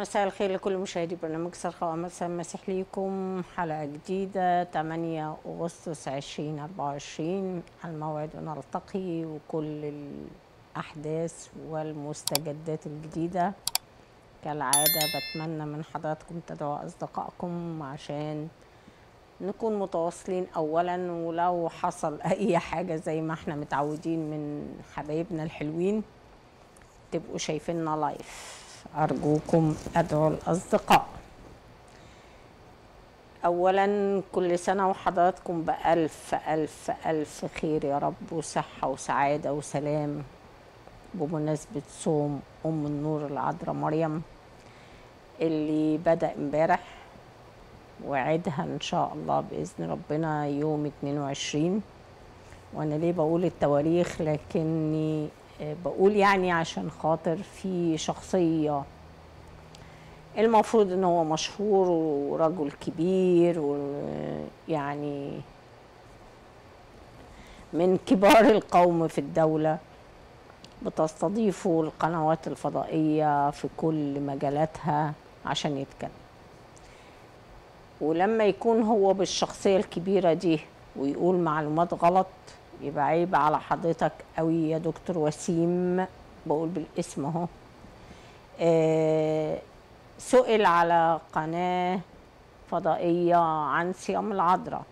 مساء الخير لكل مشاهدي برنامج صرخة وأمل سلام مسيح ليكم حلقة جديدة 8 أغسطس 2024 الموعد ونلتقي وكل الأحداث والمستجدات الجديدة كالعادة بتمنى من حضراتكم تدعوا أصدقائكم عشان نكون متواصلين أولا ولو حصل أي حاجة زي ما احنا متعودين من حبايبنا الحلوين تبقوا شايفيننا لايف أرجوكم أدعوا الأصدقاء أولا كل سنة وحضراتكم بألف ألف ألف خير يا رب وصحة وسعادة وسلام بمناسبة صوم أم النور العذراء مريم اللي بدأ امبارح وعدها إن شاء الله بإذن ربنا يوم 22 وأنا ليه بقول التواريخ لكني بقول يعني عشان خاطر في شخصية المفروض ان هو مشهور ورجل كبير ويعني من كبار القوم في الدولة بتستضيفه القنوات الفضائية في كل مجالاتها عشان يتكلم ولما يكون هو بالشخصية الكبيرة دي ويقول معلومات غلط يبقى عيب على حضرتك قوي يا دكتور وسيم بقول بالاسم اهو آه سئل على قناة فضائية عن صيام العذراء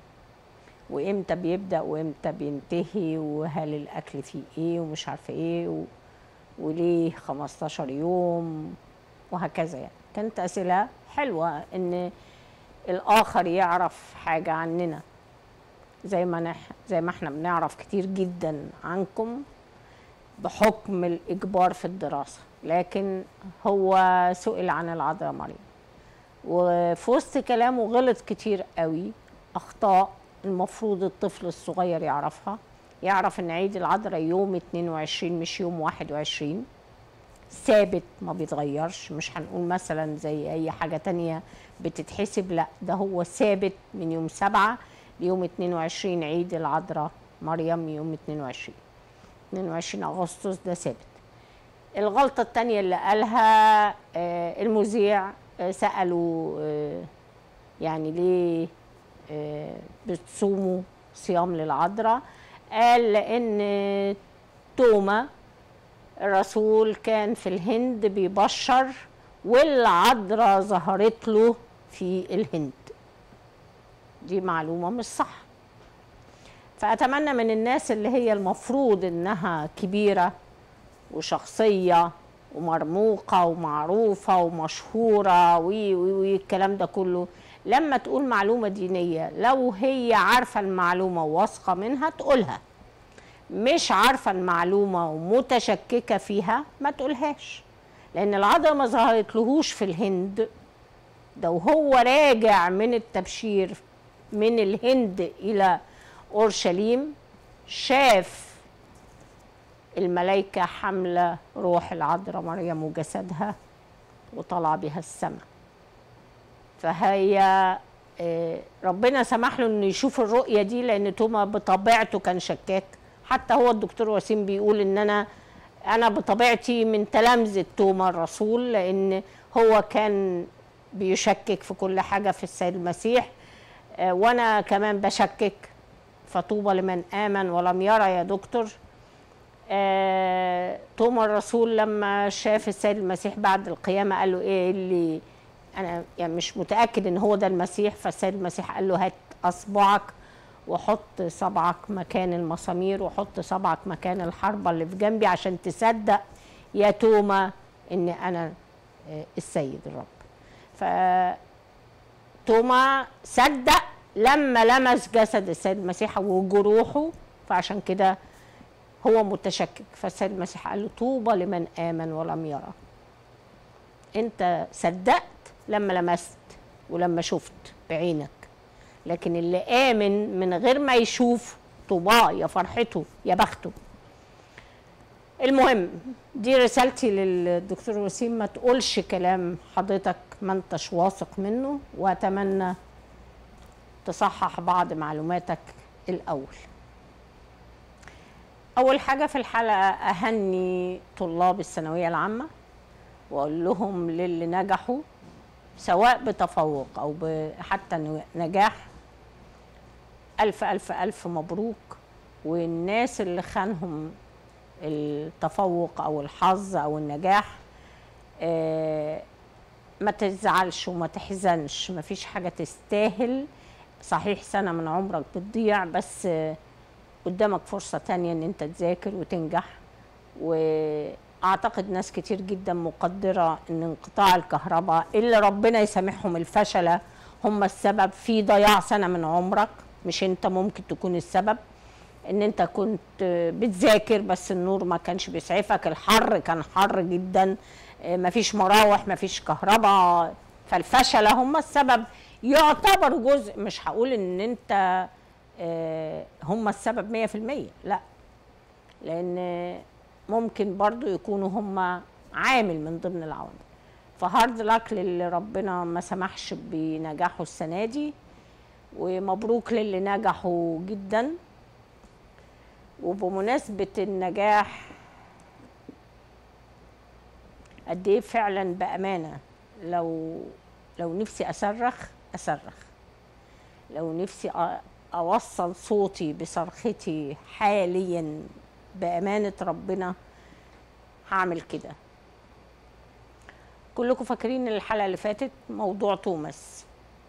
وامتى بيبدأ وامتى بينتهي وهل الأكل فيه ايه ومش عارفة ايه و... وليه 15 يوم وهكذا يعني كانت أسئلة حلوة إن الآخر يعرف حاجة عننا زي ما نح زي ما احنا بنعرف كتير جدا عنكم بحكم الإجبار في الدراسة لكن هو سئل عن العذراء مريم وفي وسط كلامه غلط كتير قوي أخطاء المفروض الطفل الصغير يعرفها يعرف ان عيد العذراء يوم 22 مش يوم 21 ثابت ما بيتغيرش مش هنقول مثلا زي اي حاجة تانية بتتحسب لا ده هو ثابت من يوم سبعة ليوم 22 عيد العذراء مريم يوم 22 22 اغسطس ده ثابت الغلطة التانية اللي قالها آه المذيع آه سألوا آه يعني ليه بتصوموا صيام للعذراء قال لأن توما الرسول كان في الهند بيبشر والعذراء ظهرت له في الهند دي معلومة مش صح فأتمنى من الناس اللي هي المفروض إنها كبيرة وشخصية ومرموقة ومعروفة ومشهورة وي وي وي الكلام ده كله لما تقول معلومة دينية لو هي عارفة المعلومة وواثقة منها تقولها مش عارفة المعلومة ومتشككة فيها ما تقولهاش لأن العذراء ما ظهرتلهوش في الهند ده وهو راجع من التبشير من الهند إلى أورشليم شاف الملائكة حاملة روح العذراء مريم وجسدها وطلع بها السماء فهي ربنا سمح له انه يشوف الرؤيه دي لان توما بطبيعته كان شكاك حتى هو الدكتور وسيم بيقول ان انا انا بطبيعتي من تلامذه توما الرسول لان هو كان بيشكك في كل حاجه في السيد المسيح وانا كمان بشكك فطوبى لمن امن ولم يرى يا دكتور آه، توما الرسول لما شاف السيد المسيح بعد القيامه قال له ايه اللي انا يعني مش متاكد ان هو ده المسيح فالسيد المسيح قال له هات اصبعك وحط صبعك مكان المسامير وحط صبعك مكان الحربه اللي في جنبي عشان تصدق يا توما ان انا آه، السيد الرب ف توما صدق لما لمس جسد السيد المسيح وجروحه فعشان كده هو متشكك فالسيد المسيح قال له طوبى لمن آمن ولم يرى انت صدقت لما لمست ولما شفت بعينك لكن اللي آمن من غير ما يشوف طوباه يا فرحته يا بخته المهم دي رسالتي للدكتور وسيم ما تقولش كلام حضرتك ما انتش واثق منه واتمنى تصحح بعض معلوماتك الاول اول حاجه في الحلقه اهني طلاب الثانويه العامه واقول لهم للي نجحوا سواء بتفوق او حتى نجاح الف الف الف مبروك والناس اللي خانهم التفوق او الحظ او النجاح آه ما تزعلش وما تحزنش ما فيش حاجه تستاهل صحيح سنه من عمرك بتضيع بس آه قدامك فرصه تانية ان انت تذاكر وتنجح واعتقد ناس كتير جدا مقدره ان انقطاع الكهرباء اللي ربنا يسامحهم الفشله هم السبب في ضياع سنه من عمرك مش انت ممكن تكون السبب ان انت كنت بتذاكر بس النور ما كانش بيسعفك الحر كان حر جدا مفيش مراوح مفيش كهرباء فالفشله هم السبب يعتبر جزء مش هقول ان انت هم السبب 100% لا لان ممكن برضو يكونوا هم عامل من ضمن العوامل فهارد لاك للي ربنا ما سمحش بنجاحه السنه دي ومبروك للي نجحوا جدا وبمناسبة النجاح قد ايه فعلا بأمانة لو لو نفسي أصرخ أصرخ لو نفسي أوصل صوتي بصرختي حاليا بأمانة ربنا هعمل كده كلكم فاكرين الحلقة اللي فاتت موضوع توماس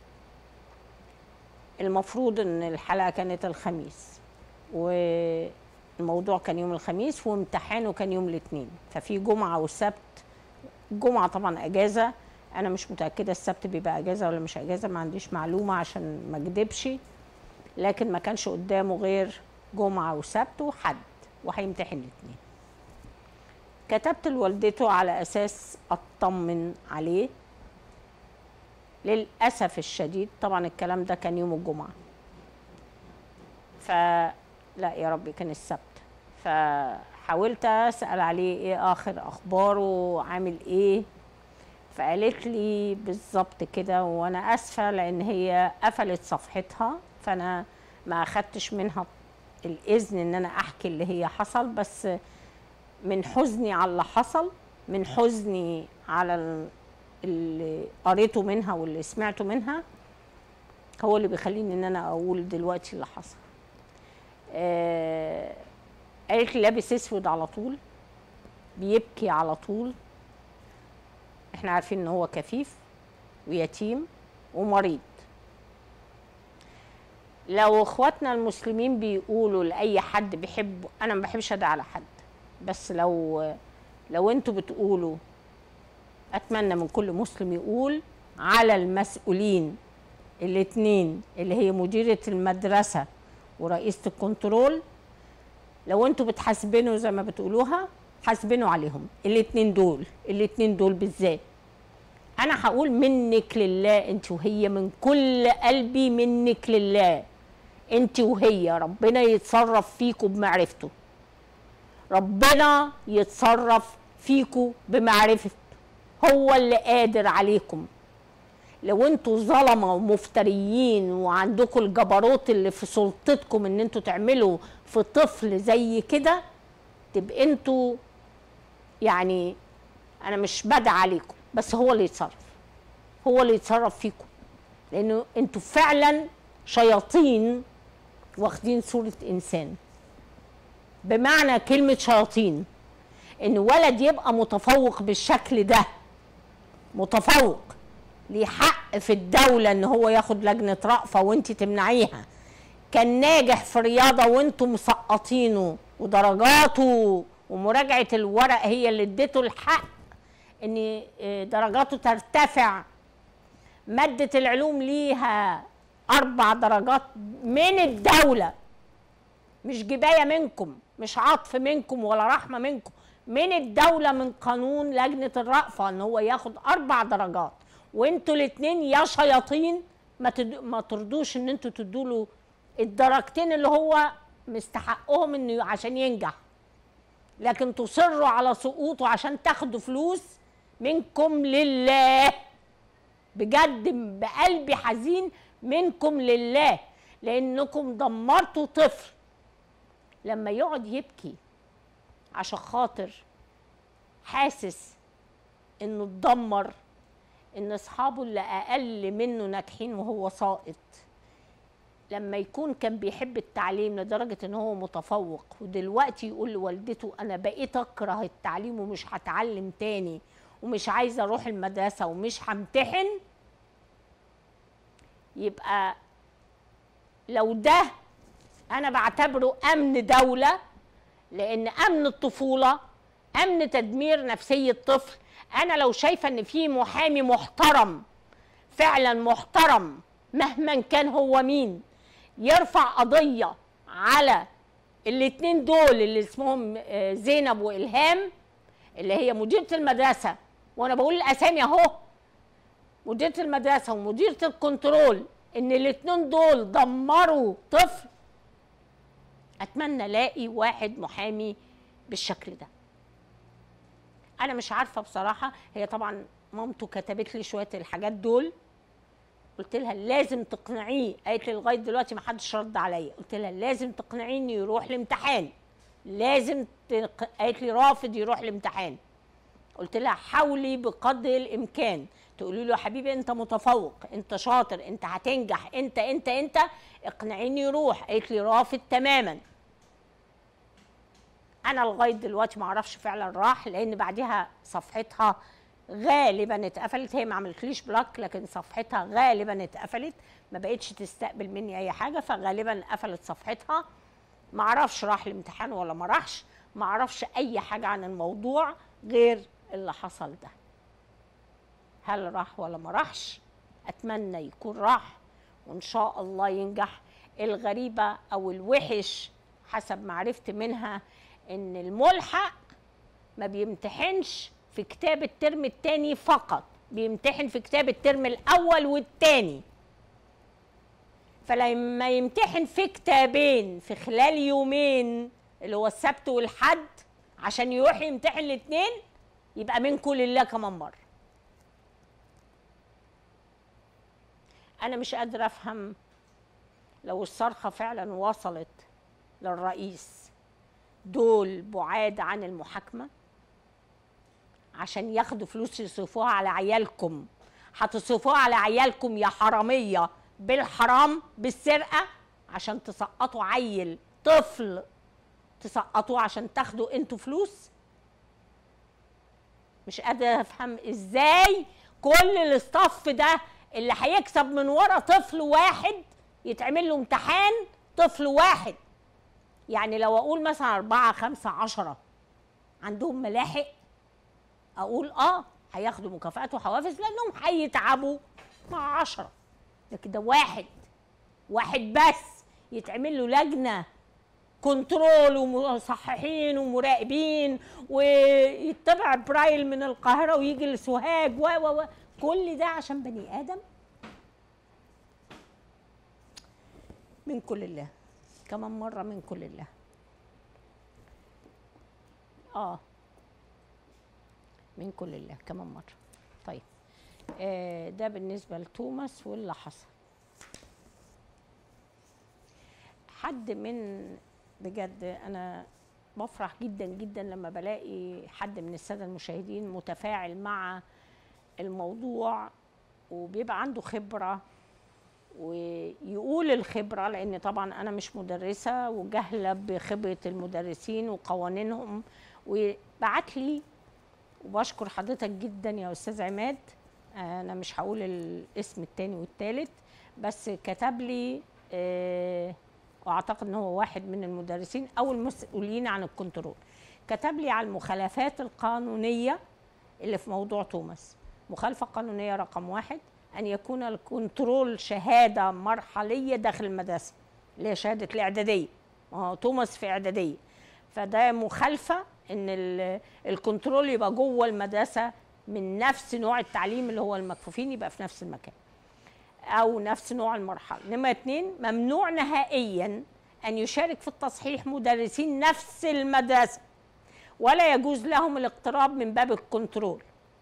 المفروض ان الحلقة كانت الخميس والموضوع كان يوم الخميس وامتحانه كان يوم الاثنين ففي جمعة وسبت الجمعة طبعا اجازة انا مش متأكدة السبت بيبقى اجازة ولا مش اجازة ما عنديش معلومة عشان ما اكدبش لكن ما كانش قدامه غير جمعة وسبت وحد وهيمتحن الاثنين كتبت لوالدته على اساس اطمن عليه للاسف الشديد طبعا الكلام ده كان يوم الجمعه فلا يا ربي كان السبت فحاولت اسال عليه ايه اخر اخباره عامل ايه فقالت لي بالظبط كده وانا اسفه لان هي قفلت صفحتها فانا ما اخدتش منها الاذن ان انا احكي اللي هي حصل بس من حزني على اللي حصل من حزني على اللي قريته منها واللي سمعته منها هو اللي بيخليني ان انا اقول دلوقتي اللي حصل آه قالت لي لابس اسود على طول بيبكي على طول احنا عارفين ان هو كفيف ويتيم ومريض لو اخواتنا المسلمين بيقولوا لاي حد بيحب انا ما بحبش ادعي على حد بس لو لو انتوا بتقولوا اتمنى من كل مسلم يقول على المسؤولين الاثنين اللي هي مديره المدرسه ورئيسه الكنترول لو انتوا بتحاسبنوا زي ما بتقولوها حاسبنوا عليهم الاثنين دول الاثنين دول بالذات انا هقول منك لله انت وهي من كل قلبي منك لله انت وهي ربنا يتصرف فيكم بمعرفته ربنا يتصرف فيكم بمعرفته هو اللي قادر عليكم لو انتوا ظلمه ومفتريين وعندكم الجبروت اللي في سلطتكم ان انتوا تعملوا في طفل زي كده تبقى انتوا يعني انا مش بدعي عليكم بس هو اللي يتصرف هو اللي يتصرف فيكم لانه انتوا فعلا شياطين واخدين صوره انسان بمعنى كلمه شياطين ان ولد يبقى متفوق بالشكل ده متفوق ليه حق في الدولة ان هو ياخد لجنة رأفة وانت تمنعيها كان ناجح في رياضة وانتم مسقطينه ودرجاته ومراجعة الورق هي اللي اديته الحق ان درجاته ترتفع مادة العلوم ليها أربع درجات من الدولة مش جباية منكم مش عطف منكم ولا رحمة منكم من الدولة من قانون لجنة الرأفة ان هو ياخد أربع درجات وانتوا الاتنين يا شياطين ما تد... ما ترضوش ان انتوا تدوا له الدرجتين اللي هو مستحقهم انه عشان ينجح لكن تصروا على سقوطه عشان تاخدوا فلوس منكم لله بجد بقلبي حزين منكم لله لانكم دمرتوا طفل لما يقعد يبكي عشان خاطر حاسس انه اتدمر ان اصحابه اللي اقل منه ناجحين وهو ساقط لما يكون كان بيحب التعليم لدرجة ان هو متفوق ودلوقتي يقول لوالدته انا بقيت اكره التعليم ومش هتعلم تاني ومش عايزة اروح المدرسة ومش همتحن يبقى لو ده انا بعتبره امن دولة لان امن الطفولة امن تدمير نفسية طفل انا لو شايفة ان في محامي محترم فعلا محترم مهما كان هو مين يرفع قضية على الاتنين دول اللي اسمهم آه، زينب وإلهام اللي هي مديرة المدرسة وأنا بقول الأسامي أهو مديرة المدرسة ومديرة الكنترول إن الاتنين دول دمروا طفل أتمنى ألاقي واحد محامي بالشكل ده أنا مش عارفة بصراحة هي طبعا مامته كتبت لي شوية الحاجات دول قلت لها لازم تقنعيه قالت لي لغايه دلوقتي ما حدش رد عليا قلت لها لازم تقنعيه انه يروح الامتحان لازم تق... قالت لي رافض يروح الامتحان قلت لها حاولي بقدر الامكان تقولي له يا حبيبي انت متفوق انت شاطر انت هتنجح انت انت انت اقنعيني يروح قالت لي رافض تماما انا لغايه دلوقتي ما اعرفش فعلا راح لان بعدها صفحتها غالبا اتقفلت هي ما عملتليش بلوك لكن صفحتها غالبا اتقفلت ما بقتش تستقبل مني اي حاجه فغالبا قفلت صفحتها ما اعرفش راح الامتحان ولا ما راحش ما اعرفش اي حاجه عن الموضوع غير اللي حصل ده هل راح ولا ما راحش اتمنى يكون راح وان شاء الله ينجح الغريبه او الوحش حسب ما عرفت منها ان الملحق ما بيمتحنش في كتاب الترم الثاني فقط بيمتحن في كتاب الترم الاول والثاني فلما يمتحن في كتابين في خلال يومين اللي هو السبت والحد عشان يروح يمتحن الاثنين يبقى منكم لله كمان مره انا مش قادره افهم لو الصرخه فعلا وصلت للرئيس دول بعاد عن المحاكمه عشان ياخدوا فلوس يصرفوها على عيالكم هتصرفوها على عيالكم يا حراميه بالحرام بالسرقه عشان تسقطوا عيل طفل تسقطوه عشان تاخدوا انتوا فلوس مش قادره افهم ازاي كل الاستاف ده اللي هيكسب من ورا طفل واحد يتعمل له امتحان طفل واحد يعني لو اقول مثلا أربعة خمسة عشرة عندهم ملاحق اقول اه هياخدوا مكافآت وحوافز لانهم هيتعبوا مع عشرة لكن ده واحد واحد بس يتعمل له لجنه كنترول ومصححين ومراقبين ويتبع برايل من القاهره ويجي لسوهاج و و و كل ده عشان بني ادم من كل الله كمان مره من كل الله اه من كل الله كمان مره طيب آه ده بالنسبه لتوماس واللي حصل حد من بجد انا بفرح جدا جدا لما بلاقي حد من الساده المشاهدين متفاعل مع الموضوع وبيبقى عنده خبره ويقول الخبره لان طبعا انا مش مدرسه وجهله بخبره المدرسين وقوانينهم وبعت لي وبشكر حضرتك جدا يا استاذ عماد انا مش هقول الاسم التاني والتالت بس كتب لي آه واعتقد ان هو واحد من المدرسين او المسؤولين عن الكنترول كتب لي على المخالفات القانونيه اللي في موضوع توماس مخالفه قانونيه رقم واحد ان يكون الكنترول شهاده مرحليه داخل المدرسه اللي هي شهاده الاعداديه ما هو توماس في اعداديه فده مخالفه ان الكنترول يبقى جوه المدرسه من نفس نوع التعليم اللي هو المكفوفين يبقى في نفس المكان او نفس نوع المرحله نمره اتنين ممنوع نهائيا ان يشارك في التصحيح مدرسين نفس المدرسه ولا يجوز لهم الاقتراب من باب الكنترول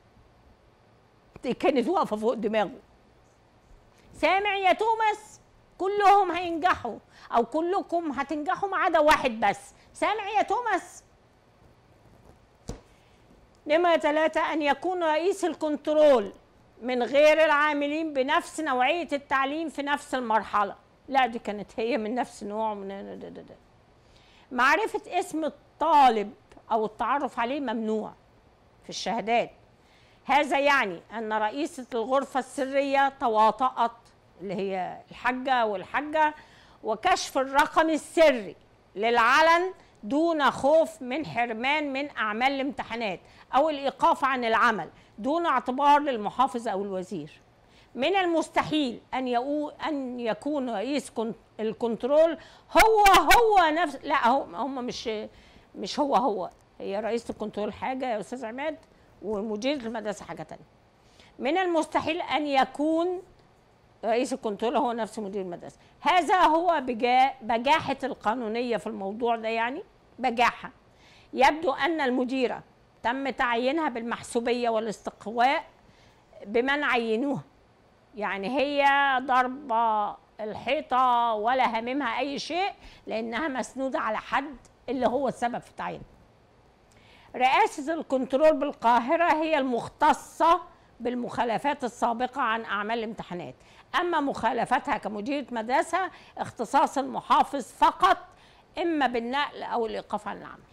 دي كانت واقفه فوق دماغه سامع يا توماس كلهم هينجحوا او كلكم هتنجحوا ما عدا واحد بس سامع يا توماس نمرة ثلاثة أن يكون رئيس الكنترول من غير العاملين بنفس نوعية التعليم في نفس المرحلة لا دي كانت هي من نفس نوع من ده ده ده. معرفة اسم الطالب أو التعرف عليه ممنوع في الشهادات هذا يعني أن رئيسة الغرفة السرية تواطأت اللي هي الحجة والحجة وكشف الرقم السري للعلن دون خوف من حرمان من أعمال الامتحانات أو الإيقاف عن العمل دون اعتبار للمحافظ أو الوزير من المستحيل أن يقو أن يكون رئيس كن- الكنترول هو هو نفس لا هو هم مش مش هو هو هي رئيسة الكنترول حاجة يا أستاذ عماد ومدير المدرسة حاجة تانية من المستحيل أن يكون رئيس الكنترول هو نفس مدير المدرسة هذا هو بجا بجاحة القانونية في الموضوع ده يعني بجاحة يبدو أن المديرة تم تعيينها بالمحسوبية والاستقواء بمن عينوها يعني هي ضربة الحيطة ولا هاممها أي شيء لأنها مسنودة على حد اللي هو السبب في تعيينها رئاسة الكنترول بالقاهرة هي المختصة بالمخالفات السابقة عن أعمال الامتحانات أما مخالفتها كمديرة مدرسة اختصاص المحافظ فقط إما بالنقل أو الإيقاف عن العمل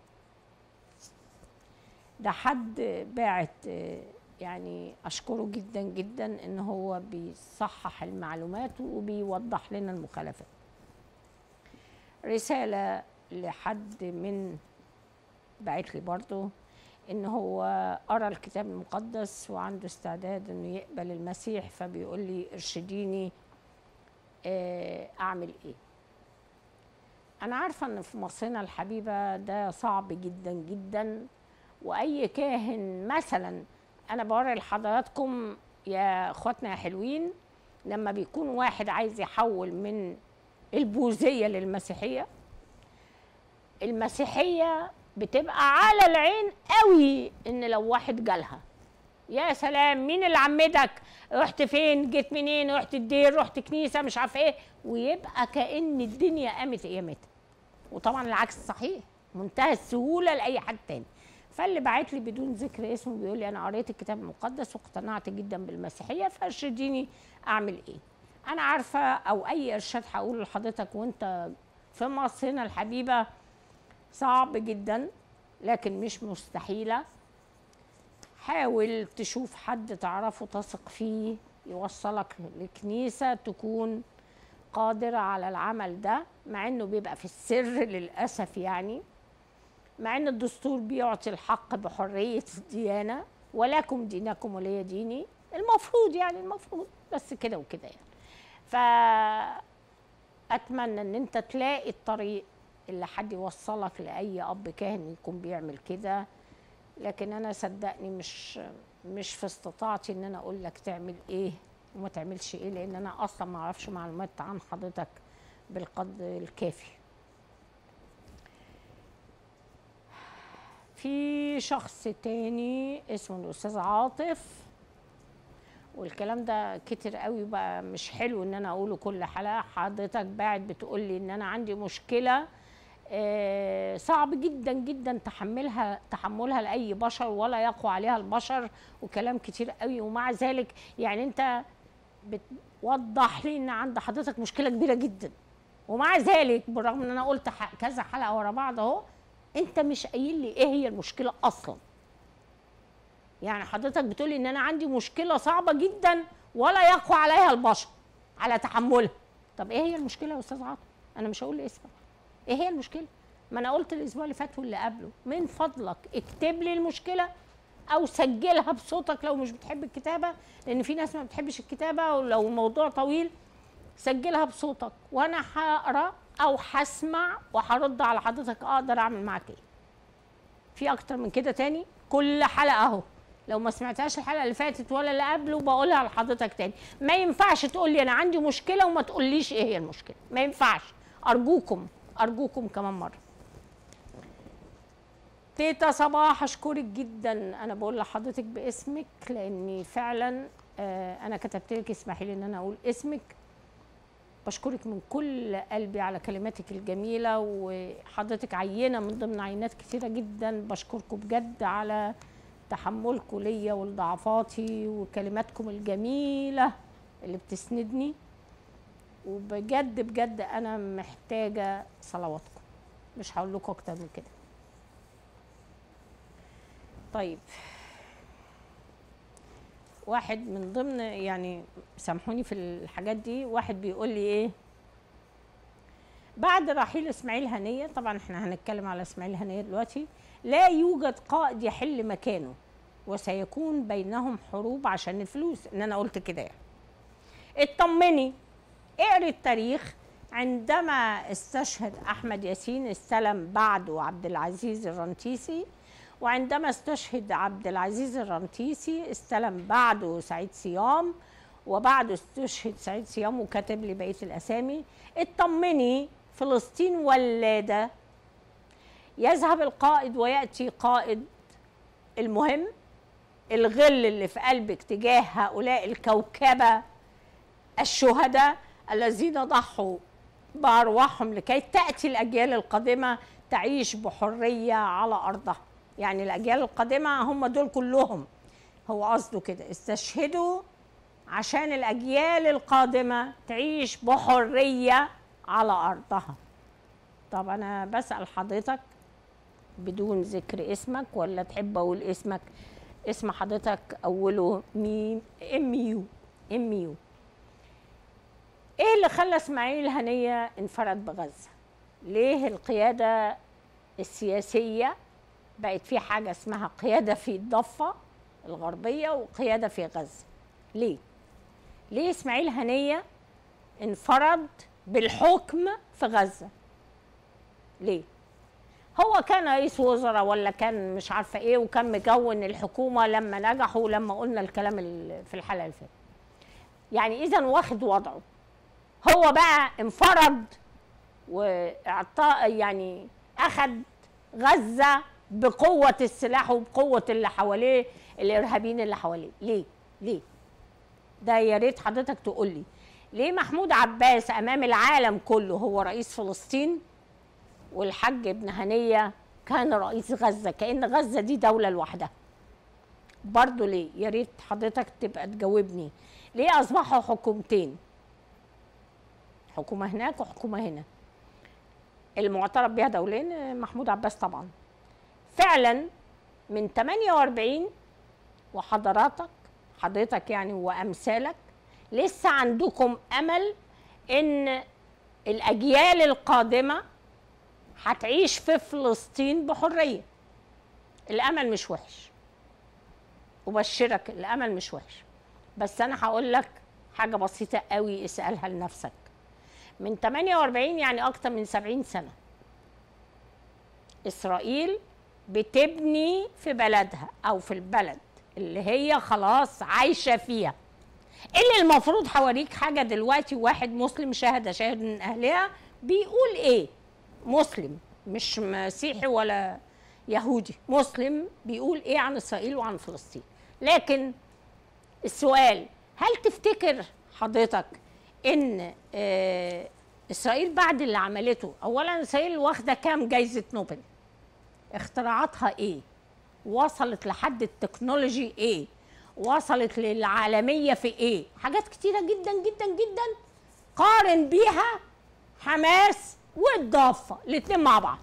ده حد باعت آه، يعني أشكره جدا جدا إن هو بيصحح المعلومات وبيوضح لنا المخالفات رسالة لحد من بعت لي برضو ان هو قرا الكتاب المقدس وعنده استعداد انه يقبل المسيح فبيقول لي ارشديني آه، اعمل ايه انا عارفه ان في مصرنا الحبيبه ده صعب جدا جدا واي كاهن مثلا انا بوري لحضراتكم يا اخواتنا يا حلوين لما بيكون واحد عايز يحول من البوذيه للمسيحيه المسيحيه بتبقى على العين قوي ان لو واحد جالها يا سلام مين اللي عمدك رحت فين جيت منين رحت الدير رحت كنيسه مش عارف ايه ويبقى كأن الدنيا قامت قيامتها وطبعا العكس صحيح منتهى السهوله لاي حد تاني فاللي بعت لي بدون ذكر اسمه بيقول لي انا قريت الكتاب المقدس واقتنعت جدا بالمسيحيه فارشديني اعمل ايه انا عارفه او اي ارشاد هقوله لحضرتك وانت في مصر هنا الحبيبه صعب جدا لكن مش مستحيله حاول تشوف حد تعرفه تثق فيه يوصلك لكنيسه تكون قادره على العمل ده مع انه بيبقى في السر للاسف يعني مع ان الدستور بيعطي الحق بحريه الديانه ولكم دينكم ولي ديني المفروض يعني المفروض بس كده وكده يعني فاتمنى ان انت تلاقي الطريق اللي حد يوصلك لاي اب كاهن يكون بيعمل كده لكن انا صدقني مش مش في استطاعتي ان انا اقول لك تعمل ايه وما تعملش ايه لان انا اصلا ما اعرفش معلومات عن حضرتك بالقدر الكافي في شخص تاني اسمه الاستاذ عاطف والكلام ده كتير قوي بقى مش حلو ان انا اقوله كل حلقه حضرتك باعت بتقول لي ان انا عندي مشكله آه، صعب جدا جدا تحملها تحملها لاي بشر ولا يقوى عليها البشر وكلام كتير قوي ومع ذلك يعني انت بتوضح لي ان عند حضرتك مشكله كبيره جدا ومع ذلك بالرغم ان انا قلت ح- كذا حلقه ورا بعض اهو انت مش قايل لي ايه هي المشكله اصلا يعني حضرتك بتقولي ان انا عندي مشكله صعبه جدا ولا يقوى عليها البشر على تحملها طب ايه هي المشكله يا استاذ عاطف انا مش هقول اسمك ايه هي المشكله ما انا قلت الاسبوع اللي فات واللي قبله من فضلك اكتب لي المشكله او سجلها بصوتك لو مش بتحب الكتابه لان في ناس ما بتحبش الكتابه ولو الموضوع طويل سجلها بصوتك وانا هقرا او هسمع وهرد على حضرتك اقدر اعمل معاك ايه في اكتر من كده تاني كل حلقه اهو لو ما سمعتهاش الحلقه اللي فاتت ولا اللي قبله بقولها لحضرتك تاني ما ينفعش تقول لي انا عندي مشكله وما تقوليش ايه هي المشكله ما ينفعش ارجوكم ارجوكم كمان مره تيتا صباح اشكرك جدا انا بقول لحضرتك باسمك لاني فعلا آه، انا كتبت لك اسمحي لي ان انا اقول اسمك بشكرك من كل قلبي على كلماتك الجميله وحضرتك عينه من ضمن عينات كثيره جدا بشكركم بجد على تحملكم ليا ولضعفاتي وكلماتكم الجميله اللي بتسندني وبجد بجد انا محتاجه صلواتكم مش هقول لكم اكتر من كده طيب واحد من ضمن يعني سامحوني في الحاجات دي واحد بيقول لي ايه بعد رحيل اسماعيل هنيه طبعا احنا هنتكلم على اسماعيل هنيه دلوقتي لا يوجد قائد يحل مكانه وسيكون بينهم حروب عشان الفلوس ان انا قلت كده يعني اطمني اقري التاريخ عندما استشهد احمد ياسين استلم بعده عبد العزيز الرنتيسي وعندما استشهد عبد العزيز الرنتيسي استلم بعده سعيد صيام وبعده استشهد سعيد صيام وكاتب لي بقيه الاسامي اطمني فلسطين ولاده يذهب القائد وياتي قائد المهم الغل اللي في قلبك تجاه هؤلاء الكوكبه الشهداء الذين ضحوا بارواحهم لكي تاتي الاجيال القادمه تعيش بحريه على ارضها يعني الاجيال القادمه هم دول كلهم هو قصده كده استشهدوا عشان الاجيال القادمه تعيش بحريه على ارضها طب انا بسال حضرتك بدون ذكر اسمك ولا تحب اقول اسمك اسم حضرتك اوله ميم ام يو ام يو ايه اللي خلى اسماعيل هنيه انفرد بغزه ليه القياده السياسيه بقت في حاجه اسمها قياده في الضفه الغربيه وقياده في غزه ليه ليه اسماعيل هنيه انفرد بالحكم في غزه ليه هو كان رئيس وزراء ولا كان مش عارفه ايه وكان مكون الحكومه لما نجحوا لما قلنا الكلام في الحلقه اللي فاتت يعني اذا واخد وضعه هو بقى انفرد واعطاء يعني اخذ غزه بقوه السلاح وبقوه اللي حواليه الارهابيين اللي حواليه ليه ليه ده يا ريت حضرتك تقول لي ليه محمود عباس امام العالم كله هو رئيس فلسطين والحاج ابن هنيه كان رئيس غزه كان غزه دي دوله لوحدها برضه ليه يا ريت حضرتك تبقى تجاوبني ليه اصبحوا حكومتين حكومه هناك وحكومه هنا المعترف بها دولين محمود عباس طبعا فعلا من 48 وحضراتك حضرتك يعني وامثالك لسه عندكم امل ان الاجيال القادمه هتعيش في فلسطين بحريه الامل مش وحش ابشرك الامل مش وحش بس انا هقول لك حاجه بسيطه قوي اسالها لنفسك من 48 يعني اكتر من 70 سنه اسرائيل بتبني في بلدها او في البلد اللي هي خلاص عايشه فيها اللي المفروض هوريك حاجه دلوقتي واحد مسلم شاهد شاهد من اهلها بيقول ايه مسلم مش مسيحي ولا يهودي مسلم بيقول ايه عن اسرائيل وعن فلسطين لكن السؤال هل تفتكر حضرتك ان آه اسرائيل بعد اللي عملته اولا اسرائيل واخده كام جايزه نوبل اختراعاتها ايه وصلت لحد التكنولوجي ايه وصلت للعالميه في ايه حاجات كتيره جدا جدا جدا قارن بيها حماس والضافه الاثنين مع بعض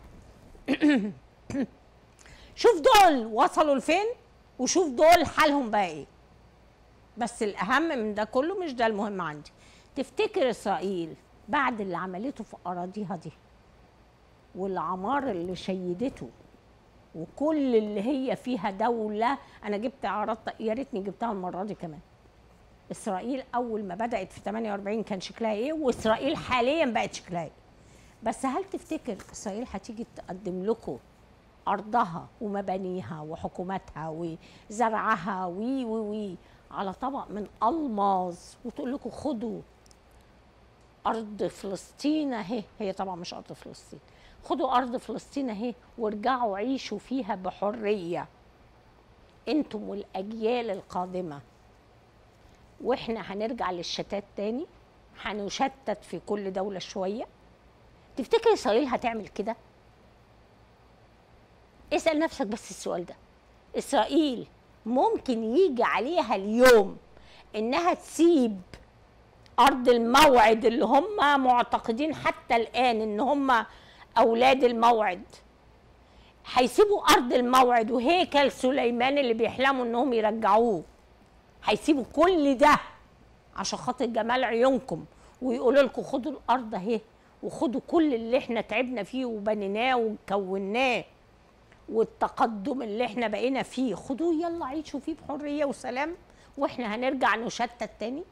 شوف دول وصلوا لفين وشوف دول حالهم بقى ايه بس الاهم من ده كله مش ده المهم عندي تفتكر اسرائيل بعد اللي عملته في اراضيها دي والعمار اللي شيدته وكل اللي هي فيها دولة أنا جبت عرضت يا ريتني جبتها المرة دي كمان إسرائيل أول ما بدأت في 48 كان شكلها إيه وإسرائيل حاليا بقت شكلها إيه بس هل تفتكر إسرائيل هتيجي تقدم لكم أرضها ومبانيها وحكوماتها وزرعها وي وي وي على طبق من ألماظ وتقول لكم خدوا أرض فلسطين أهي هي طبعا مش أرض فلسطين خدوا أرض فلسطين أهي وارجعوا عيشوا فيها بحرية انتم والأجيال القادمة واحنا هنرجع للشتات تاني هنشتت في كل دولة شوية تفتكر إسرائيل هتعمل كده؟ اسأل نفسك بس السؤال ده اسرائيل ممكن يجي عليها اليوم انها تسيب ارض الموعد اللي هم معتقدين حتى الان ان هم اولاد الموعد هيسيبوا ارض الموعد وهيكل سليمان اللي بيحلموا انهم يرجعوه هيسيبوا كل ده عشان خاطر جمال عيونكم ويقولوا لكم خدوا الارض اهي وخدوا كل اللي احنا تعبنا فيه وبنيناه وكوناه والتقدم اللي احنا بقينا فيه خدوه يلا عيشوا فيه بحريه وسلام واحنا هنرجع نشتت تاني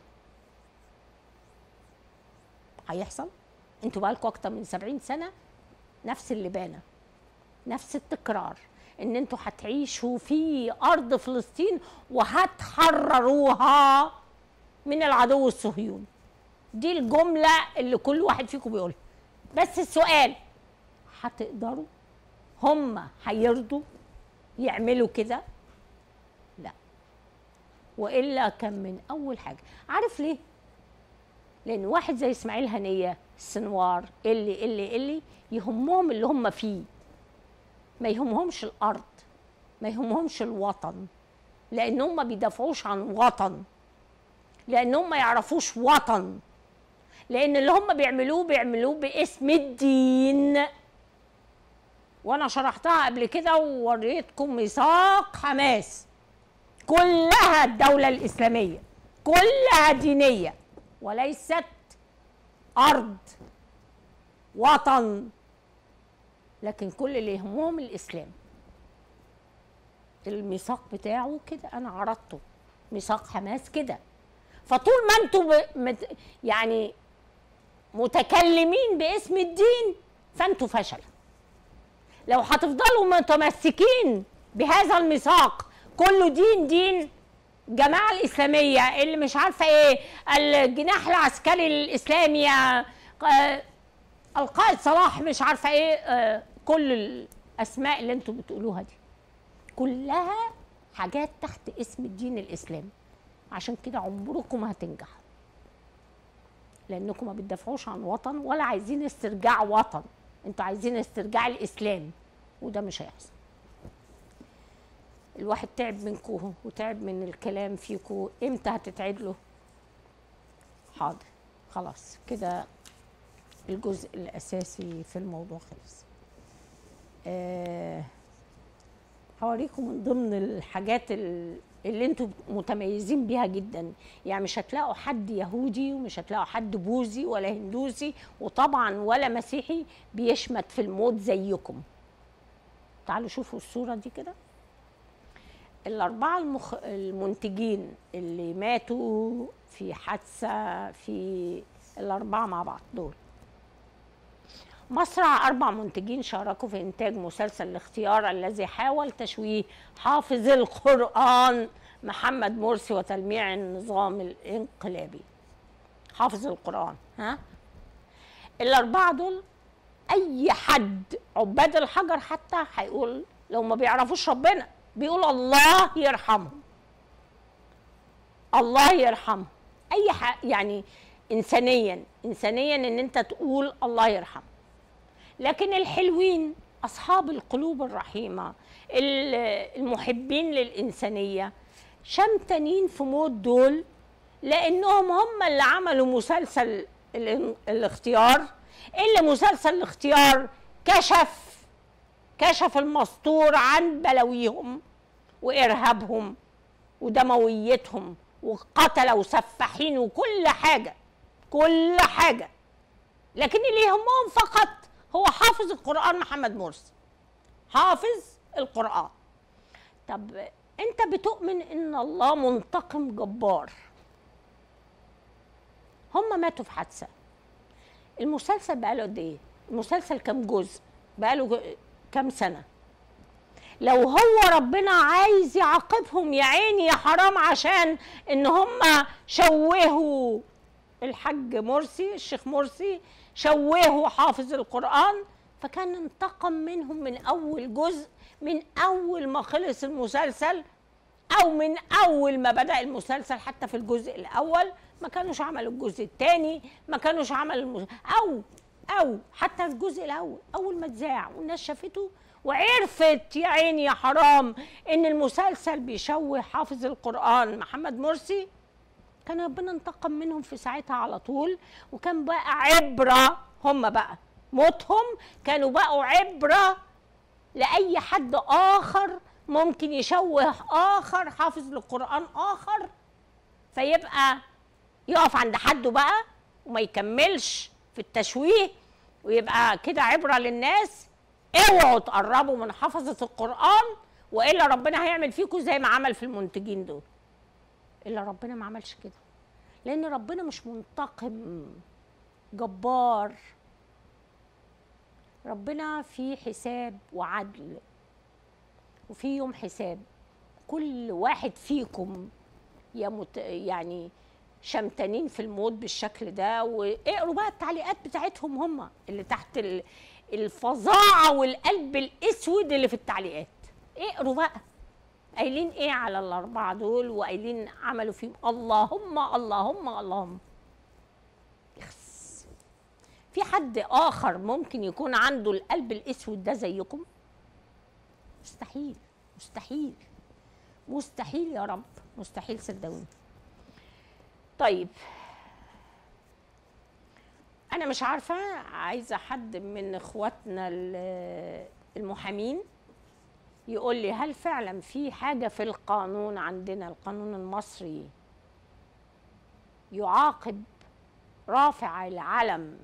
هيحصل انتوا بقالكم اكتر من سبعين سنه نفس اللبانه نفس التكرار ان انتوا هتعيشوا في ارض فلسطين وهتحرروها من العدو الصهيوني دي الجمله اللي كل واحد فيكم بيقولها بس السؤال هتقدروا هم هيرضوا يعملوا كده لا والا كان من اول حاجه عارف ليه لان واحد زي اسماعيل هنيه السنوار اللي اللي اللي يهمهم اللي هم فيه ما يهمهمش الارض ما يهمهمش الوطن لانهم ما بيدافعوش عن وطن لانهم ما يعرفوش وطن لان اللي هم بيعملوه بيعملوه باسم الدين وانا شرحتها قبل كده ووريتكم ميثاق حماس كلها الدولة الإسلامية كلها دينية وليست أرض وطن لكن كل اللي يهمهم الإسلام الميثاق بتاعه كده أنا عرضته ميثاق حماس كده فطول ما انتوا مت يعني متكلمين باسم الدين فانتوا فشل لو هتفضلوا متمسكين بهذا الميثاق كله دين دين الجماعة الإسلامية اللي مش عارفة إيه الجناح العسكري الإسلامي آه القائد صلاح مش عارفة إيه آه كل الأسماء اللي أنتوا بتقولوها دي كلها حاجات تحت اسم الدين الإسلامي عشان كده عمركم ما هتنجحوا لأنكم ما بتدافعوش عن وطن ولا عايزين استرجاع وطن انتوا عايزين استرجاع الإسلام وده مش هيحصل الواحد تعب منكم وتعب من الكلام فيكم امتى هتتعدلوا حاضر خلاص كده الجزء الاساسي في الموضوع خلص أه هوريكم من ضمن الحاجات اللي انتوا متميزين بيها جدا يعني مش هتلاقوا حد يهودي ومش هتلاقوا حد بوذي ولا هندوسي وطبعا ولا مسيحي بيشمت في الموت زيكم تعالوا شوفوا الصوره دي كده الأربعة المخ... المنتجين اللي ماتوا في حادثة في الأربعة مع بعض دول مصرع أربع منتجين شاركوا في إنتاج مسلسل الاختيار الذي حاول تشويه حافظ القرآن محمد مرسي وتلميع النظام الانقلابي حافظ القرآن ها الأربعة دول أي حد عباد الحجر حتى هيقول لو ما بيعرفوش ربنا بيقول الله يرحمهم الله يرحمهم اي حق يعني انسانيا انسانيا ان انت تقول الله يرحمه لكن الحلوين اصحاب القلوب الرحيمه المحبين للانسانيه شمتانين في موت دول لانهم هم اللي عملوا مسلسل الاختيار اللي مسلسل الاختيار كشف كشف المستور عن بلاويهم وارهابهم ودمويتهم وقتلة وسفاحين وكل حاجة كل حاجة لكن اللي يهمهم فقط هو حافظ القرآن محمد مرسي حافظ القرآن طب انت بتؤمن ان الله منتقم جبار هم ماتوا في حادثة المسلسل بقاله قد ايه المسلسل كام جزء بقاله كام سنة لو هو ربنا عايز يعاقبهم يا عيني يا حرام عشان ان هم شوهوا الحاج مرسي الشيخ مرسي شوهوا حافظ القرآن فكان انتقم منهم من أول جزء من أول ما خلص المسلسل أو من أول ما بدأ المسلسل حتى في الجزء الأول ما كانوش عملوا الجزء الثاني ما كانوش عملوا المس... أو او حتى الجزء الاول اول ما اتذاع والناس شافته وعرفت يا عيني يا حرام ان المسلسل بيشوه حافظ القران محمد مرسي كان ربنا انتقم منهم في ساعتها على طول وكان بقى عبره هم بقى موتهم كانوا بقوا عبره لاي حد اخر ممكن يشوه اخر حافظ للقران اخر فيبقى يقف عند حده بقى وما يكملش في التشويه ويبقى كده عبره للناس اوعوا تقربوا من حفظه القران والا ربنا هيعمل فيكم زي ما عمل في المنتجين دول الا ربنا ما عملش كده لان ربنا مش منتقم جبار ربنا في حساب وعدل وفي يوم حساب كل واحد فيكم يا مت يعني شمتانين في الموت بالشكل ده واقروا بقى التعليقات بتاعتهم هم اللي تحت ال- الفظاعه والقلب الاسود اللي في التعليقات اقروا بقى قايلين ايه على الاربعه دول وقايلين عملوا فيهم اللهم اللهم اللهم يخس في حد اخر ممكن يكون عنده القلب الاسود ده زيكم مستحيل مستحيل مستحيل يا رب مستحيل صدقوني طيب انا مش عارفه عايزه حد من اخواتنا ال- المحامين يقول لي هل فعلا في حاجه في القانون عندنا القانون المصري يعاقب رافع العلم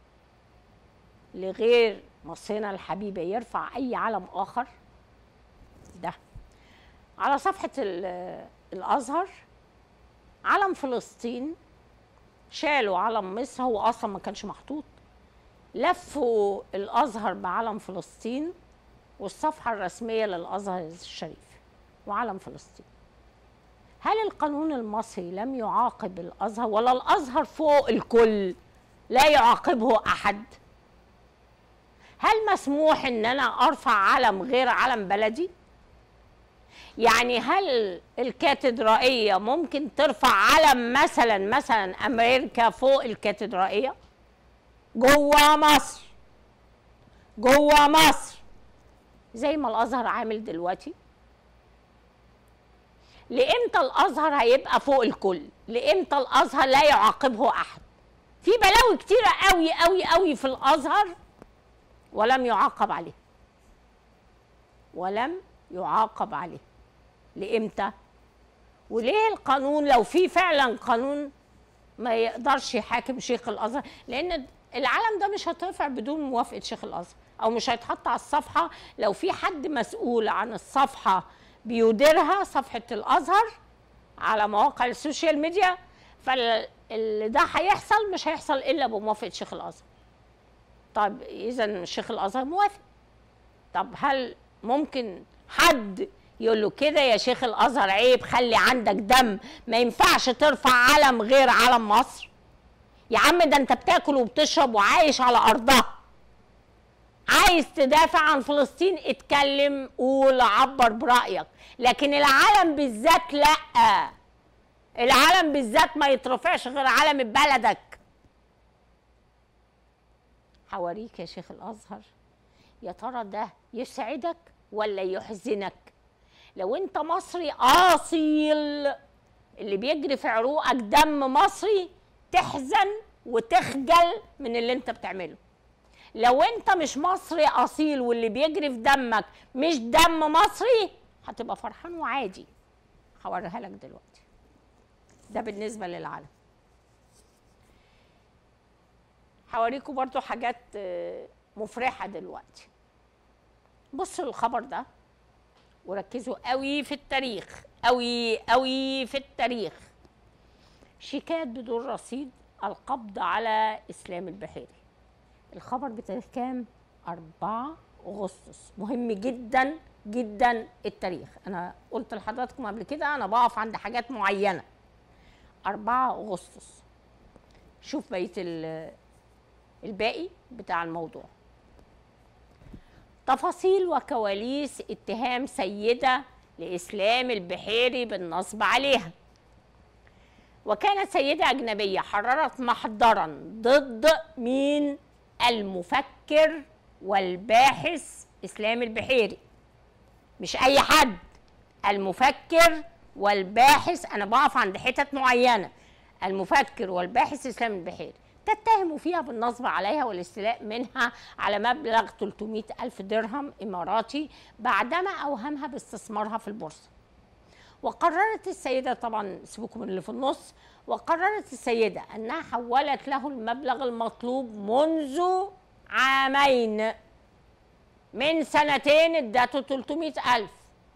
لغير مصرنا الحبيبه يرفع اي علم اخر ده على صفحه ال- الازهر علم فلسطين شالوا علم مصر هو اصلا ما كانش محطوط لفوا الازهر بعلم فلسطين والصفحه الرسميه للازهر الشريف وعلم فلسطين هل القانون المصري لم يعاقب الازهر ولا الازهر فوق الكل لا يعاقبه احد هل مسموح ان انا ارفع علم غير علم بلدي يعني هل الكاتدرائيه ممكن ترفع علم مثلا مثلا امريكا فوق الكاتدرائيه جوه مصر جوه مصر زي ما الازهر عامل دلوقتي لامتى الازهر هيبقى فوق الكل لامتى الازهر لا يعاقبه احد في بلاوي كتيره قوي قوي قوي في الازهر ولم يعاقب عليه ولم يعاقب عليه لامتى وليه القانون لو في فعلا قانون ما يقدرش يحاكم شيخ الازهر لان العلم ده مش هترفع بدون موافقه شيخ الازهر او مش هيتحط على الصفحه لو في حد مسؤول عن الصفحه بيديرها صفحه الازهر على مواقع السوشيال ميديا فاللي ده هيحصل مش هيحصل الا بموافقه شيخ الازهر طب اذا شيخ الازهر موافق طب هل ممكن حد يقول له كده يا شيخ الازهر عيب خلي عندك دم ما ينفعش ترفع علم غير علم مصر يا عم ده انت بتاكل وبتشرب وعايش على ارضها عايز تدافع عن فلسطين اتكلم قول عبر برايك لكن العلم بالذات لا العلم بالذات ما يترفعش غير علم بلدك حواريك يا شيخ الازهر يا ترى ده يسعدك ولا يحزنك لو انت مصري اصيل اللي بيجري في عروقك دم مصري تحزن وتخجل من اللي انت بتعمله لو انت مش مصري اصيل واللي بيجري في دمك مش دم مصري هتبقى فرحان وعادي هوريها لك دلوقتي ده بالنسبه للعالم هوريكم برضو حاجات آه، مفرحه دلوقتي بصوا الخبر ده وركزوا قوي في التاريخ قوي قوي في التاريخ شيكات بدون رصيد القبض على اسلام البحيري الخبر بتاريخ كام 4 اغسطس مهم جدا جدا التاريخ انا قلت لحضراتكم قبل كده انا بقف عند حاجات معينه 4 اغسطس شوف بقيه ال- الباقي بتاع الموضوع تفاصيل وكواليس اتهام سيدة لإسلام البحيري بالنصب عليها وكانت سيدة أجنبية حررت محضرا ضد مين؟ المفكر والباحث اسلام البحيري مش اي حد المفكر والباحث انا بقف عند حتت معينه المفكر والباحث اسلام البحيري تتهم فيها بالنصب عليها والاستيلاء منها على مبلغ 300 ألف درهم إماراتي بعدما أوهمها باستثمارها في البورصة وقررت السيدة طبعا سيبكم من اللي في النص وقررت السيدة أنها حولت له المبلغ المطلوب منذ عامين من سنتين ادته 300 ألف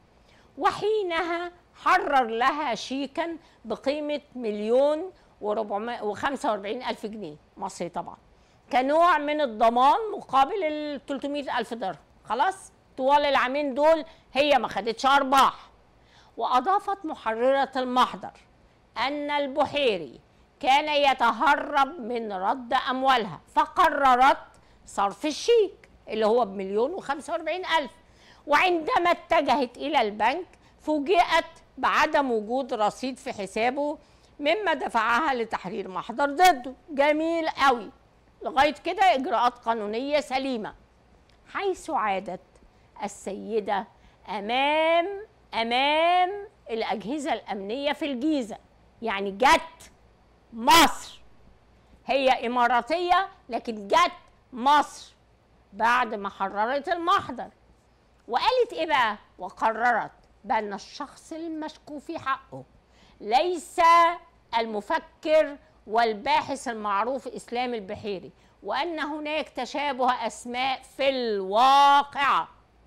وحينها حرر لها شيكا بقيمة مليون وخمسة واربعين ألف جنيه مصري طبعا كنوع من الضمان مقابل ال 300 ألف درهم خلاص طوال العامين دول هي ما خدتش أرباح وأضافت محررة المحضر أن البحيري كان يتهرب من رد أموالها فقررت صرف الشيك اللي هو بمليون وخمسة واربعين ألف وعندما اتجهت إلى البنك فوجئت بعدم وجود رصيد في حسابه مما دفعها لتحرير محضر ضده جميل قوي لغايه كده اجراءات قانونيه سليمه حيث عادت السيده امام امام الاجهزه الامنيه في الجيزه يعني جت مصر هي اماراتيه لكن جت مصر بعد ما حررت المحضر وقالت ايه بقى وقررت بان الشخص المشكو في حقه ليس المفكر والباحث المعروف اسلام البحيري وان هناك تشابه اسماء في الواقع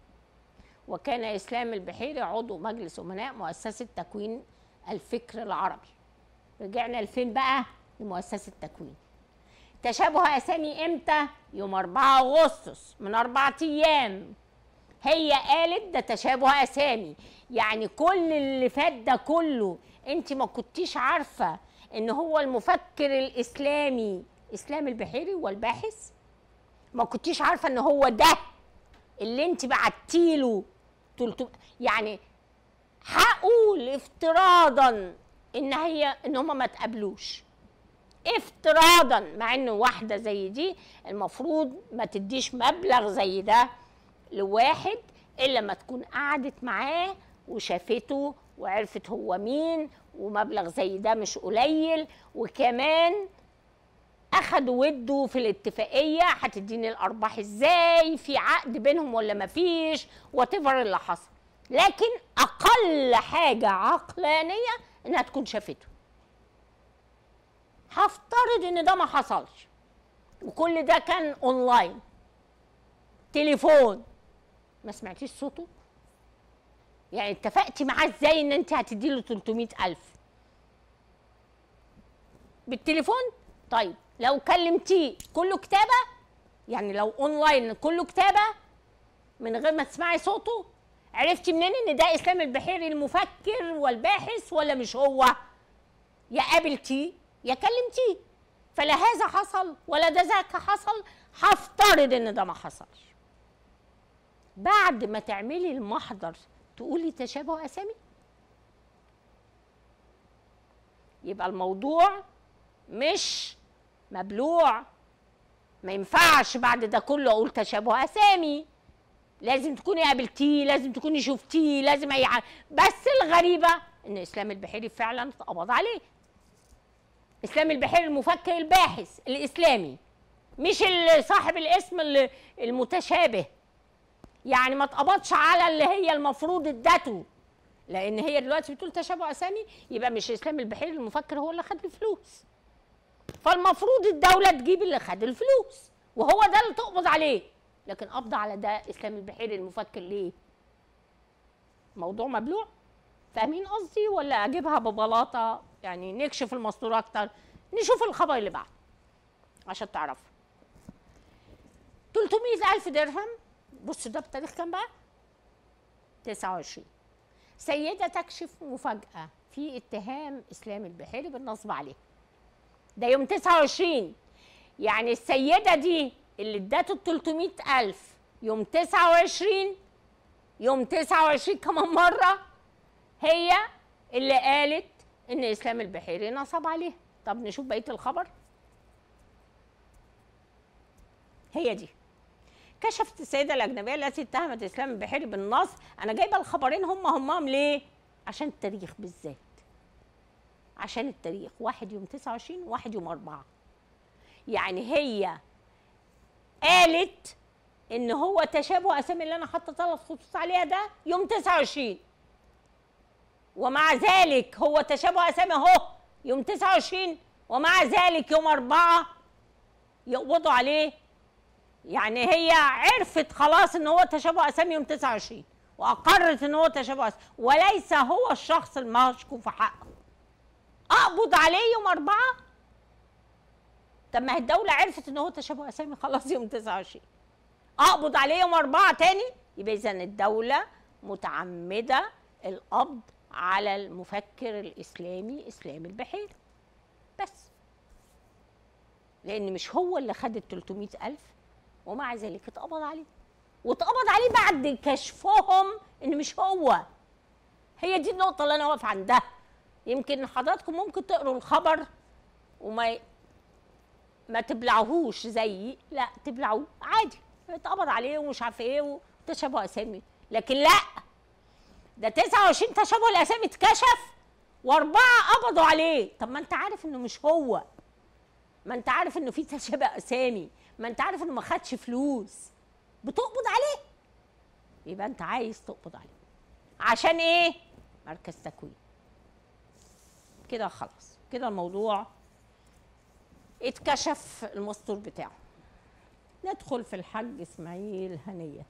وكان اسلام البحيري عضو مجلس امناء مؤسسه تكوين الفكر العربي رجعنا لفين بقى لمؤسسه التكوين تشابه اسامي امتى يوم 4 اغسطس من اربع ايام هي قالت ده تشابه اسامي يعني كل اللي فات ده كله انت ما كنتيش عارفه ان هو المفكر الاسلامي اسلام البحيري والباحث ما كنتيش عارفه ان هو ده اللي انت بعتيله يعني هقول افتراضا ان هي ان هم ما تقابلوش افتراضا مع ان واحده زي دي المفروض ما تديش مبلغ زي ده لواحد الا لما تكون قعدت معاه وشافته وعرفت هو مين ومبلغ زي ده مش قليل وكمان اخدوا ودوا في الاتفاقيه هتديني الارباح ازاي في عقد بينهم ولا مفيش واتيفر اللي حصل لكن اقل حاجه عقلانيه انها تكون شافته هفترض ان ده ما حصلش وكل ده كان اونلاين تليفون ما سمعتيش صوته يعني اتفقتي معاه ازاي ان انت هتدي له 300 الف بالتليفون طيب لو كلمتيه كله كتابه يعني لو اونلاين كله كتابه من غير ما تسمعي صوته عرفتي منين ان ده اسلام البحيري المفكر والباحث ولا مش هو يا قابلتيه يا كلمتيه فلا هذا حصل ولا ده ذاك حصل هفترض ان ده ما حصلش بعد ما تعملي المحضر تقولي تشابه اسامي يبقى الموضوع مش مبلوع ما ينفعش بعد ده كله اقول تشابه اسامي لازم تكوني قابلتيه لازم تكوني شفتيه لازم اي حاجه بس الغريبه ان اسلام البحيري فعلا اتقبض عليه اسلام البحيري المفكر الباحث الاسلامي مش صاحب الاسم المتشابه يعني ما اتقبضش على اللي هي المفروض ادته لان هي دلوقتي بتقول تشابه اسامي يبقى مش اسلام البحيري المفكر هو اللي خد الفلوس فالمفروض الدوله تجيب اللي خد الفلوس وهو ده اللي تقبض عليه لكن قبض على ده اسلام البحيري المفكر ليه موضوع مبلوع فاهمين قصدي ولا اجيبها ببلاطه يعني نكشف المستور اكتر نشوف الخبر اللي بعد عشان تعرفوا 300 ألف درهم بص ده بتاريخ كام بقى 29 سيدة تكشف مفاجأة في اتهام إسلام البحيري بالنصب عليه ده يوم 29 يعني السيدة دي اللي ادته 300 ألف يوم 29 يوم 29 كمان مرة هي اللي قالت إن إسلام البحيري نصب عليه طب نشوف بقية الخبر هي دي كشفت السيدة الأجنبية التي اتهمت إسلام البحيري بالنصب أنا جايبة الخبرين هم همام ليه؟ عشان التاريخ بالذات عشان التاريخ واحد يوم 29 واحد يوم أربعة يعني هي قالت إن هو تشابه أسامي اللي أنا حاطة ثلاث خطوط عليها ده يوم 29 ومع ذلك هو تشابه أسامي أهو يوم 29 ومع ذلك يوم أربعة يقبضوا عليه يعني هي عرفت خلاص ان هو تشابه اسامي يوم 29 واقرت ان هو تشابه اسامي وليس هو الشخص المشكوك في حقه اقبض عليه يوم أربعة طب ما هي الدولة عرفت ان هو تشابه اسامي خلاص يوم 29 اقبض عليه يوم أربعة تاني يبقى اذا الدولة متعمدة القبض على المفكر الاسلامي اسلام البحيري بس لان مش هو اللي خد ال 300 الف ومع ذلك اتقبض عليه واتقبض عليه بعد كشفهم ان مش هو هي دي النقطة اللي أنا واقف عندها يمكن حضراتكم ممكن تقروا الخبر وما ي... ما تبلعوهوش زيي لا تبلعوه عادي اتقبض عليه ومش عارفه ايه وتشابه اسامي لكن لا ده 29 تشابه الاسامي اتكشف واربعه قبضوا عليه طب ما انت عارف انه مش هو ما انت عارف انه في تشابه اسامي ما انت عارف انه ما خدش فلوس بتقبض عليه يبقى انت عايز تقبض عليه عشان ايه مركز تكوين كده خلاص كده الموضوع اتكشف المستور بتاعه ندخل في الحاج اسماعيل هنيه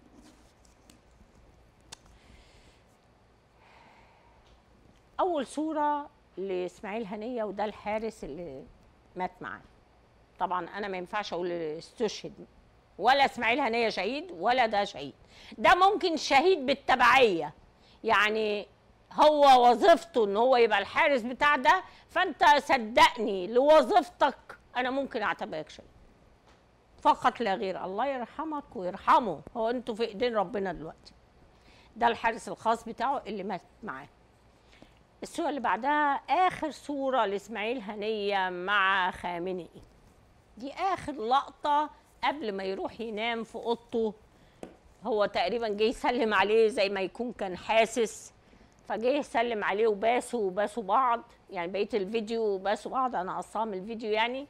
اول صوره لاسماعيل هنيه وده الحارس اللي مات معاه طبعا انا ما ينفعش اقول استشهد ولا اسماعيل هنيه شهيد ولا ده شهيد ده ممكن شهيد بالتبعيه يعني هو وظيفته ان هو يبقى الحارس بتاع ده فانت صدقني لوظيفتك انا ممكن اعتبرك شهيد فقط لا غير الله يرحمك ويرحمه هو انتوا في ايدين ربنا دلوقتي ده الحارس الخاص بتاعه اللي مات معاه الصورة اللي بعدها آخر صورة لإسماعيل هنية مع خامنئي دي آخر لقطة قبل ما يروح ينام في أوضته هو تقريبا جه يسلم عليه زي ما يكون كان حاسس فجه يسلم عليه وباسوا وباسوا بعض يعني بقيه الفيديو باسوا بعض انا قصام الفيديو يعني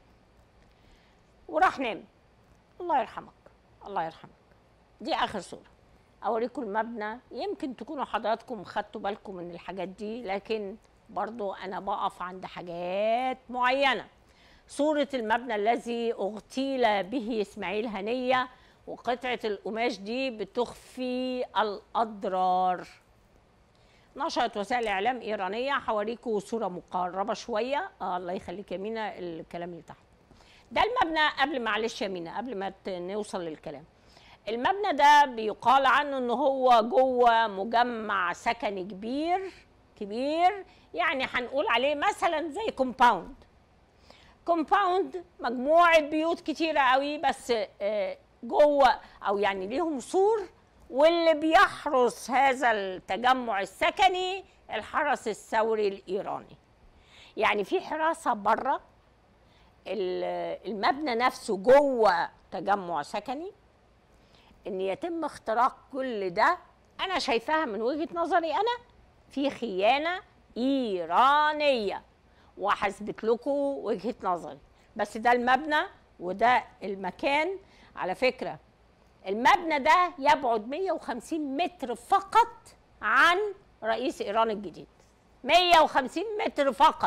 وراح نام الله يرحمك الله يرحمك دي اخر صوره اوريكم المبنى يمكن تكونوا حضراتكم خدتوا بالكم من الحاجات دي لكن برضو انا بقف عند حاجات معينه صوره المبنى الذي اغتيل به اسماعيل هنيه وقطعه القماش دي بتخفي الاضرار نشرت وسائل اعلام ايرانيه هوريكم صوره مقربه شويه آه الله يخليك يا مينا الكلام اللي تحت ده المبنى قبل معلش يا مينا قبل ما ت- نوصل للكلام المبنى ده بيقال عنه ان هو جوه مجمع سكني كبير كبير يعني هنقول عليه مثلا زي كومباوند كومباوند مجموعه بيوت كتيره قوي بس آه، جوه او يعني ليهم سور واللي بيحرس هذا التجمع السكني الحرس الثوري الايراني يعني في حراسه بره ال- المبنى نفسه جوه تجمع سكني ان يتم اختراق كل ده انا شايفاها من وجهه نظري انا في خيانه ايرانيه وهثبت لكم وجهه نظري بس ده المبنى وده المكان على فكره المبنى ده يبعد 150 متر فقط عن رئيس ايران الجديد 150 متر فقط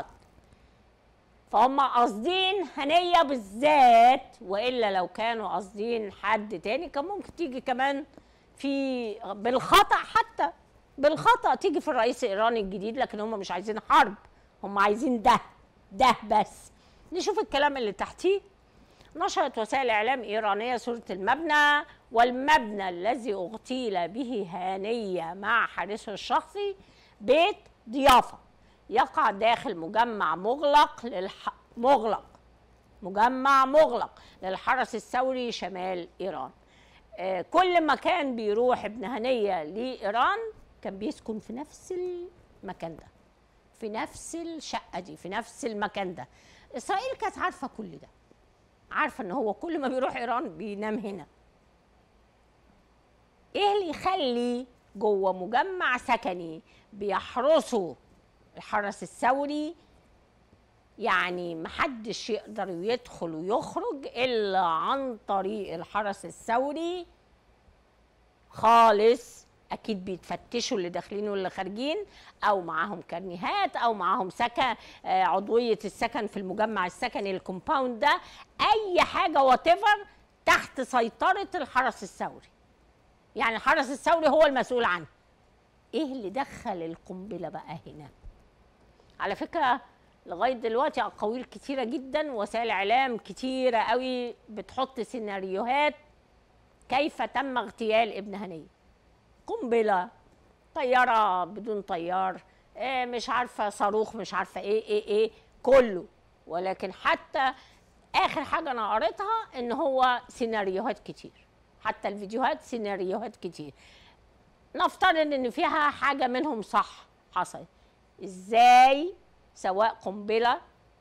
فهم قاصدين هنية بالذات والا لو كانوا قاصدين حد تاني كان ممكن تيجي كمان في بالخطا حتى بالخطا تيجي في الرئيس الايراني الجديد لكن هم مش عايزين حرب هم عايزين ده ده بس نشوف الكلام اللي تحتيه نشرت وسائل اعلام ايرانيه صوره المبنى والمبنى الذي اغتيل به هانيه مع حارسه الشخصي بيت ضيافه يقع داخل مجمع مغلق للح... مغلق مجمع مغلق للحرس الثوري شمال ايران آه كل ما كان بيروح ابن هنيه لايران كان بيسكن في نفس المكان ده في نفس الشقه دي في نفس المكان ده اسرائيل كانت عارفه كل ده عارفه ان هو كل ما بيروح ايران بينام هنا ايه اللي يخلي جوه مجمع سكني بيحرسوا الحرس الثوري يعني محدش يقدر يدخل ويخرج الا عن طريق الحرس الثوري خالص اكيد بيتفتشوا اللي داخلين واللي خارجين او معاهم كارنيهات او معاهم سكن آه، عضويه السكن في المجمع السكني الكومباوند ده اي حاجه وات تحت سيطره الحرس الثوري يعني الحرس الثوري هو المسؤول عنه ايه اللي دخل القنبله بقى هنا على فكره لغايه دلوقتي اقاويل كتيره جدا وسائل اعلام كتيره قوي بتحط سيناريوهات كيف تم اغتيال ابن هنيه قنبله طياره بدون طيار إيه مش عارفه صاروخ مش عارفه ايه ايه ايه كله ولكن حتى اخر حاجه انا قريتها ان هو سيناريوهات كتير حتى الفيديوهات سيناريوهات كتير نفترض ان فيها حاجه منهم صح حصلت ازاي سواء قنبله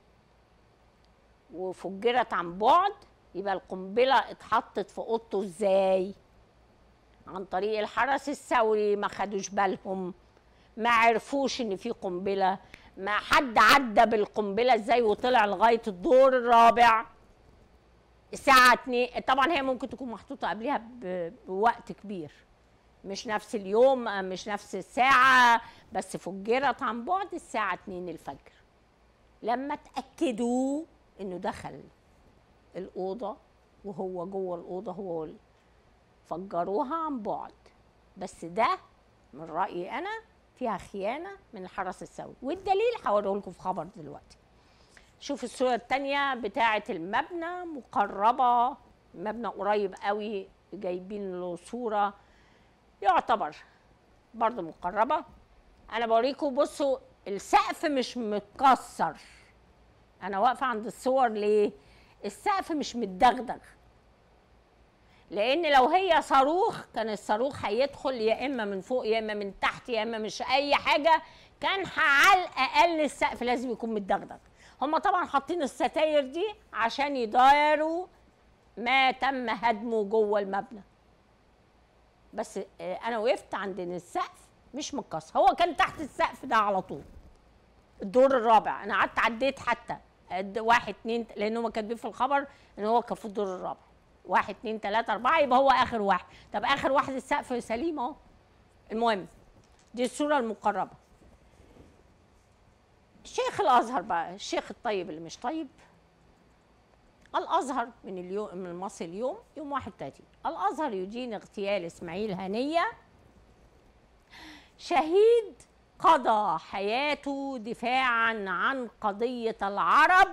وفجرت عن بعد يبقى القنبله اتحطت في اوضته ازاي عن طريق الحرس الثوري ما خدوش بالهم ما عرفوش ان في قنبله ما حد عدى بالقنبله ازاي وطلع لغايه الدور الرابع الساعه 2 طبعا هي ممكن تكون محطوطه قبلها ب- بوقت كبير مش نفس اليوم مش نفس الساعه بس فجرت عن بعد الساعه 2 الفجر لما اتاكدوا انه دخل الاوضه وهو جوه الاوضه هو ال- فجروها عن بعد بس ده من رايي انا فيها خيانه من الحرس الثوري والدليل هوريه لكم في خبر دلوقتي شوف الصوره الثانيه بتاعه المبنى مقربه مبنى قريب قوي جايبين له صوره يعتبر برضه مقربه انا بوريكم بصوا السقف مش متكسر انا واقفه عند الصور ليه السقف مش متدغدغ لان لو هي صاروخ كان الصاروخ هيدخل يا اما من فوق يا اما من تحت يا اما مش اي حاجه كان على الاقل السقف لازم يكون متدغدغ هم طبعا حاطين الستاير دي عشان يداروا ما تم هدمه جوه المبنى بس آه، انا وقفت عند ان السقف مش متكسر هو كان تحت السقف ده على طول الدور الرابع انا قعدت عديت حتى قد واحد اتنين لان هم كاتبين في الخبر ان هو كان في الدور الرابع واحد اتنين تلاته اربعه يبقى هو اخر واحد طب اخر واحد السقف سليم اهو المهم دي الصوره المقربه شيخ الازهر بقى الشيخ الطيب اللي مش طيب الازهر من اليوم من مصر اليوم يوم 31 الازهر يدين اغتيال اسماعيل هنيه شهيد قضى حياته دفاعا عن قضيه العرب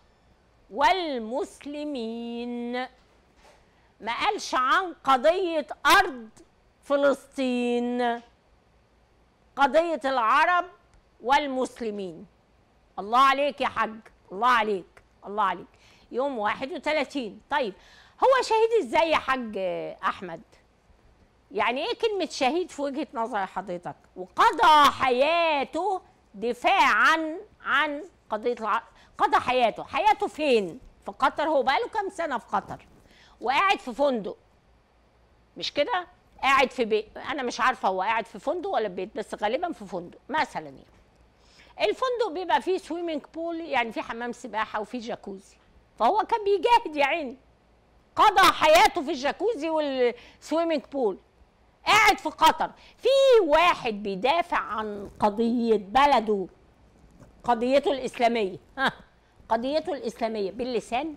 والمسلمين ما قالش عن قضيه ارض فلسطين قضيه العرب والمسلمين الله عليك يا حاج الله عليك الله عليك يوم 31 طيب هو شهيد ازاي يا حاج احمد يعني ايه كلمة شهيد في وجهة نظر حضرتك وقضى حياته دفاعا عن قضية الع... قضى حياته حياته فين في قطر هو بقاله كام سنة في قطر وقاعد في فندق مش كده قاعد في بيت انا مش عارفة هو قاعد في فندق ولا بيت بس غالبا في فندق مثلا يعني الفندق بيبقى فيه سويمنج بول يعني فيه حمام سباحة وفيه جاكوزي فهو كان بيجاهد يا عيني قضى حياته في الجاكوزي والسويمنج بول قاعد في قطر في واحد بيدافع عن قضية بلده قضيته الإسلامية ها قضيته الإسلامية باللسان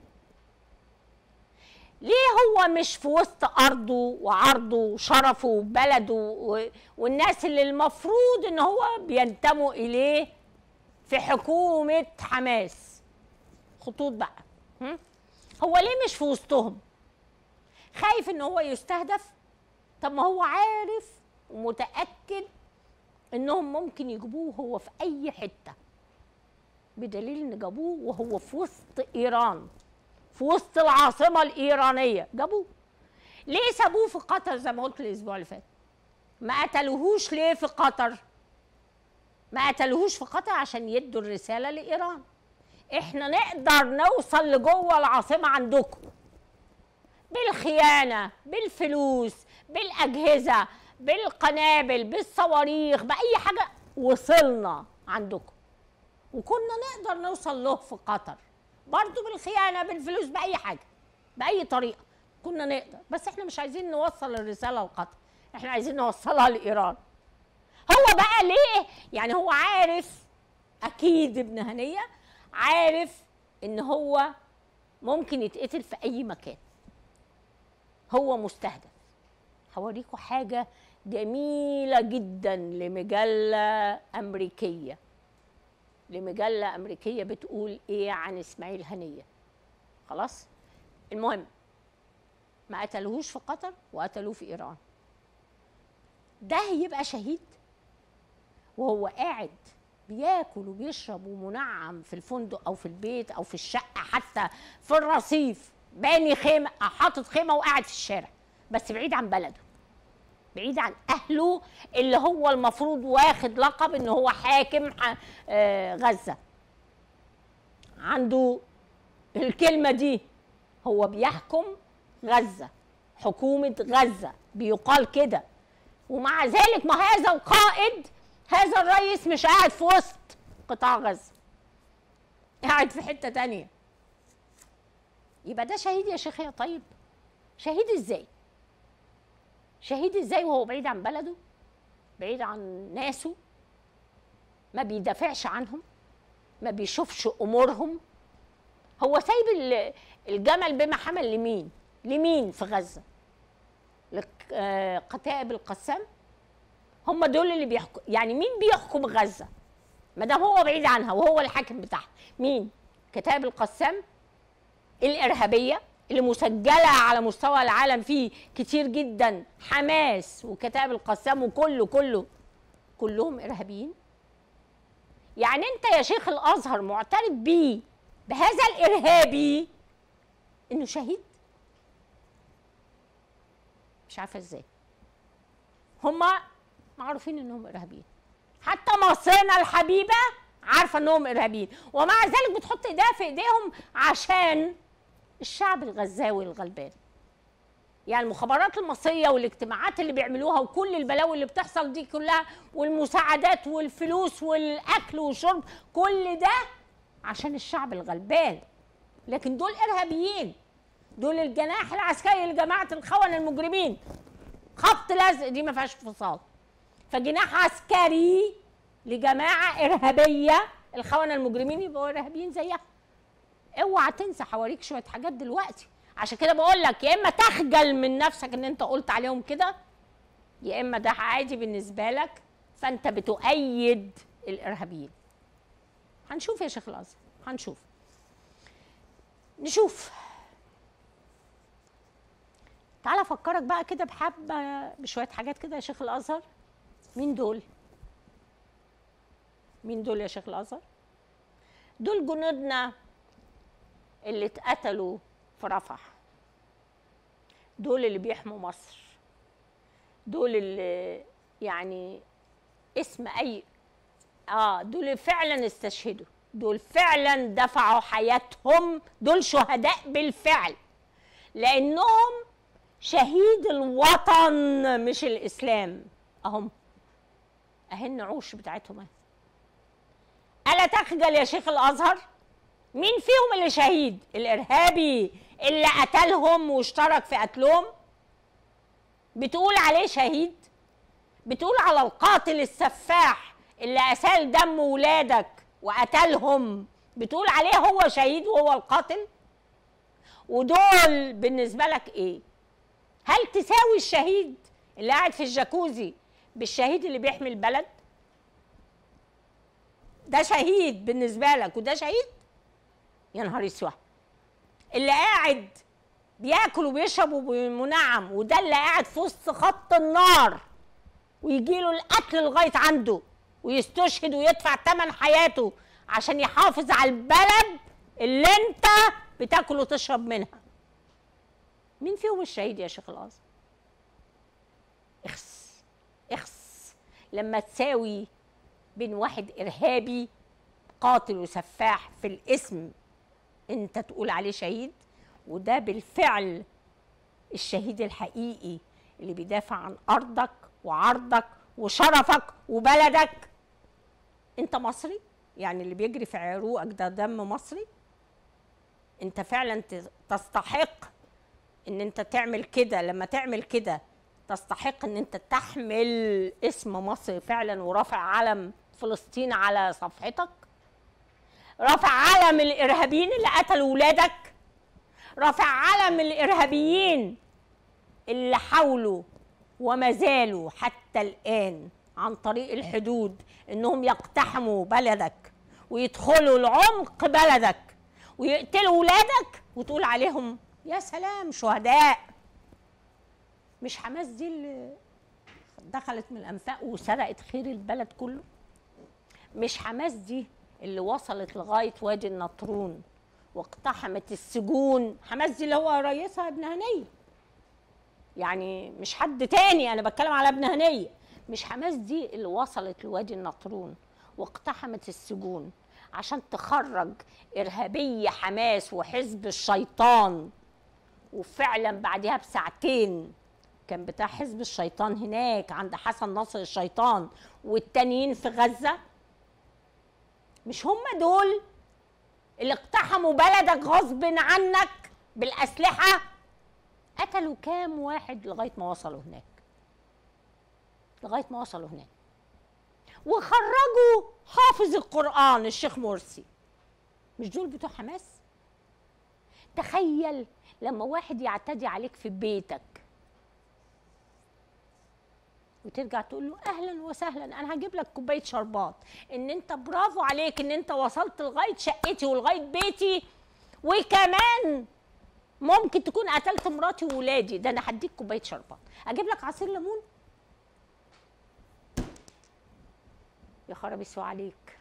ليه هو مش في وسط أرضه وعرضه وشرفه وبلده و- والناس اللي المفروض إن هو بينتموا إليه في حكومة حماس خطوط بقى هم؟ هو ليه مش في وسطهم خايف ان هو يستهدف طب ما هو عارف ومتاكد انهم ممكن يجيبوه هو في اي حته بدليل ان جابوه وهو في وسط ايران في وسط العاصمه الايرانيه جابوه ليه سابوه في قطر زي ما قلت الاسبوع اللي فات ما قتلوهوش ليه في قطر ما قتلوهوش في قطر عشان يدوا الرساله لايران احنا نقدر نوصل لجوه العاصمه عندكم بالخيانه بالفلوس بالاجهزه بالقنابل بالصواريخ باي حاجه وصلنا عندكم وكنا نقدر نوصل له في قطر برضه بالخيانه بالفلوس باي حاجه باي طريقه كنا نقدر بس احنا مش عايزين نوصل الرساله لقطر احنا عايزين نوصلها لايران هو بقى ليه يعني هو عارف اكيد ابن هنيه عارف ان هو ممكن يتقتل في اي مكان هو مستهدف هوريكم حاجه جميله جدا لمجله امريكيه لمجله امريكيه بتقول ايه عن اسماعيل هنيه خلاص المهم ما قتلوهوش في قطر وقتلوه في ايران ده يبقى شهيد وهو قاعد بياكل وبيشرب ومنعم في الفندق او في البيت او في الشقه حتى في الرصيف باني خيمه حاطط خيمه وقاعد في الشارع بس بعيد عن بلده بعيد عن اهله اللي هو المفروض واخد لقب ان هو حاكم آه، غزه عنده الكلمه دي هو بيحكم غزه حكومه غزه بيقال كده ومع ذلك ما هذا القائد هذا الرئيس مش قاعد في وسط قطاع غزه قاعد في حته تانية يبقى ده شهيد يا شيخ يا طيب شهيد ازاي شهيد ازاي وهو بعيد عن بلده بعيد عن ناسه ما بيدافعش عنهم ما بيشوفش امورهم هو سايب الجمل بما حمل لمين لمين في غزه لكتائب آه، القسام هم دول اللي بيحكم يعني مين بيحكم غزه ما دام هو بعيد عنها وهو الحاكم بتاعها مين كتائب القسام الارهابيه اللي مسجله على مستوى العالم فيه كتير جدا حماس وكتائب القسام وكله كله كلهم ارهابيين يعني انت يا شيخ الازهر معترف بيه بهذا الارهابي انه شهيد مش عارفه ازاي هما معروفين انهم ارهابيين حتى مصرنا الحبيبه عارفه انهم ارهابيين ومع ذلك بتحط ايديها في ايديهم عشان الشعب الغزاوي الغلبان يعني المخابرات المصريه والاجتماعات اللي بيعملوها وكل البلاوي اللي بتحصل دي كلها والمساعدات والفلوس والاكل والشرب كل ده عشان الشعب الغلبان لكن دول ارهابيين دول الجناح العسكري لجماعه الخونه المجرمين خط لزق دي ما فيهاش فصال فجناح عسكري لجماعه ارهابيه الخونه المجرمين يبقوا ارهابيين زيها اوعى تنسى حواليك شويه حاجات دلوقتي عشان كده بقول لك يا اما تخجل من نفسك ان انت قلت عليهم كده يا اما ده عادي بالنسبه لك فانت بتؤيد الارهابيين هنشوف يا شيخ الازهر هنشوف نشوف تعالى افكرك بقى كده بحبه بشويه حاجات كده يا شيخ الازهر مين دول مين دول يا شيخ الازهر دول جنودنا اللي اتقتلوا في رفح دول اللي بيحموا مصر دول اللي يعني اسم اي اه دول فعلا استشهدوا دول فعلا دفعوا حياتهم دول شهداء بالفعل لانهم شهيد الوطن مش الاسلام اهم اهي النعوش بتاعتهم الا تخجل يا شيخ الازهر مين فيهم اللي شهيد الارهابي اللي قتلهم واشترك في قتلهم بتقول عليه شهيد بتقول على القاتل السفاح اللي اسال دم ولادك وقتلهم بتقول عليه هو شهيد وهو القاتل ودول بالنسبه لك ايه هل تساوي الشهيد اللي قاعد في الجاكوزي بالشهيد اللي بيحمي البلد ده شهيد بالنسبه لك وده شهيد يا نهار اسود اللي قاعد بياكل وبيشرب ومنعم وده اللي قاعد في وسط خط النار ويجي له القتل لغايه عنده ويستشهد ويدفع ثمن حياته عشان يحافظ على البلد اللي انت بتاكل وتشرب منها مين فيهم الشهيد يا شيخ الازهر اخس اخس لما تساوي بين واحد ارهابي قاتل وسفاح في الاسم انت تقول عليه شهيد وده بالفعل الشهيد الحقيقي اللي بيدافع عن ارضك وعرضك وشرفك وبلدك انت مصري يعني اللي بيجري في عروقك ده دم مصري انت فعلا ت- تستحق ان انت تعمل كده لما تعمل كده تستحق ان انت تحمل اسم مصر فعلا ورافع علم فلسطين على صفحتك رافع علم الارهابيين اللي قتلوا ولادك رافع علم الارهابيين اللي حاولوا وما زالوا حتى الان عن طريق الحدود انهم يقتحموا بلدك ويدخلوا لعمق بلدك ويقتلوا ولادك وتقول عليهم يا سلام شهداء مش حماس دي اللي دخلت من الانفاق وسرقت خير البلد كله مش حماس دي اللي وصلت لغايه وادي النطرون واقتحمت السجون حماس دي اللي هو رئيسها ابن هنيه يعني مش حد تاني انا بتكلم على ابن هنيه مش حماس دي اللي وصلت لوادي النطرون واقتحمت السجون عشان تخرج ارهابيه حماس وحزب الشيطان وفعلا بعدها بساعتين كان بتاع حزب الشيطان هناك عند حسن ناصر الشيطان والتانيين في غزه مش هم دول اللي اقتحموا بلدك غصب عنك بالاسلحه قتلوا كام واحد لغايه ما وصلوا هناك لغايه ما وصلوا هناك وخرجوا حافظ القران الشيخ مرسي مش دول بتوع حماس تخيل لما واحد يعتدي عليك في بيتك وترجع تقول له اهلا وسهلا انا هجيب لك كوبايه شربات ان انت برافو عليك ان انت وصلت لغايه شقتي ولغايه بيتي وكمان ممكن تكون قتلت مراتي وولادي ده انا هديك كوبايه شربات اجيب لك عصير ليمون يا خرابي يسوى عليك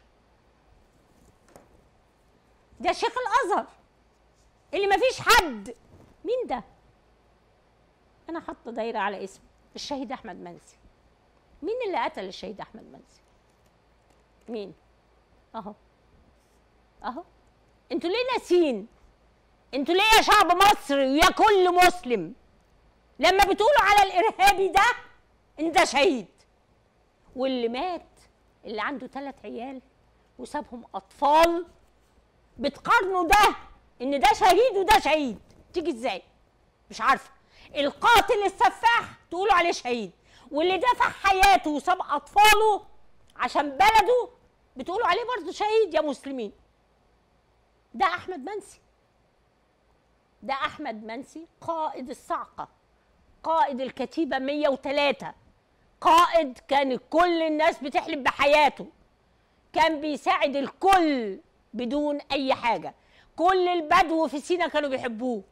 ده شيخ الازهر اللي مفيش حد مين ده انا حاطه دايره على اسمه الشهيد احمد منسي مين اللي قتل الشهيد احمد منسي مين اهو اهو انتوا ليه ناسين انتوا ليه يا شعب مصر ويا كل مسلم لما بتقولوا على الارهابي ده ان ده شهيد واللي مات اللي عنده ثلاث عيال وسابهم اطفال بتقارنوا ده ان ده شهيد وده شهيد تيجي ازاي مش عارفه القاتل السفاح تقولوا عليه شهيد واللي دفع حياته وساب اطفاله عشان بلده بتقولوا عليه برضه شهيد يا مسلمين ده احمد منسي ده احمد منسي قائد الصعقه قائد الكتيبه 103 قائد كان كل الناس بتحلم بحياته كان بيساعد الكل بدون اي حاجه كل البدو في سينا كانوا بيحبوه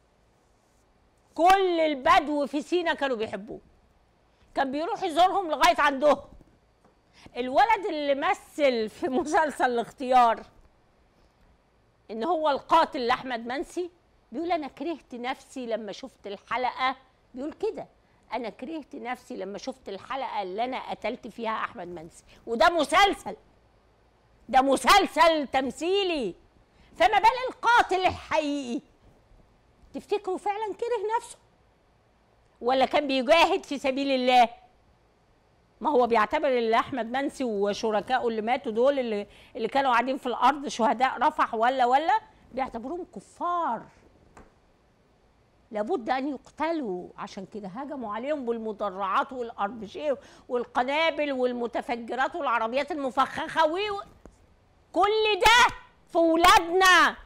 كل البدو في سينا كانوا بيحبوه كان بيروح يزورهم لغايه عندهم الولد اللي مثل في مسلسل الاختيار ان هو القاتل لاحمد منسي بيقول انا كرهت نفسي لما شفت الحلقه بيقول كده انا كرهت نفسي لما شفت الحلقه اللي انا قتلت فيها احمد منسي وده مسلسل ده مسلسل تمثيلي فما بال القاتل الحقيقي تفتكروا فعلا كره نفسه ولا كان بيجاهد في سبيل الله ما هو بيعتبر اللي احمد منسي وشركائه اللي ماتوا دول اللي اللي كانوا قاعدين في الارض شهداء رفح ولا ولا بيعتبروهم كفار لابد ان يقتلوا عشان كده هجموا عليهم بالمدرعات والاربجيه والقنابل والمتفجرات والعربيات المفخخه و كل ده في ولادنا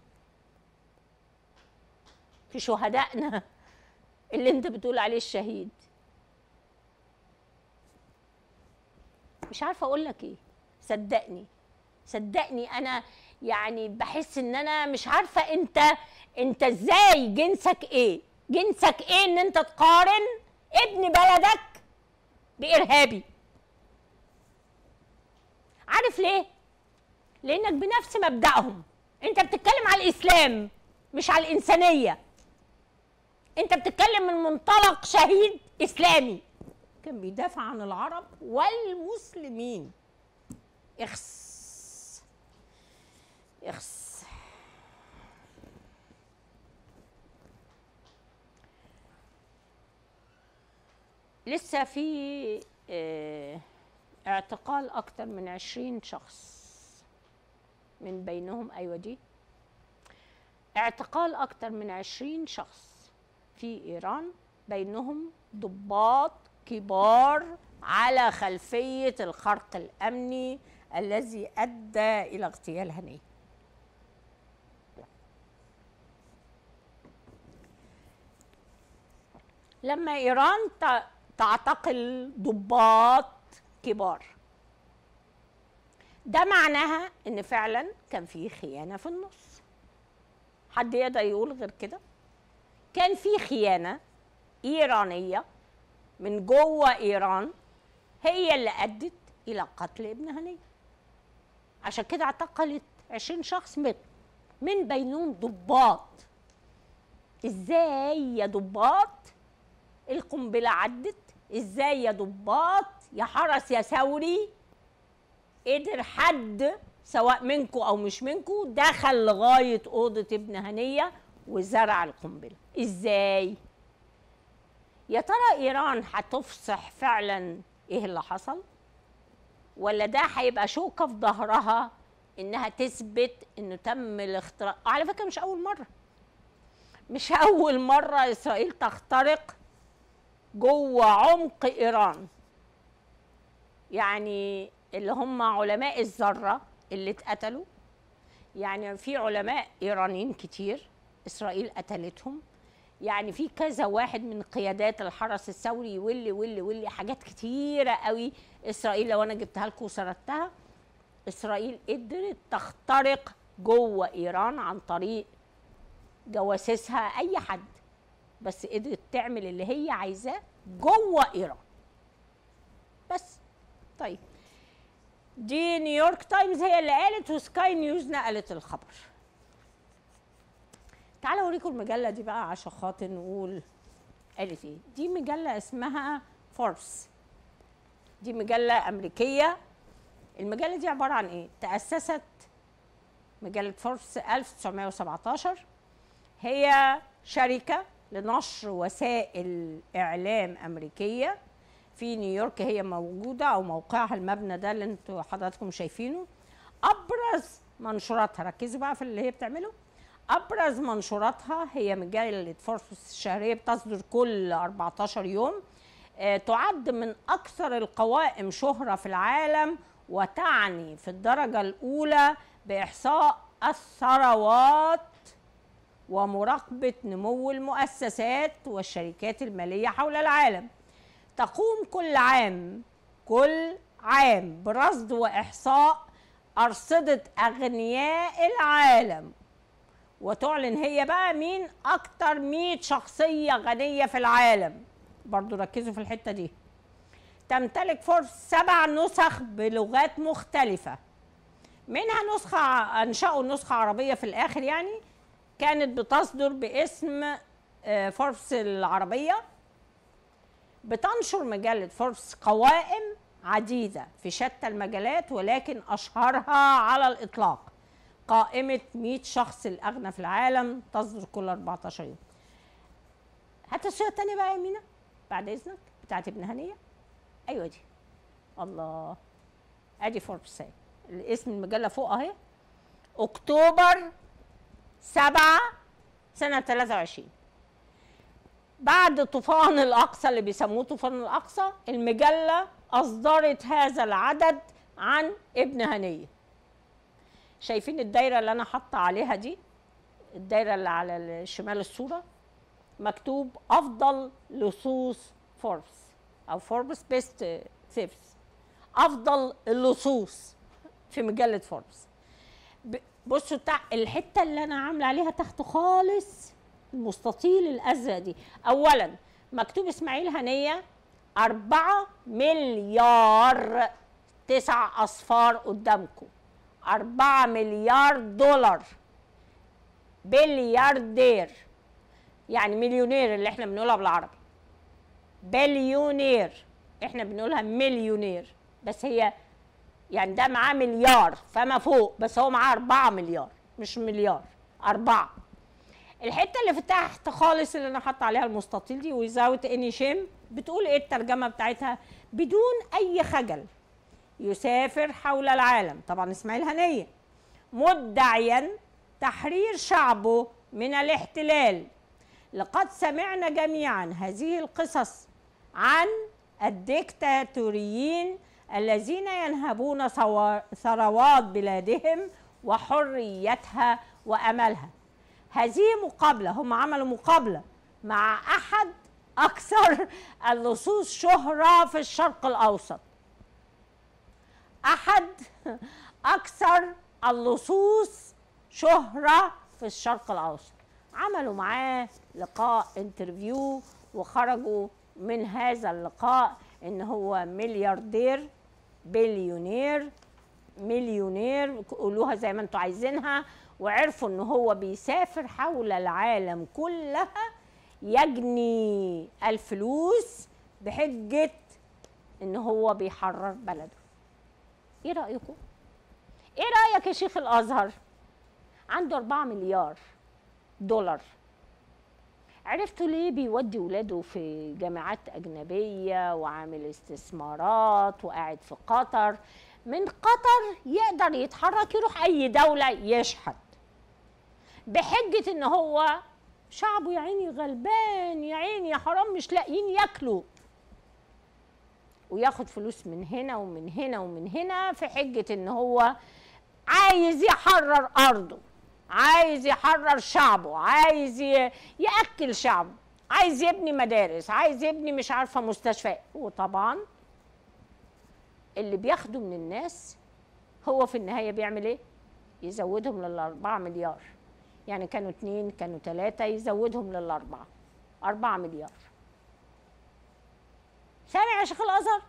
في شهدائنا اللي انت بتقول عليه الشهيد مش عارفه اقول لك ايه صدقني صدقني انا يعني بحس ان انا مش عارفه انت انت ازاي جنسك ايه جنسك ايه ان انت تقارن ابن بلدك بارهابي عارف ليه لانك بنفس مبدأهم انت بتتكلم على الاسلام مش على الانسانيه انت بتتكلم من منطلق شهيد اسلامي كان بيدافع عن العرب والمسلمين اخس يخس لسه في آه، اعتقال أكتر من عشرين شخص من بينهم أيوة دي اعتقال أكتر من عشرين شخص في إيران بينهم ضباط كبار على خلفية الخرق الأمني الذي أدى إلى اغتيال هنيه لما إيران ت- تعتقل ضباط كبار ده معناها ان فعلا كان في خيانه في النص حد يقدر يقول غير كده كان في خيانه ايرانيه من جوه ايران هي اللي ادت الى قتل ابن هنيه عشان كده اعتقلت 20 شخص من من بينهم ضباط ازاي يا ضباط القنبله عدت ازاي يا ضباط يا حرس يا ثوري قدر حد سواء منكم او مش منكم دخل لغايه اوضه ابن هنيه وزرع القنبله ازاي يا ترى ايران هتفصح فعلا ايه اللي حصل ولا ده هيبقى شوكه في ظهرها انها تثبت انه تم الاختراق على فكره مش اول مره مش اول مره اسرائيل تخترق جوه عمق ايران يعني اللي هم علماء الذره اللي اتقتلوا يعني في علماء ايرانيين كتير اسرائيل قتلتهم يعني في كذا واحد من قيادات الحرس الثوري واللي واللي واللي حاجات كتيره قوي اسرائيل لو انا جبتها لكم وسردتها اسرائيل قدرت تخترق جوه ايران عن طريق جواسيسها اي حد بس قدرت تعمل اللي هي عايزاه جوه ايران بس طيب دي نيويورك تايمز هي اللي قالت وسكاي نيوز نقلت الخبر تعالوا اوريكم المجله دي بقى عشان خاطر نقول قالت ايه دي مجله اسمها فوربس دي مجله امريكيه المجله دي عباره عن ايه تاسست مجله فوربس 1917 هي شركه لنشر وسائل اعلام امريكيه في نيويورك هي موجوده او موقعها المبنى ده اللي انتوا حضراتكم شايفينه ابرز منشوراتها ركزوا بقى في اللي هي بتعمله ابرز منشوراتها هي مجله فوربس الشهريه بتصدر كل 14 يوم آه، تعد من اكثر القوائم شهره في العالم وتعني في الدرجه الاولى باحصاء الثروات ومراقبه نمو المؤسسات والشركات الماليه حول العالم تقوم كل عام كل عام برصد واحصاء ارصده اغنياء العالم وتعلن هي بقى مين اكتر 100 شخصيه غنيه في العالم برضو ركزوا في الحته دي تمتلك فورس سبع نسخ بلغات مختلفه منها نسخه ع- انشأوا نسخه عربيه في الاخر يعني كانت بتصدر باسم آه، فوربس العربيه بتنشر مجلة فوربس قوائم عديدة في شتى المجالات ولكن أشهرها على الإطلاق قائمة 100 شخص الأغنى في العالم تصدر كل 14 يوم هات الصورة التانية بقى يا مينا بعد إذنك بتاعت ابن هنية أيوة دي الله أدي فوربس اهي اسم المجلة فوق أهي أكتوبر 7 سنة 23 بعد طوفان الأقصى اللي بيسموه طوفان الأقصى المجلة أصدرت هذا العدد عن ابن هنية شايفين الدايرة اللي أنا حاطة عليها دي الدايرة اللي على شمال الصورة مكتوب أفضل لصوص فوربس أو فوربس بيست ثيفز أفضل اللصوص في مجلة فوربس ب- بصوا تع... الحتة اللي أنا عاملة عليها تحت خالص المستطيل الأزرق دي أولا مكتوب إسماعيل هنية أربعة مليار تسع أصفار قدامكم أربعة مليار دولار بلياردير يعني مليونير اللي احنا بنقولها بالعربي بليونير احنا بنقولها مليونير بس هي يعني ده معاه مليار فما فوق بس هو معاه أربعة مليار مش مليار أربعة الحتة اللي في تحت خالص اللي أنا حاطة عليها المستطيل دي without any shame بتقول إيه الترجمة بتاعتها بدون أي خجل يسافر حول العالم طبعا إسماعيل هنية مدعيا تحرير شعبه من الاحتلال لقد سمعنا جميعا هذه القصص عن الديكتاتوريين الذين ينهبون ثروات بلادهم وحريتها واملها هذه مقابله هم عملوا مقابله مع احد اكثر اللصوص شهره في الشرق الاوسط احد اكثر اللصوص شهره في الشرق الاوسط عملوا معاه لقاء انترفيو وخرجوا من هذا اللقاء ان هو ملياردير بليونير مليونير قولوها زي ما انتوا عايزينها وعرفوا ان هو بيسافر حول العالم كلها يجني الفلوس بحجة ان هو بيحرر بلده ايه رأيكم ايه رأيك يا شيخ الازهر عنده 4 مليار دولار عرفتوا ليه بيودي ولاده في جامعات أجنبية وعامل استثمارات وقاعد في قطر من قطر يقدر يتحرك يروح أي دولة يشحت بحجة إن هو شعبه يا عيني غلبان يا عيني يا حرام مش لاقيين ياكلوا وياخد فلوس من هنا ومن هنا ومن هنا في حجة إن هو عايز يحرر أرضه عايز يحرر شعبه عايز ياكل شعبه عايز يبني مدارس عايز يبني مش عارفه مستشفى وطبعا اللي بياخده من الناس هو في النهايه بيعمل ايه يزودهم للأربعة مليار يعني كانوا اتنين كانوا تلاتة يزودهم للأربعة أربعة مليار سامع يا شيخ الأزهر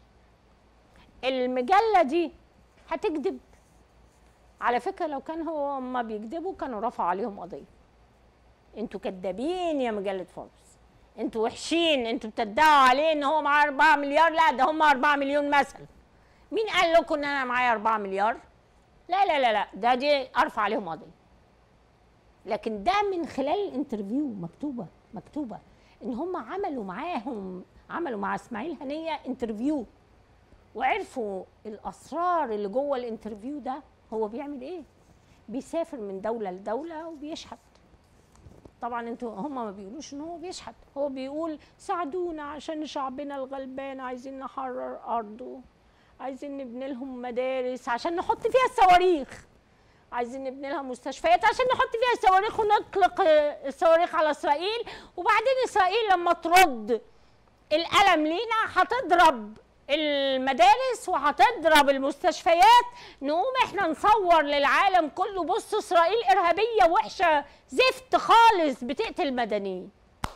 المجلة دي هتكذب على فكره لو كان هو هم بيكذبوا كانوا رفعوا عليهم قضيه انتوا كدابين يا مجله فوربس انتوا وحشين انتوا بتدعوا عليه ان هو معاه 4 مليار لا ده هم 4 مليون مثل مين قال لكم ان انا معايا 4 مليار لا لا لا لا ده دي ارفع عليهم قضيه لكن ده من خلال الانترفيو مكتوبه مكتوبه ان هم عملوا معاهم عملوا مع اسماعيل هنيه انترفيو وعرفوا الاسرار اللي جوه الانترفيو ده هو بيعمل ايه بيسافر من دوله لدوله وبيشحت طبعا انتوا هم ما بيقولوش ان هو بيشحت هو بيقول ساعدونا عشان شعبنا الغلبان عايزين نحرر ارضه عايزين نبني لهم مدارس عشان نحط فيها الصواريخ عايزين نبني لها مستشفيات عشان نحط فيها الصواريخ ونطلق الصواريخ على اسرائيل وبعدين اسرائيل لما ترد القلم لينا هتضرب المدارس وهتضرب المستشفيات نقوم احنا نصور للعالم كله بص اسرائيل ارهابيه وحشه زفت خالص بتقتل المدنيين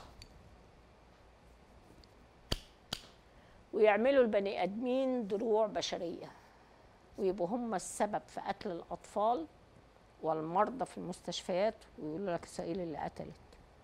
ويعملوا البني ادمين دروع بشريه ويبقوا هم السبب في قتل الاطفال والمرضى في المستشفيات ويقولوا لك اسرائيل اللي قتلت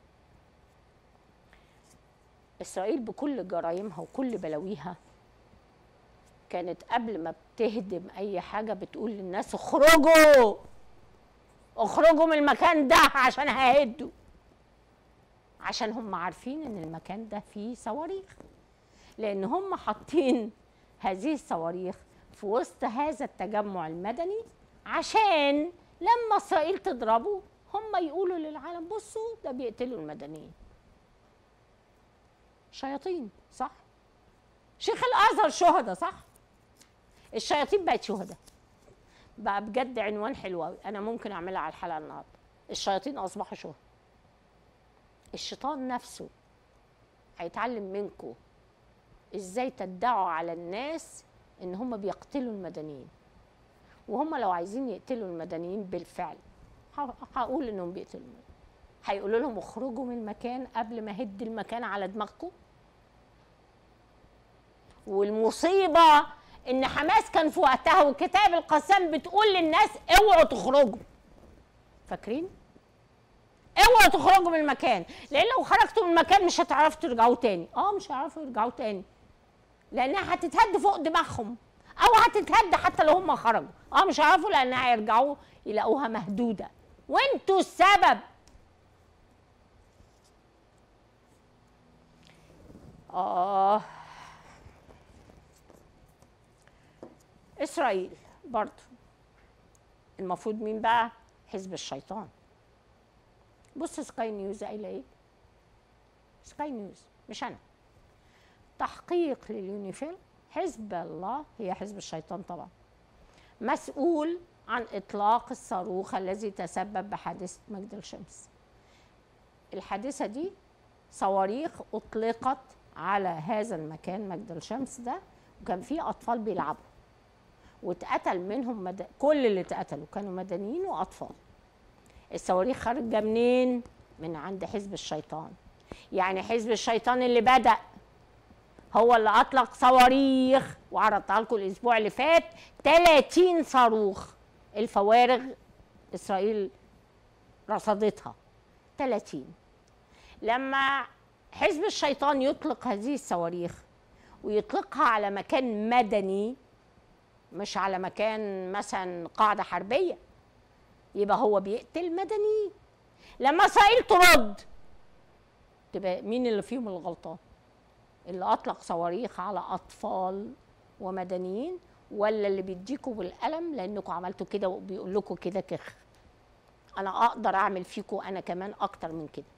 اسرائيل بكل جرائمها وكل بلاويها كانت قبل ما بتهدم اي حاجه بتقول للناس اخرجوا اخرجوا من المكان ده عشان ههده عشان هم عارفين ان المكان ده فيه صواريخ لان هم حاطين هذه الصواريخ في وسط هذا التجمع المدني عشان لما اسرائيل تضربه هم يقولوا للعالم بصوا ده بيقتلوا المدنيين شياطين صح شيخ الازهر شهداء صح الشياطين بقت شهداء بقى بجد عنوان حلو قوي انا ممكن اعملها على الحلقه النهارده الشياطين اصبحوا شهداء الشيطان نفسه هيتعلم منكم ازاي تدعوا على الناس ان هم بيقتلوا المدنيين وهم لو عايزين يقتلوا المدنيين بالفعل هقول انهم بيقتلوا المدنيين هيقولوا لهم اخرجوا من المكان قبل ما هد المكان على دماغكم والمصيبه ان حماس كان في وقتها وكتاب القسام بتقول للناس اوعوا تخرجوا فاكرين اوعوا تخرجوا من المكان لان لو خرجتوا من المكان مش هتعرفوا ترجعوا تاني اه مش هيعرفوا يرجعوا تاني لانها هتتهد فوق دماغهم او هتتهد حتى لو هم خرجوا اه مش هيعرفوا لان هيرجعوا يلاقوها مهدوده وانتوا السبب اه اسرائيل برضو المفروض مين بقى حزب الشيطان بص سكاي نيوز قايله ايه سكاي نيوز مش انا تحقيق لليونيفيل حزب الله هي حزب الشيطان طبعا مسؤول عن اطلاق الصاروخ الذي تسبب بحادثه مجد الشمس الحادثه دي صواريخ اطلقت على هذا المكان مجد الشمس ده وكان فيه اطفال بيلعبوا واتقتل منهم مد... كل اللي اتقتلوا كانوا مدنيين واطفال الصواريخ خارجه منين من عند حزب الشيطان يعني حزب الشيطان اللي بدا هو اللي اطلق صواريخ وعرضتها لكم الاسبوع اللي فات 30 صاروخ الفوارغ اسرائيل رصدتها 30 لما حزب الشيطان يطلق هذه الصواريخ ويطلقها على مكان مدني مش على مكان مثلا قاعده حربيه يبقى هو بيقتل مدنيين لما اسرائيل ترد تبقى مين اللي فيهم الغلطان اللي اطلق صواريخ على اطفال ومدنيين ولا اللي بيديكوا بالقلم لانكم عملتوا كده وبيقول لكم كده كخ انا اقدر اعمل فيكم انا كمان اكتر من كده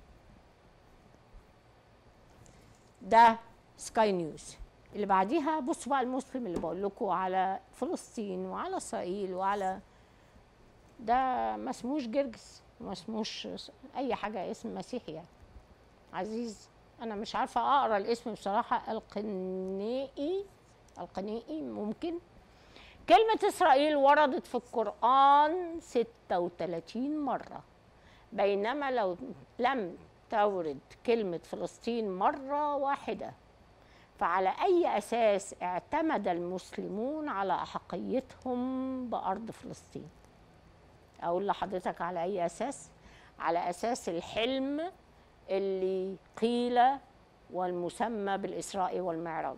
ده سكاي نيوز اللي بعديها بصوا بقى المسلم اللي بقول لكم على فلسطين وعلى اسرائيل وعلى ده ما اسموش جرجس ما اسموش اي حاجه اسم مسيحي يعني عزيز انا مش عارفه اقرا الاسم بصراحه القنيئي القنيئي ممكن كلمة إسرائيل وردت في القرآن 36 مرة بينما لو لم تورد كلمة فلسطين مرة واحدة فعلى أي أساس اعتمد المسلمون على أحقيتهم بأرض فلسطين أقول لحضرتك على أي أساس على أساس الحلم اللي قيل والمسمى بالإسراء والمعراج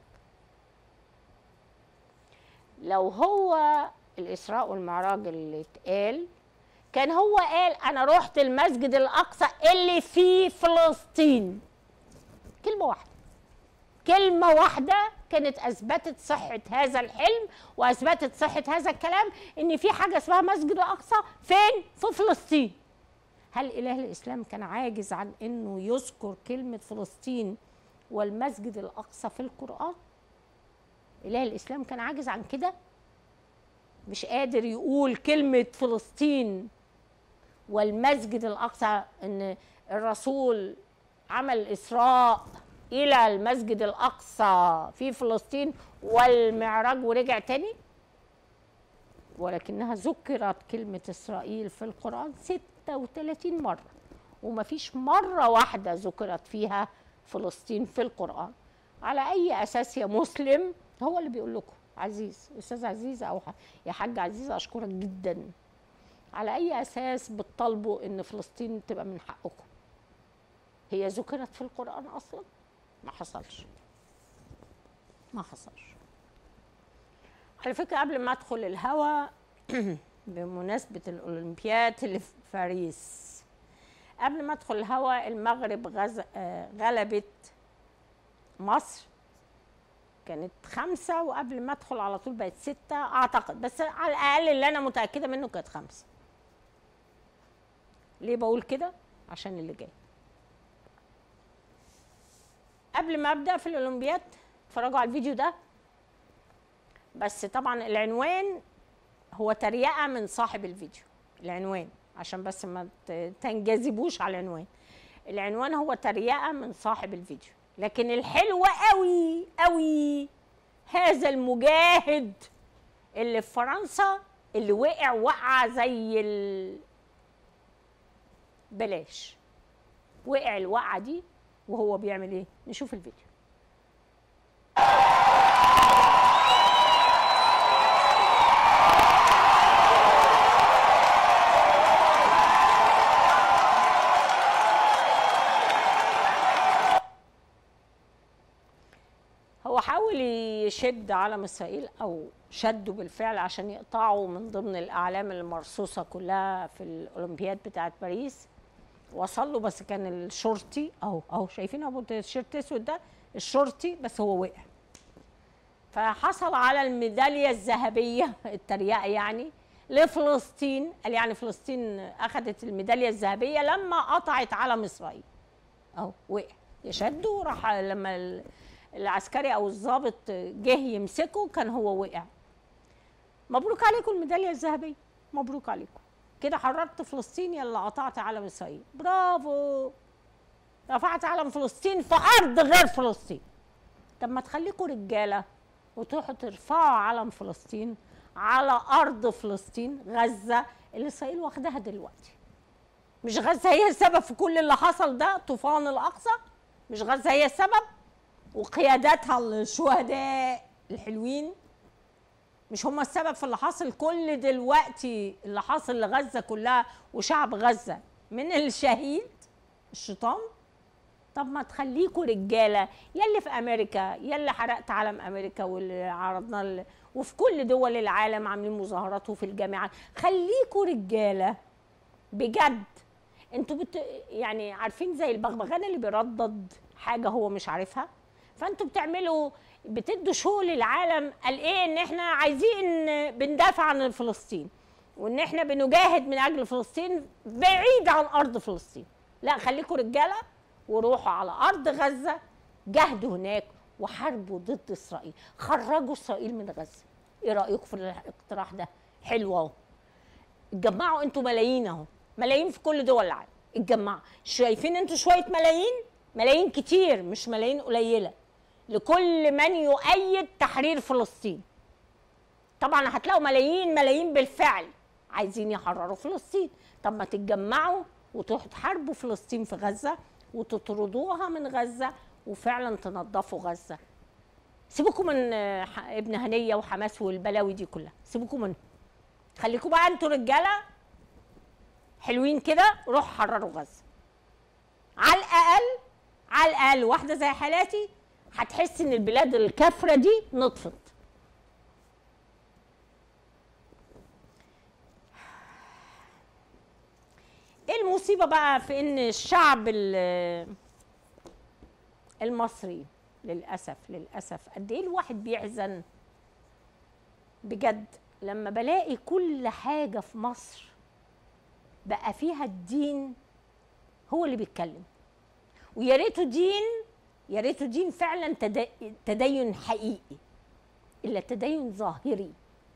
لو هو الإسراء والمعراج اللي اتقال كان هو قال أنا رحت المسجد الأقصى اللي في فلسطين كلمة واحدة كلمة واحدة كانت أثبتت صحة هذا الحلم وأثبتت صحة هذا الكلام إن في حاجة اسمها مسجد الأقصى فين؟ في فلسطين هل إله الإسلام كان عاجز عن إنه يذكر كلمة فلسطين والمسجد الأقصى في القرآن؟ إله الإسلام كان عاجز عن كده؟ مش قادر يقول كلمة فلسطين والمسجد الأقصى إن الرسول عمل إسراء إلى المسجد الأقصى في فلسطين والمعراج ورجع تاني ولكنها ذكرت كلمة إسرائيل في القرآن 36 مرة وما فيش مرة واحدة ذكرت فيها فلسطين في القرآن على أي أساس يا مسلم هو اللي بيقول لكم عزيز أستاذ عزيز أو يا حاج عزيز أشكرك جدا على أي أساس بتطالبوا إن فلسطين تبقى من حقكم هي ذكرت في القرآن أصلا ما حصلش ما حصلش على فكرة قبل ما أدخل الهوا بمناسبة الأولمبياد اللي في باريس قبل ما أدخل الهوا المغرب غز... غلبت مصر كانت خمسة وقبل ما أدخل على طول بقت ستة أعتقد بس على الأقل اللي أنا متأكدة منه كانت خمسة ليه بقول كده؟ عشان اللي جاي قبل ما ابدا في الاولمبياد اتفرجوا على الفيديو ده بس طبعا العنوان هو تريقه من صاحب الفيديو العنوان عشان بس ما تنجذبوش على العنوان العنوان هو تريقه من صاحب الفيديو لكن الحلو قوي قوي هذا المجاهد اللي في فرنسا اللي وقع وقعه زي ال بلاش وقع الوقعه دي وهو بيعمل ايه نشوف الفيديو هو حاول يشد علم اسرائيل او شدوا بالفعل عشان يقطعوا من ضمن الاعلام المرصوصه كلها في الاولمبياد بتاعت باريس وصل له بس كان الشرطي اهو اهو شايفين ابو تيشيرت اسود ده الشرطي بس هو وقع فحصل على الميداليه الذهبيه التريقه يعني لفلسطين قال يعني فلسطين اخذت الميداليه الذهبيه لما قطعت علم اسرائيل اهو وقع يشده راح لما ال- العسكري او الضابط جه يمسكه كان هو وقع مبروك عليكم الميداليه الذهبيه مبروك عليكم كده حررت فلسطين يلا قطعت علم اسرائيل برافو رفعت علم فلسطين في ارض غير فلسطين طب ما تخليكم رجاله وتروحوا ترفعوا علم فلسطين على ارض فلسطين غزه اللي اسرائيل واخداها دلوقتي مش غزه هي السبب في كل اللي حصل ده طوفان الاقصى مش غزه هي السبب وقياداتها الشهداء الحلوين مش هم السبب في اللي حاصل كل دلوقتي اللي حاصل لغزه كلها وشعب غزه من الشهيد الشيطان طب ما تخليكوا رجاله يلي في امريكا يلي حرقت علم امريكا واللي عرضنا ال... وفي كل دول العالم عاملين مظاهرات وفي الجامعات خليكوا رجاله بجد انتوا بت... يعني عارفين زي البغبغان اللي بيردد حاجه هو مش عارفها فانتوا بتعملوا بتدوا شو للعالم قال ايه ان احنا عايزين بندافع عن فلسطين وان احنا بنجاهد من اجل فلسطين بعيد عن ارض فلسطين لا خليكم رجاله وروحوا على ارض غزه جاهدوا هناك وحاربوا ضد اسرائيل خرجوا اسرائيل من غزه ايه رايكم في الاقتراح ده حلو اهو اتجمعوا انتوا ملايين اهو ملايين في كل دول العالم اتجمعوا شايفين انتوا شويه ملايين ملايين كتير مش ملايين قليله لكل من يؤيد تحرير فلسطين طبعا هتلاقوا ملايين ملايين بالفعل عايزين يحرروا فلسطين طب ما تتجمعوا وتروحوا تحاربوا فلسطين في غزه وتطردوها من غزه وفعلا تنظفوا غزه سيبوكم من آه، ح- ابن هنيه وحماس والبلاوي دي كلها سيبوكم منه خليكم بقى انتوا رجاله حلوين كده روحوا حرروا غزه على الاقل على الاقل واحده زي حالاتي هتحس ان البلاد الكافره دي نطفت ايه المصيبه بقى في ان الشعب ال- المصري للاسف للاسف قد ايه الواحد بيحزن بجد لما بلاقي كل حاجه في مصر بقى فيها الدين هو اللي بيتكلم ويا ريته دين يا ريته دين فعلا تد- تدين حقيقي الا تدين ظاهري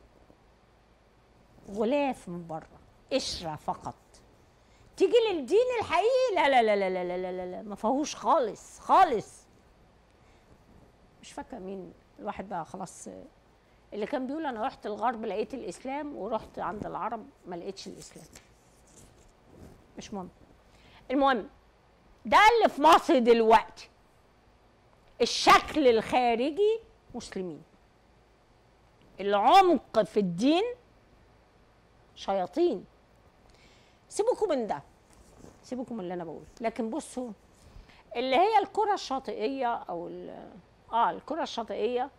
غلاف من بره قشره فقط تيجي للدين الحقيقي لا لا لا لا لا لا لا, لا, لا ما فيهوش خالص خالص مش فاكره مين الواحد بقى خلاص اللي كان بيقول انا رحت الغرب لقيت الاسلام ورحت عند العرب ما لقيتش الاسلام مش مهم المهم ده اللي في مصر دلوقتي الشكل الخارجي مسلمين العمق في الدين شياطين سيبوكم من ده سيبوكم من اللي انا بقوله لكن بصوا اللي هي الكره الشاطئيه او ال- اه الكره الشاطئيه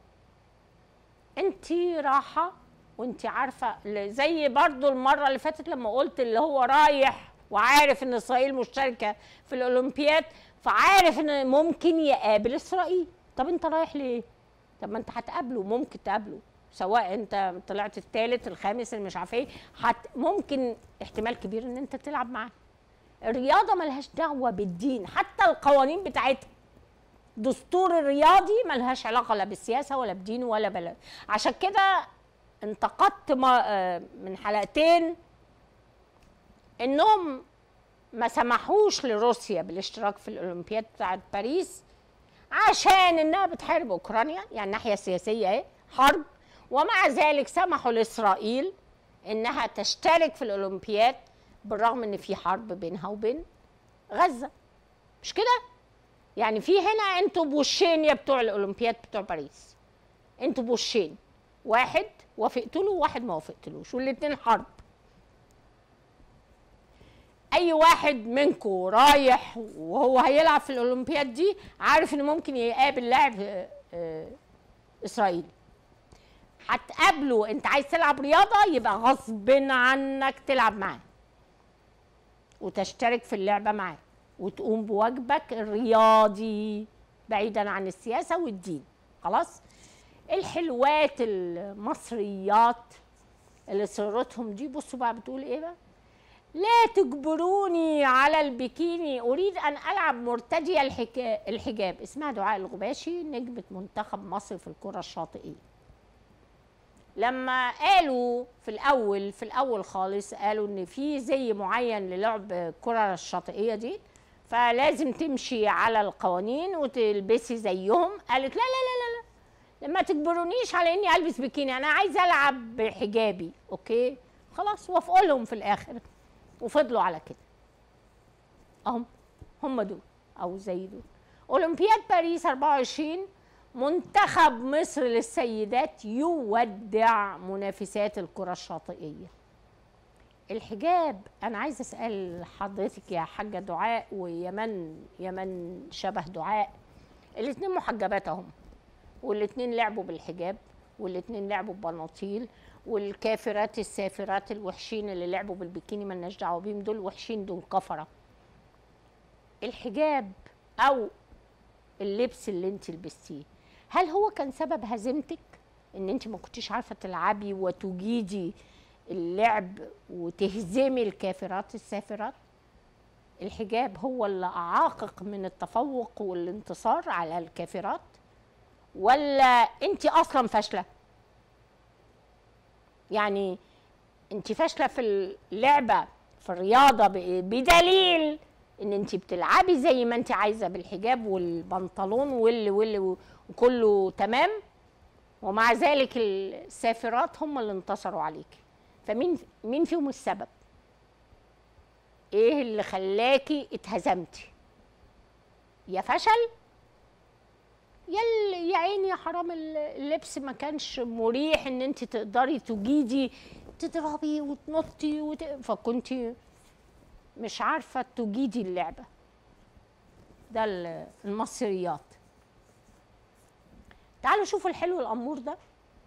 انت راحه وانت عارفه ل- زي برضو المره اللي فاتت لما قلت اللي هو رايح وعارف ان اسرائيل مشتركه في الاولمبياد فعارف ان ممكن يقابل اسرائيل طب انت رايح ليه طب ما انت هتقابله ممكن تقابله سواء انت طلعت الثالث الخامس اللي مش عارف ايه هت ممكن احتمال كبير ان انت تلعب معاه الرياضه ملهاش دعوه بالدين حتى القوانين بتاعتها دستور الرياضي ملهاش علاقه لا بالسياسه ولا بدين ولا بلد عشان كده انتقدت ما- آه، من حلقتين انهم ما سمحوش لروسيا بالاشتراك في الاولمبياد بتاعت باريس عشان انها بتحارب اوكرانيا يعني الناحيه السياسيه اهي حرب ومع ذلك سمحوا لاسرائيل انها تشترك في الاولمبياد بالرغم ان في حرب بينها وبين غزه مش كده يعني في هنا انتوا بوشين يا بتوع الاولمبياد بتوع باريس انتوا بوشين واحد وافقت له وواحد ما وافقتلوش والاثنين حرب اي واحد منكم رايح وهو هيلعب في الاولمبياد دي عارف ان ممكن يقابل لاعب آه، اسرائيلي هتقابله انت عايز تلعب رياضه يبقى غصب عنك تلعب معاه وتشترك في اللعبه معاه وتقوم بواجبك الرياضي بعيدا عن السياسه والدين خلاص الحلوات المصريات اللي صورتهم دي بصوا بقى بتقول ايه بقى لا تجبروني على البكيني اريد ان العب مرتديه الحكا... الحجاب اسمها دعاء الغباشي نجمه منتخب مصر في الكره الشاطئيه لما قالوا في الاول في الاول خالص قالوا ان في زي معين للعب الكره الشاطئيه دي فلازم تمشي على القوانين وتلبسي زيهم قالت لا لا لا لا, لا. لما تجبرونيش على اني البس بكيني انا عايزه العب بحجابي اوكي خلاص وافقوا لهم في الاخر وفضلوا على كده اهم هم دول او زي دول اولمبياد باريس 24 منتخب مصر للسيدات يودع منافسات الكره الشاطئيه الحجاب انا عايزه اسال حضرتك يا حاجه دعاء ويمن يمن شبه دعاء الاثنين محجبات اهم والاثنين لعبوا بالحجاب والاثنين لعبوا ببناطيل والكافرات السافرات الوحشين اللي لعبوا بالبكيني مالناش دعوه بيهم دول وحشين دول كفره الحجاب او اللبس اللي انت لبستيه هل هو كان سبب هزيمتك ان انت ما كنتيش عارفه تلعبي وتجيدي اللعب وتهزمي الكافرات السافرات الحجاب هو اللي اعاقق من التفوق والانتصار على الكافرات ولا انت اصلا فاشله يعني انت فاشله في اللعبه في الرياضه بدليل ان انت بتلعبي زي ما انت عايزه بالحجاب والبنطلون واللي واللي وكله تمام ومع ذلك السافرات هم اللي انتصروا عليكي فمين مين فيهم السبب ايه اللي خلاكي اتهزمتي يا فشل يا يا عيني يا حرام اللبس ما كانش مريح ان انت تقدري تجيدي تضربي وتنطي وت... فكنتي مش عارفه تجيدي اللعبه ده المصريات تعالوا شوفوا الحلو الامور ده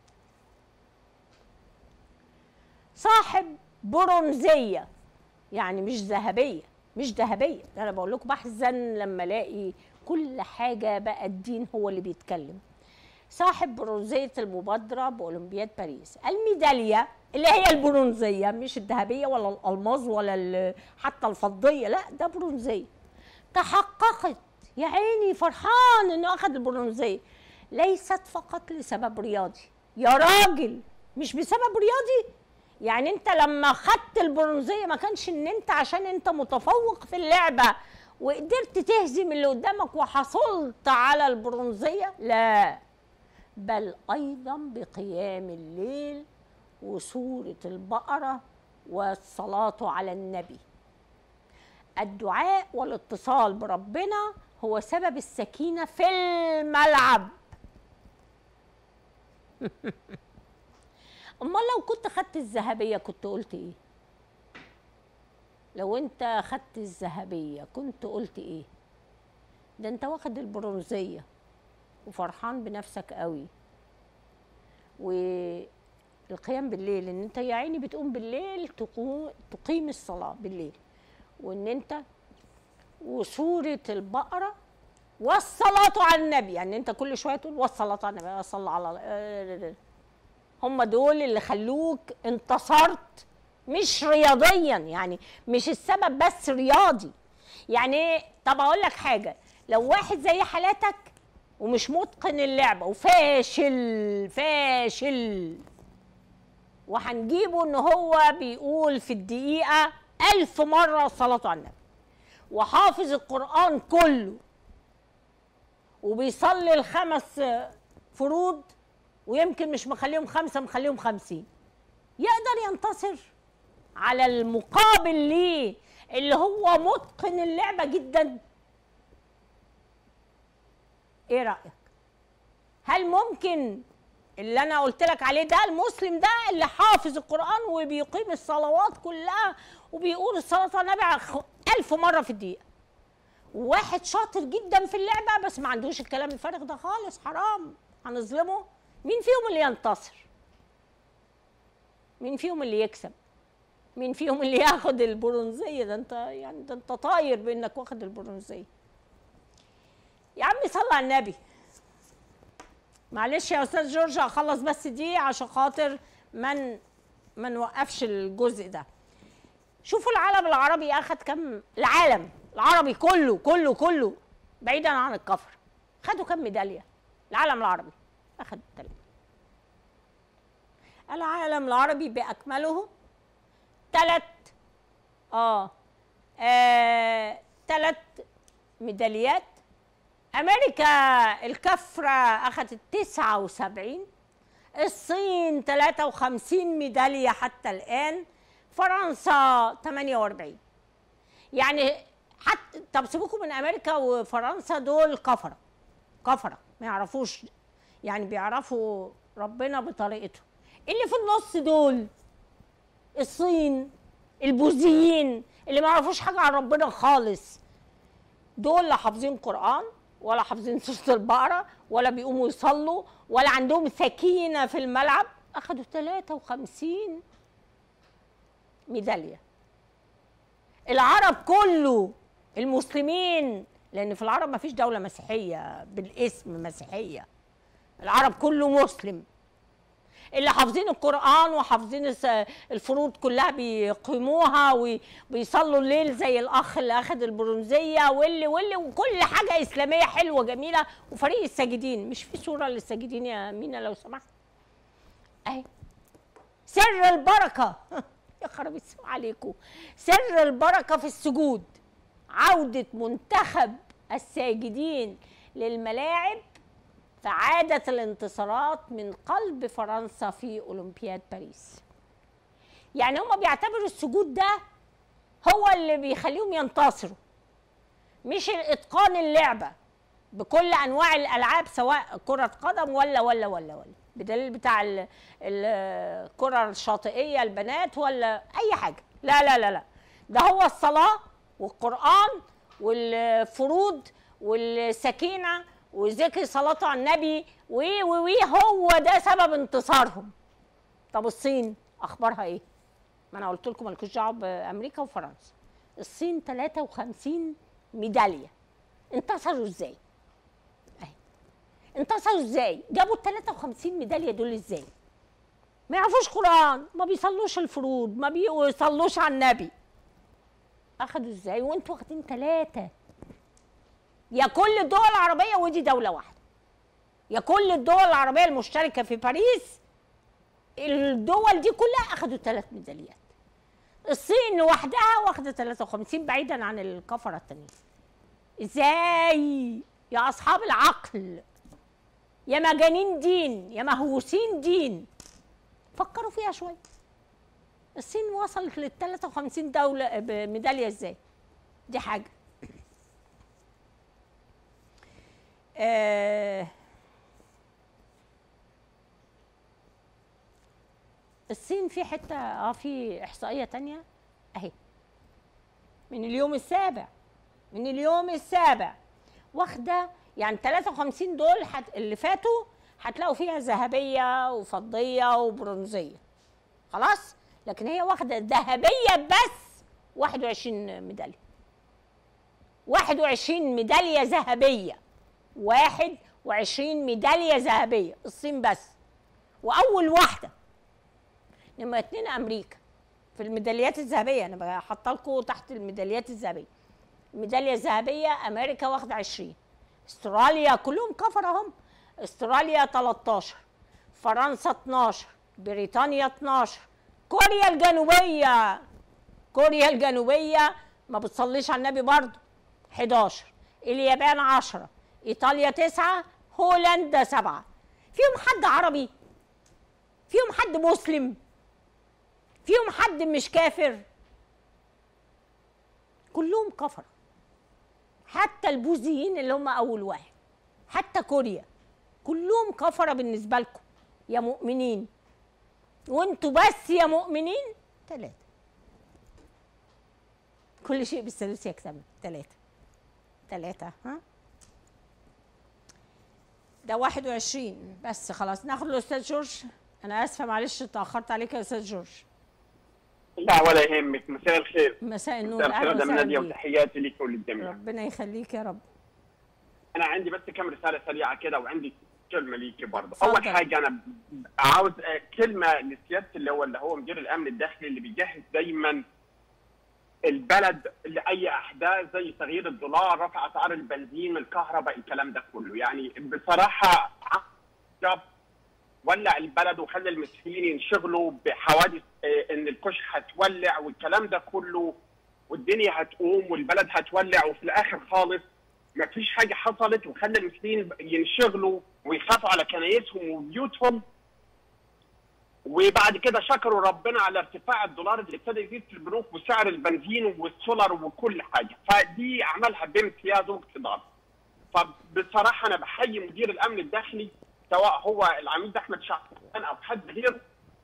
صاحب برونزيه يعني مش ذهبيه مش ذهبيه ده انا بقول لكم بحزن لما الاقي كل حاجه بقى الدين هو اللي بيتكلم صاحب برونزيه المبادره باولمبياد باريس الميداليه اللي هي البرونزيه مش الذهبيه ولا الالماظ ولا حتى الفضيه لا ده برونزيه تحققت يا عيني فرحان انه اخذ البرونزيه ليست فقط لسبب رياضي يا راجل مش بسبب رياضي يعني انت لما خدت البرونزيه ما كانش ان انت عشان انت متفوق في اللعبه وقدرت تهزم اللي قدامك وحصلت على البرونزيه لا بل ايضا بقيام الليل وسوره البقره والصلاه على النبي الدعاء والاتصال بربنا هو سبب السكينه في الملعب امال لو كنت خدت الذهبيه كنت قلت ايه لو انت خدت الذهبيه كنت قلت ايه ده انت واخد البرونزيه وفرحان بنفسك قوي والقيام بالليل ان انت يا عيني بتقوم بالليل تقوم تقيم الصلاه بالليل وان انت وسوره البقره والصلاه على النبي يعني انت كل شويه تقول والصلاه على النبي صلى على هم دول اللي خلوك انتصرت مش رياضيا يعني مش السبب بس رياضي يعني طب اقول لك حاجه لو واحد زي حالاتك ومش متقن اللعبه وفاشل فاشل وهنجيبه ان هو بيقول في الدقيقه ألف مرة صلاة على النبي وحافظ القرآن كله وبيصلي الخمس فروض ويمكن مش مخليهم خمسة مخليهم خمسين يقدر ينتصر على المقابل ليه اللي هو متقن اللعبة جدا ايه رأيك هل ممكن اللي انا قلت لك عليه ده المسلم ده اللي حافظ القرآن وبيقيم الصلوات كلها وبيقول الصلاة على النبي ألف مرة في الدقيقة وواحد شاطر جدا في اللعبه بس ما عندوش الكلام الفارغ ده خالص حرام هنظلمه مين فيهم اللي ينتصر مين فيهم اللي يكسب مين فيهم اللي ياخد البرونزيه ده انت يعني ده انت طاير بانك واخد البرونزيه يا عمي صلى على النبي معلش يا استاذ جورج هخلص بس دي عشان خاطر من ما نوقفش الجزء ده شوفوا العالم العربي اخد كم العالم العربي كله كله كله بعيدا عن الكفر خدوا كم ميداليه العالم العربي اخد ثلاثه العالم العربي باكمله ثلاث اه ثلاث ميداليات امريكا الكفره اخذت 79 الصين 53 ميداليه حتى الان فرنسا 48 يعني حتى طب سيبوكم من امريكا وفرنسا دول كفره كفره ما يعرفوش يعني بيعرفوا ربنا بطريقته اللي في النص دول الصين البوذيين اللي ما يعرفوش حاجه عن ربنا خالص دول لا حافظين قران ولا حافظين سوره البقره ولا بيقوموا يصلوا ولا عندهم سكينه في الملعب اخذوا 53 ميداليه العرب كله المسلمين لان في العرب ما فيش دوله مسيحيه بالاسم مسيحيه العرب كله مسلم اللي حافظين القرآن وحافظين الفروض كلها بيقيموها وبيصلوا الليل زي الأخ اللي أخذ البرونزية واللي واللي وكل حاجة إسلامية حلوة جميلة وفريق الساجدين مش في صورة للساجدين يا مينا لو سمحت أهي سر البركة يا خرابي عليكم سر البركة في السجود عودة منتخب الساجدين للملاعب فعادة الانتصارات من قلب فرنسا في أولمبياد باريس يعني هم بيعتبروا السجود ده هو اللي بيخليهم ينتصروا مش الاتقان اللعبه بكل انواع الالعاب سواء كره قدم ولا ولا ولا ولا بدليل بتاع الكره الشاطئيه البنات ولا اي حاجه لا لا لا لا ده هو الصلاه والقران والفروض والسكينه وذكر صلاة على النبي وي وي هو ده سبب انتصارهم طب الصين اخبارها ايه ما انا قلت لكم مالكوش دعوه بامريكا وفرنسا الصين 53 ميداليه انتصروا ازاي اهي انتصروا ازاي جابوا ال 53 ميداليه دول ازاي ما يعرفوش قران ما بيصلوش الفروض ما بيصلوش على النبي اخدوا ازاي وانتوا واخدين ثلاثه يا كل الدول العربية ودي دولة واحدة يا كل الدول العربية المشتركة في باريس الدول دي كلها أخذوا ثلاث ميداليات الصين لوحدها واخدة 53 بعيدا عن الكفرة التانيين ازاي يا أصحاب العقل يا مجانين دين يا مهووسين دين فكروا فيها شوية الصين وصلت لل 53 دولة بميدالية ازاي دي حاجة آه الصين في حته اه في احصائيه تانية اهي من اليوم السابع من اليوم السابع واخده يعني 53 دول حت اللي فاتوا هتلاقوا فيها ذهبيه وفضيه وبرونزيه خلاص لكن هي واخده ذهبيه بس 21 ميداليه 21 ميداليه ذهبيه واحد وعشرين ميدالية ذهبية الصين بس وأول واحدة نمرة اتنين أمريكا في الميداليات الذهبية أنا حاطة لكم تحت الميداليات الذهبية الميدالية الذهبية أمريكا واخدة عشرين استراليا كلهم كفر هم استراليا 13 فرنسا 12 بريطانيا 12 كوريا الجنوبية كوريا الجنوبية ما بتصليش على النبي برضه 11 اليابان 10 ايطاليا تسعة هولندا سبعة فيهم حد عربي فيهم حد مسلم فيهم حد مش كافر كلهم كفر حتى البوذيين اللي هم اول واحد حتى كوريا كلهم كفره بالنسبه لكم يا مؤمنين وانتوا بس يا مؤمنين ثلاثه كل شيء بالثالوث يكتمل ثلاثه ثلاثة ها ده 21 بس خلاص ناخد الاستاذ جورج انا اسفه معلش اتاخرت عليك يا استاذ جورج لا ولا يهمك مساء الخير مساء النور مساء الخير اهلا مدام ناديه وسهلا بيك وتحياتي لك وللجميع ربنا يخليك يا رب انا عندي بس كم رساله سريعه كده وعندي كلمه ليكي برضه اتفضل. اول حاجه انا عاوز آه، كلمه لسياده اللي هو اللي هو مدير الامن الداخلي اللي بيجهز دايما البلد لاي احداث زي تغيير الدولار رفع اسعار البنزين الكهرباء الكلام ده كله يعني بصراحه جاب ولع البلد وخلى المسيحيين ينشغلوا بحوادث آه، ان الكشك هتولع والكلام ده كله والدنيا هتقوم والبلد هتولع وفي الاخر خالص ما فيش حاجه حصلت وخلى المسلمين ينشغلوا ويخافوا على كنايسهم وبيوتهم وبعد كده شكروا ربنا على ارتفاع الدولار اللي ابتدى يزيد في البنوك وسعر البنزين والسولر وكل حاجه فدي عملها بامتياز واقتدار فبصراحه انا بحيي مدير الامن الداخلي سواء هو العميد احمد شعبان او حد غيره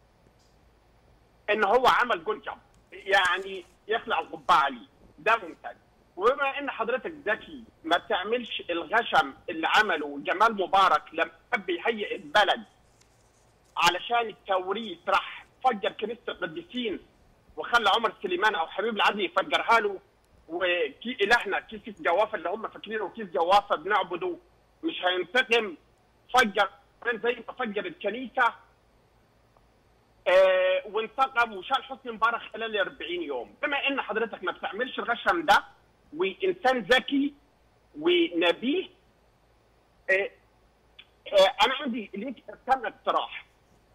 ان هو عمل جول جاب يعني يخلع القبعه عليه ده ممتاز وبما ان حضرتك ذكي ما تعملش الغشم اللي عمله جمال مبارك لما حب يهيئ البلد علشان التوريث راح فجر كنيسه القديسين وخلى عمر سليمان او حبيب العدلي يفجرها له وكي الهنا كيس جوافه اللي هم فاكرينه كيس جوافه بنعبده مش هينتقم فجر زي ما فجر الكنيسه آه وانتقم وشال حسني مبارك خلال 40 يوم بما ان حضرتك ما بتعملش الغشم ده وانسان ذكي ونبيه آه آه انا عندي ليك كم اقتراح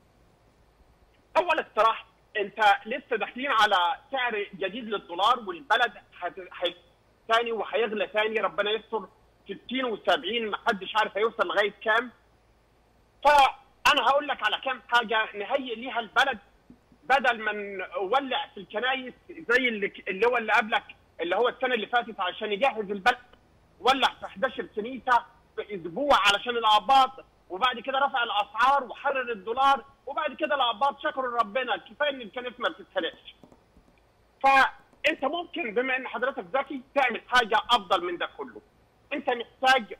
اول اقتراح انت لسه داخلين على سعر جديد للدولار والبلد هت- هي- ثاني وهيغلى ثاني ربنا يستر 60 و70 ما حدش عارف هيوصل لغايه كام فانا هقول لك على كام حاجه نهيئ ليها البلد بدل ما نولع في الكنايس زي اللي اللي هو اللي قبلك اللي هو السنه اللي فاتت عشان يجهز البلد ولع في 11 كنيسه في اسبوع علشان الاباط وبعد كده رفع الاسعار وحرر الدولار وبعد كده الاباط شكروا ربنا كفايه ان الكنيسه ما بتتحرقش. فانت ممكن بما ان حضرتك ذكي تعمل حاجه افضل من ده كله. انت محتاج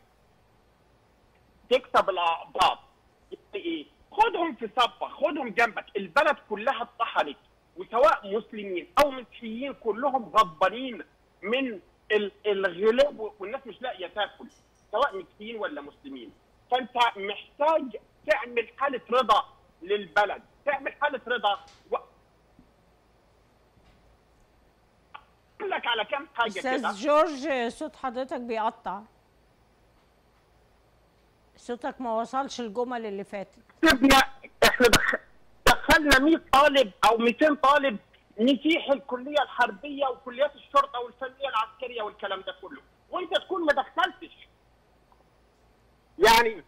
تكسب الاباط يعني ايه؟ خدهم في صفه، خدهم جنبك، البلد كلها اتطحنت وسواء مسلمين او مسيحيين كلهم غضبانين من ال- الغلو والناس مش لاقيه تاكل سواء مسيحيين ولا مسلمين فانت محتاج تعمل حاله رضا للبلد تعمل حاله رضا و... اقول لك على كام حاجه كده استاذ جورج صوت حضرتك بيقطع صوتك ما وصلش الجمل اللي فاتت سيبنا احنا دخ- دخلنا 100 طالب او 200 طالب مسيحي الكليه الحربيه وكليات الشرطه والفنيه العسكريه والكلام ده كله وانت تكون ما دخلتش يعني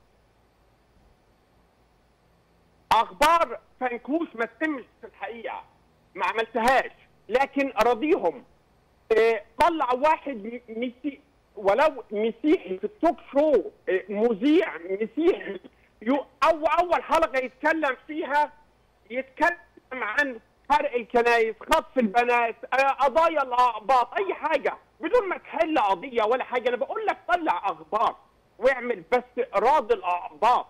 اخبار فنكوش ما تتمش في الحقيقه ما عملتهاش لكن اراضيهم آه، طلع واحد م- مسيحي ولو مسيحي في التوك شو آه، مذيع مسيحي يو- او اول حلقه يتكلم فيها يتكلم عن حرق الكنائس خطف البنات آه، قضايا الاقباط اي حاجه بدون ما تحل قضيه ولا حاجه انا بقول لك طلع اخبار واعمل بس راضي الاقباط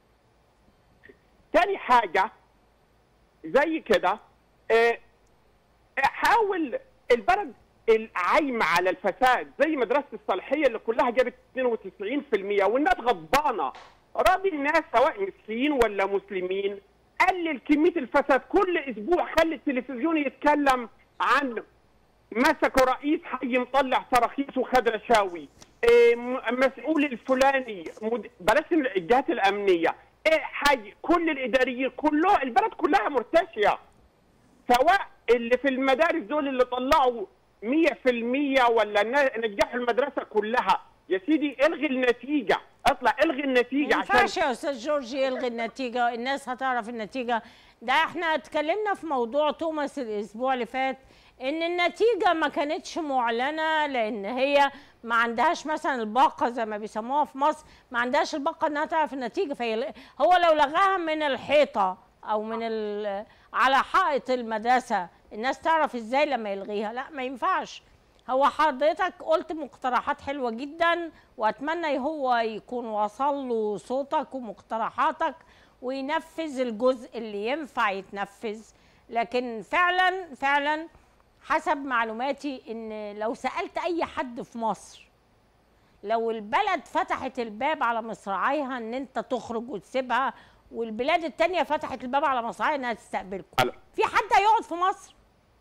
تاني حاجه زي كده آه، حاول البلد العايمه على الفساد زي مدرسه الصالحيه اللي كلها جابت 92% والناس غضبانه راضي الناس سواء مسيحيين ولا مسلمين قلل كميه الفساد كل اسبوع خلي التلفزيون يتكلم عن مسكوا رئيس حي مطلع تراخيص وخد رشاوي إيه، م- مسؤول الفلاني مد... بلاش الجهات الامنيه إيه حي كل الاداريين كله البلد كلها مرتشيه سواء اللي في المدارس دول اللي طلعوا 100% ولا نا- نجحوا المدرسه كلها يا سيدي الغي النتيجه اطلع الغي ما النتيجه ينفعش يا استاذ جورج يلغي النتيجه الناس هتعرف النتيجه ده احنا اتكلمنا في موضوع توماس الاسبوع اللي فات ان النتيجه ما كانتش معلنه لان هي ما عندهاش مثلا الباقه زي ما بيسموها في مصر ما عندهاش الباقه انها تعرف النتيجه فهي هو لو لغاها من الحيطه او من ال- على حائط المدرسه الناس تعرف ازاي لما يلغيها لا ما ينفعش هو حضرتك قلت مقترحات حلوة جدا وأتمنى هو يكون وصل له صوتك ومقترحاتك وينفذ الجزء اللي ينفع يتنفذ لكن فعلا فعلا حسب معلوماتي ان لو سألت أي حد في مصر لو البلد فتحت الباب على مصراعيها ان انت تخرج وتسيبها والبلاد التانية فتحت الباب على مصراعيها انها تستقبلكم ألا. في حد هيقعد في مصر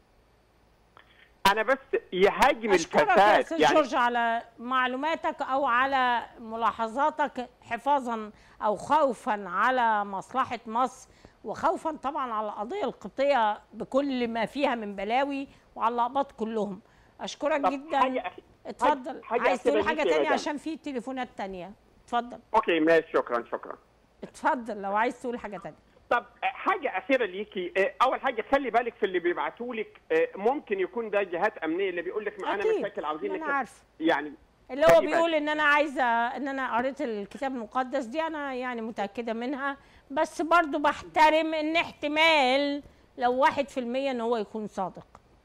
انا بس يهاجم اشكرك يا الفساد استاذ يعني جورج على معلوماتك او على ملاحظاتك حفاظا او خوفا على مصلحه مصر وخوفا طبعا على القضيه القبطيه بكل ما فيها من بلاوي وعلى الاقباط كلهم اشكرك طب جدا حاجة أخي- اتفضل حاجة عايز أخيرة تقول حاجه ليك يا تانية مدام. عشان في تليفونات تانية اتفضل اوكي ماشي شكرا شكرا اتفضل لو عايز تقول حاجه تانية طب حاجة أخيرة ليكي آه، أول حاجة خلي بالك في اللي بيبعتوا لك آه، ممكن يكون ده جهات أمنية اللي بيقول لك معانا أكيد. مشاكل عاوزين أنا نك- عارفة. يعني اللي هو خلي بيقول ان انا عايزه ان انا قريت الكتاب المقدس دي انا يعني متاكده منها بس برضو بحترم ان احتمال لو واحد في المية ان هو يكون صادق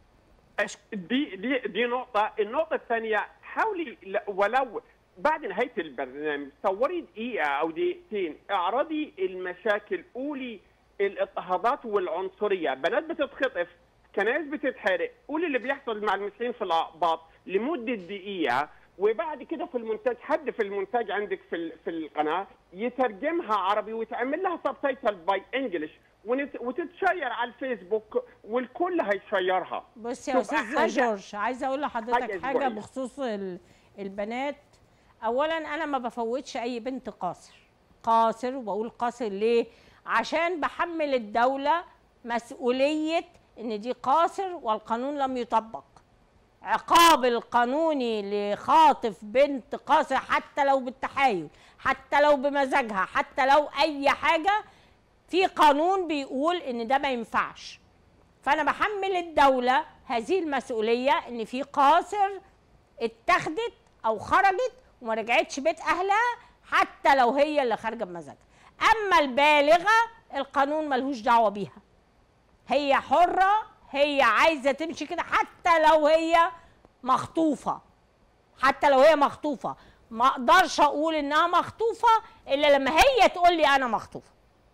دي دي دي نقطة، النقطة الثانية حاولي ل- ولو بعد نهاية البرنامج صوري دقيقة أو دقيقتين اعرضي المشاكل قولي الاضطهادات والعنصرية، بنات بتتخطف، كنائس بتتحرق، قولي اللي بيحصل مع المسيحيين في الأقباط لمدة دقيقة وبعد كده في المونتاج حد في المونتاج عندك في ال- في القناة يترجمها عربي ويتعمل لها سب تايتل باي انجلش وتتشير على الفيسبوك والكل هيشيرها بص يا تبقى استاذ حاجة- جورج عايزه اقول لحضرتك حاجة حاجه أسبوعية. بخصوص ال- البنات اولا انا ما بفوتش اي بنت قاصر قاصر وبقول قاصر ليه عشان بحمل الدوله مسؤوليه ان دي قاصر والقانون لم يطبق عقاب القانوني لخاطف بنت قاصر حتى لو بالتحايل حتى لو بمزاجها حتى لو اي حاجه في قانون بيقول ان ده ما ينفعش فانا بحمل الدوله هذه المسؤوليه ان في قاصر اتخذت او خرجت وما رجعتش بيت اهلها حتى لو هي اللي خارجه بمزاجها اما البالغه القانون ملهوش دعوه بيها هي حره هي عايزه تمشي كده حتى لو هي مخطوفه حتى لو هي مخطوفه ما اقدرش اقول انها مخطوفه الا لما هي تقول لي انا مخطوفه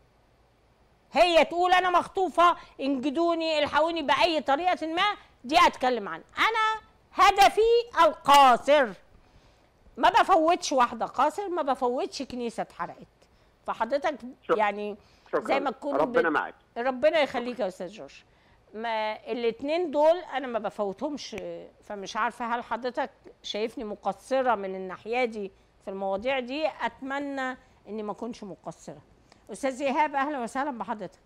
هي تقول انا مخطوفه انجدوني الحقوني باي طريقه ما دي اتكلم عنها انا هدفي القاصر ما بفوتش واحده قاصر ما بفوتش كنيسه اتحرقت فحضرتك شكرا. يعني شكرا زي ما تكون ربنا معاك ربنا يخليك يا استاذ جورج ما الاثنين دول انا ما بفوتهمش فمش عارفه هل حضرتك شايفني مقصره من الناحيه دي في المواضيع دي اتمنى اني ما اكونش مقصره استاذ ايهاب اهلا وسهلا بحضرتك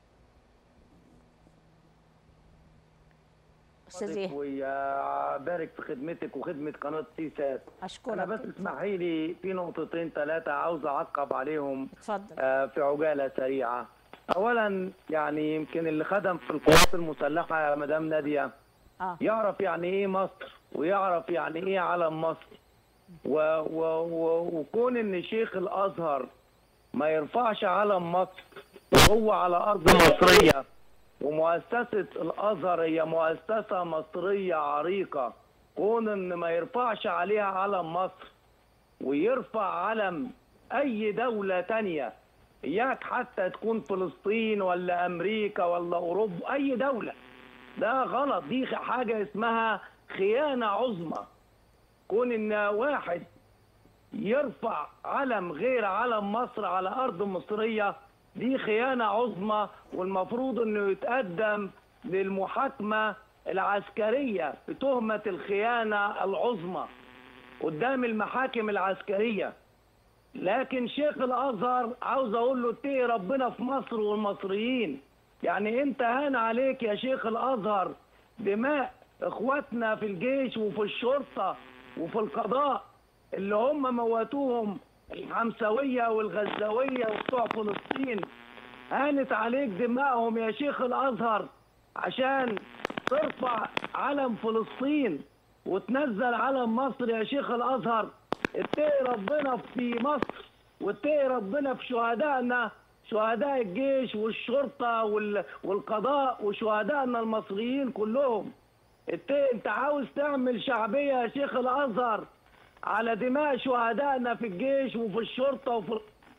استاذ ايهاب ويبارك في خدمتك وخدمة قناة سيسات اشكرك أنا بس اسمحي لي في نقطتين ثلاثة عاوز أعقب عليهم اتفضل آه، في عجالة سريعة أولا يعني يمكن اللي خدم في القوات المسلحة يا مدام نادية اه يعرف يعني إيه مصر ويعرف يعني إيه علم مصر و و و وكون إن شيخ الأزهر ما يرفعش علم مصر وهو على أرض مصرية ومؤسسة الأزهر هي مؤسسة مصرية عريقة كون إن ما يرفعش عليها علم مصر ويرفع علم أي دولة تانية إياك حتى تكون فلسطين ولا أمريكا ولا أوروبا أي دولة ده غلط دي حاجة اسمها خيانة عظمى كون إن واحد يرفع علم غير علم مصر على أرض مصرية دي خيانة عظمى والمفروض إنه يتقدم للمحاكمة العسكرية بتهمة الخيانة العظمى قدام المحاكم العسكرية لكن شيخ الازهر عاوز اقول له اتقي ربنا في مصر والمصريين يعني انت هان عليك يا شيخ الازهر دماء اخواتنا في الجيش وفي الشرطه وفي القضاء اللي هم موتوهم الحمساويه والغزاويه وبتوع فلسطين هانت عليك دمائهم يا شيخ الازهر عشان ترفع علم فلسطين وتنزل علم مصر يا شيخ الازهر اتقي ربنا في مصر واتقي ربنا في شهدائنا شهداء الجيش والشرطه وال- والقضاء وشهدائنا المصريين كلهم انت انت عاوز تعمل شعبيه يا شيخ الازهر على دماء شهدائنا في الجيش وفي الشرطه وفي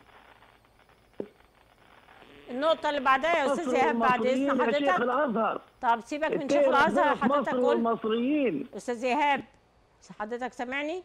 النقطة اللي بعدها يا أستاذ مصر إيهاب بعد والمصريين إذن يا شيخ حضرتك الازهر طب سيبك من انت شيخ الأزهر ربنا في حضرتك مصر قلت والمصريين أستاذ إيهاب حضرتك سامعني؟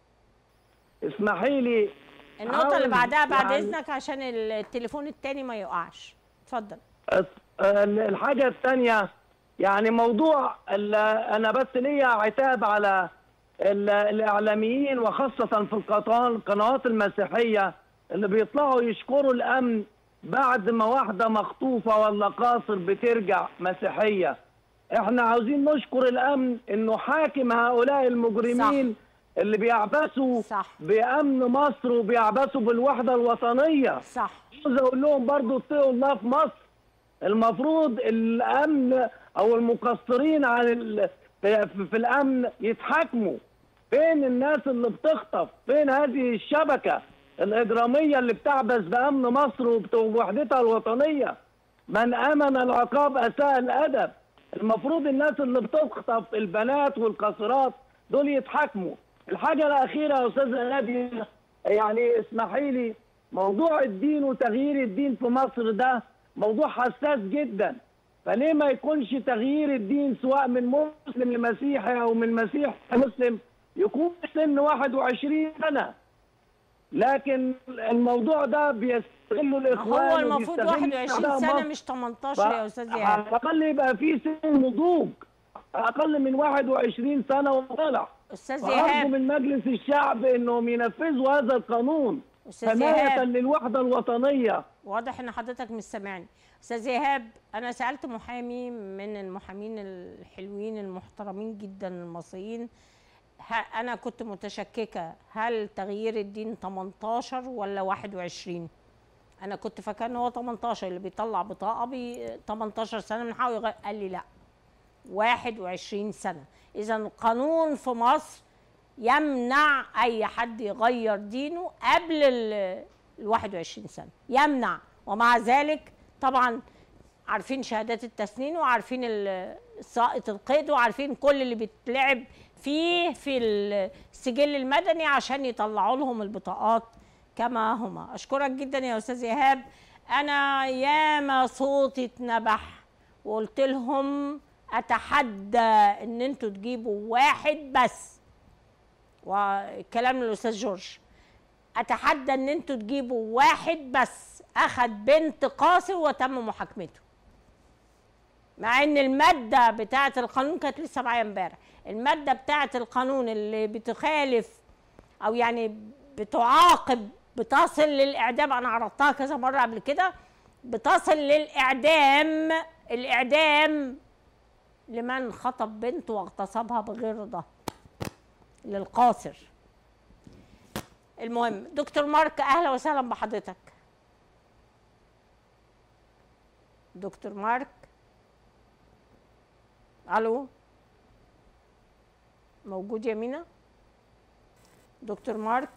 اسمحي لي النقطة اللي عاوز بعدها بعد يعني- إذنك عشان التليفون التاني ما يقعش اتفضل ال- الحاجة الثانية يعني موضوع ال- أنا بس ليا عتاب على ال- الإعلاميين وخاصة في القطاع- القنوات المسيحية اللي بيطلعوا يشكروا الأمن بعد ما واحدة مخطوفة ولا قاصر بترجع مسيحية احنا عاوزين نشكر الأمن إنه حاكم هؤلاء المجرمين اللي بيعبثوا صح. بأمن مصر وبيعبثوا بالوحدة الوطنية صح عاوز اقول لهم برضو اتقوا الله في مصر المفروض الامن او المقصرين عن ال... في, في الامن يتحاكموا فين الناس اللي بتخطف فين هذه الشبكه الاجراميه اللي بتعبث بامن مصر وبت- وبوحدتها الوطنيه من امن العقاب اساء الادب المفروض الناس اللي بتخطف البنات والقاصرات دول يتحاكموا الحاجه الاخيره يا استاذ نادي يعني اسمحي لي موضوع الدين وتغيير الدين في مصر ده موضوع حساس جدا فليه ما يكونش تغيير الدين سواء من مسلم لمسيحي او من مسيحي لمسلم يكون سن 21 سنه لكن الموضوع ده بيستغلوا الاخوان هو المفروض وبيستغلوا 21 أعداء سنة مصر. مش 18 يا أستاذ على إيهاب الاقل يبقى في سن نضوج اقل من 21 سنه وطلع أستاذ وارجو إيهاب من مجلس الشعب انهم ينفذوا هذا القانون أستاذ حمايه إيهاب للوحده الوطنيه واضح ان حضرتك مش سامعني استاذ ايهاب انا سالت محامي من المحامين الحلوين المحترمين جدا المصريين ه- انا كنت متشككه هل تغيير الدين 18 ولا 21 انا كنت فاكره ان هو 18 اللي بيطلع بطاقه بي 18 سنه من حقه يغير قال لي لا 21 سنه اذا القانون في مصر يمنع اي حد يغير دينه قبل ال ال 21 سنه يمنع ومع ذلك طبعا عارفين شهادات التسنين وعارفين ال- سائط القيد وعارفين كل اللي بيتلعب فيه في السجل المدني عشان يطلعوا لهم البطاقات كما هما اشكرك جدا يا استاذ ايهاب انا ياما صوتي اتنبح وقلت لهم اتحدى ان انتوا تجيبوا واحد بس والكلام للاستاذ جورج اتحدى ان انتوا تجيبوا واحد بس اخد بنت قاصر وتم محاكمته مع ان الماده بتاعه القانون كانت لسه معايا امبارح الماده بتاعه القانون اللي بتخالف او يعني بتعاقب بتصل للاعدام انا عرضتها كذا مره قبل كده بتصل للاعدام الاعدام لمن خطب بنت واغتصبها بغير رضاها للقاصر المهم دكتور مارك اهلا وسهلا بحضرتك دكتور مارك الو موجود يا مينا دكتور مارك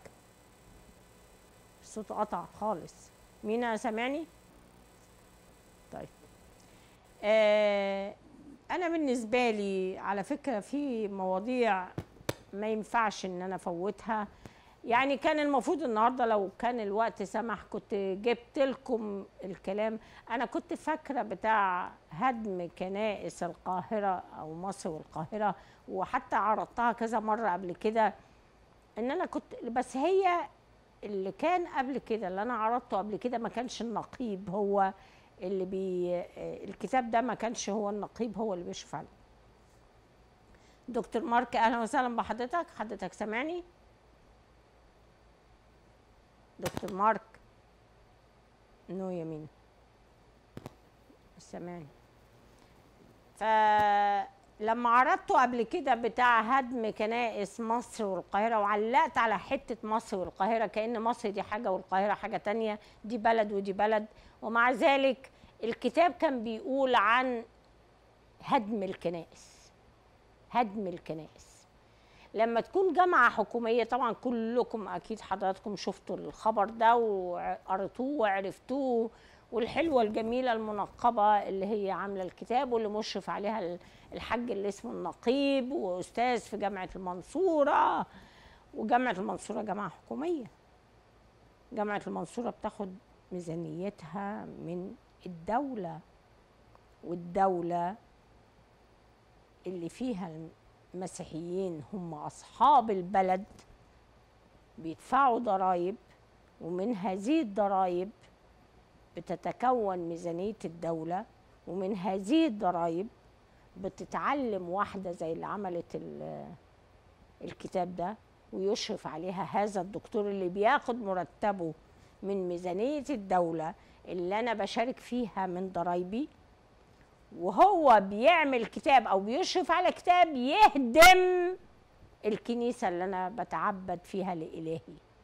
الصوت قطع خالص مينا سامعني طيب آه انا بالنسبه لي على فكره في مواضيع ما ينفعش ان انا افوتها يعني كان المفروض النهارده لو كان الوقت سمح كنت جبت لكم الكلام انا كنت فاكره بتاع هدم كنائس القاهره او مصر والقاهره وحتى عرضتها كذا مره قبل كده ان انا كنت بس هي اللي كان قبل كده اللي انا عرضته قبل كده ما كانش النقيب هو اللي بي الكتاب ده ما كانش هو النقيب هو اللي بيشرف عليه دكتور مارك اهلا وسهلا بحضرتك حضرتك سامعني دكتور مارك نو يمين سامعني فلما عرضته قبل كده بتاع هدم كنائس مصر والقاهرة وعلقت على حتة مصر والقاهرة كأن مصر دي حاجة والقاهرة حاجة تانية دي بلد ودي بلد ومع ذلك الكتاب كان بيقول عن هدم الكنائس هدم الكنائس لما تكون جامعة حكومية طبعا كلكم أكيد حضراتكم شفتوا الخبر ده وقريتوه وعرفتوه والحلوة الجميلة المنقبة اللي هي عاملة الكتاب واللي مشرف عليها ال- الحاج اللي اسمه النقيب وأستاذ في جامعة المنصورة وجامعة المنصورة جامعة حكومية جامعة المنصورة بتاخد ميزانيتها من الدولة والدولة اللي فيها المسيحيين هم أصحاب البلد بيدفعوا ضرائب ومن هذه الضرائب بتتكون ميزانية الدولة ومن هذه الضرائب بتتعلم واحدة زي اللي عملت ال- الكتاب ده ويشرف عليها هذا الدكتور اللي بياخد مرتبه من ميزانية الدولة اللي أنا بشارك فيها من ضرايبي وهو بيعمل كتاب أو بيشرف على كتاب يهدم الكنيسة اللي أنا بتعبد فيها لإلهي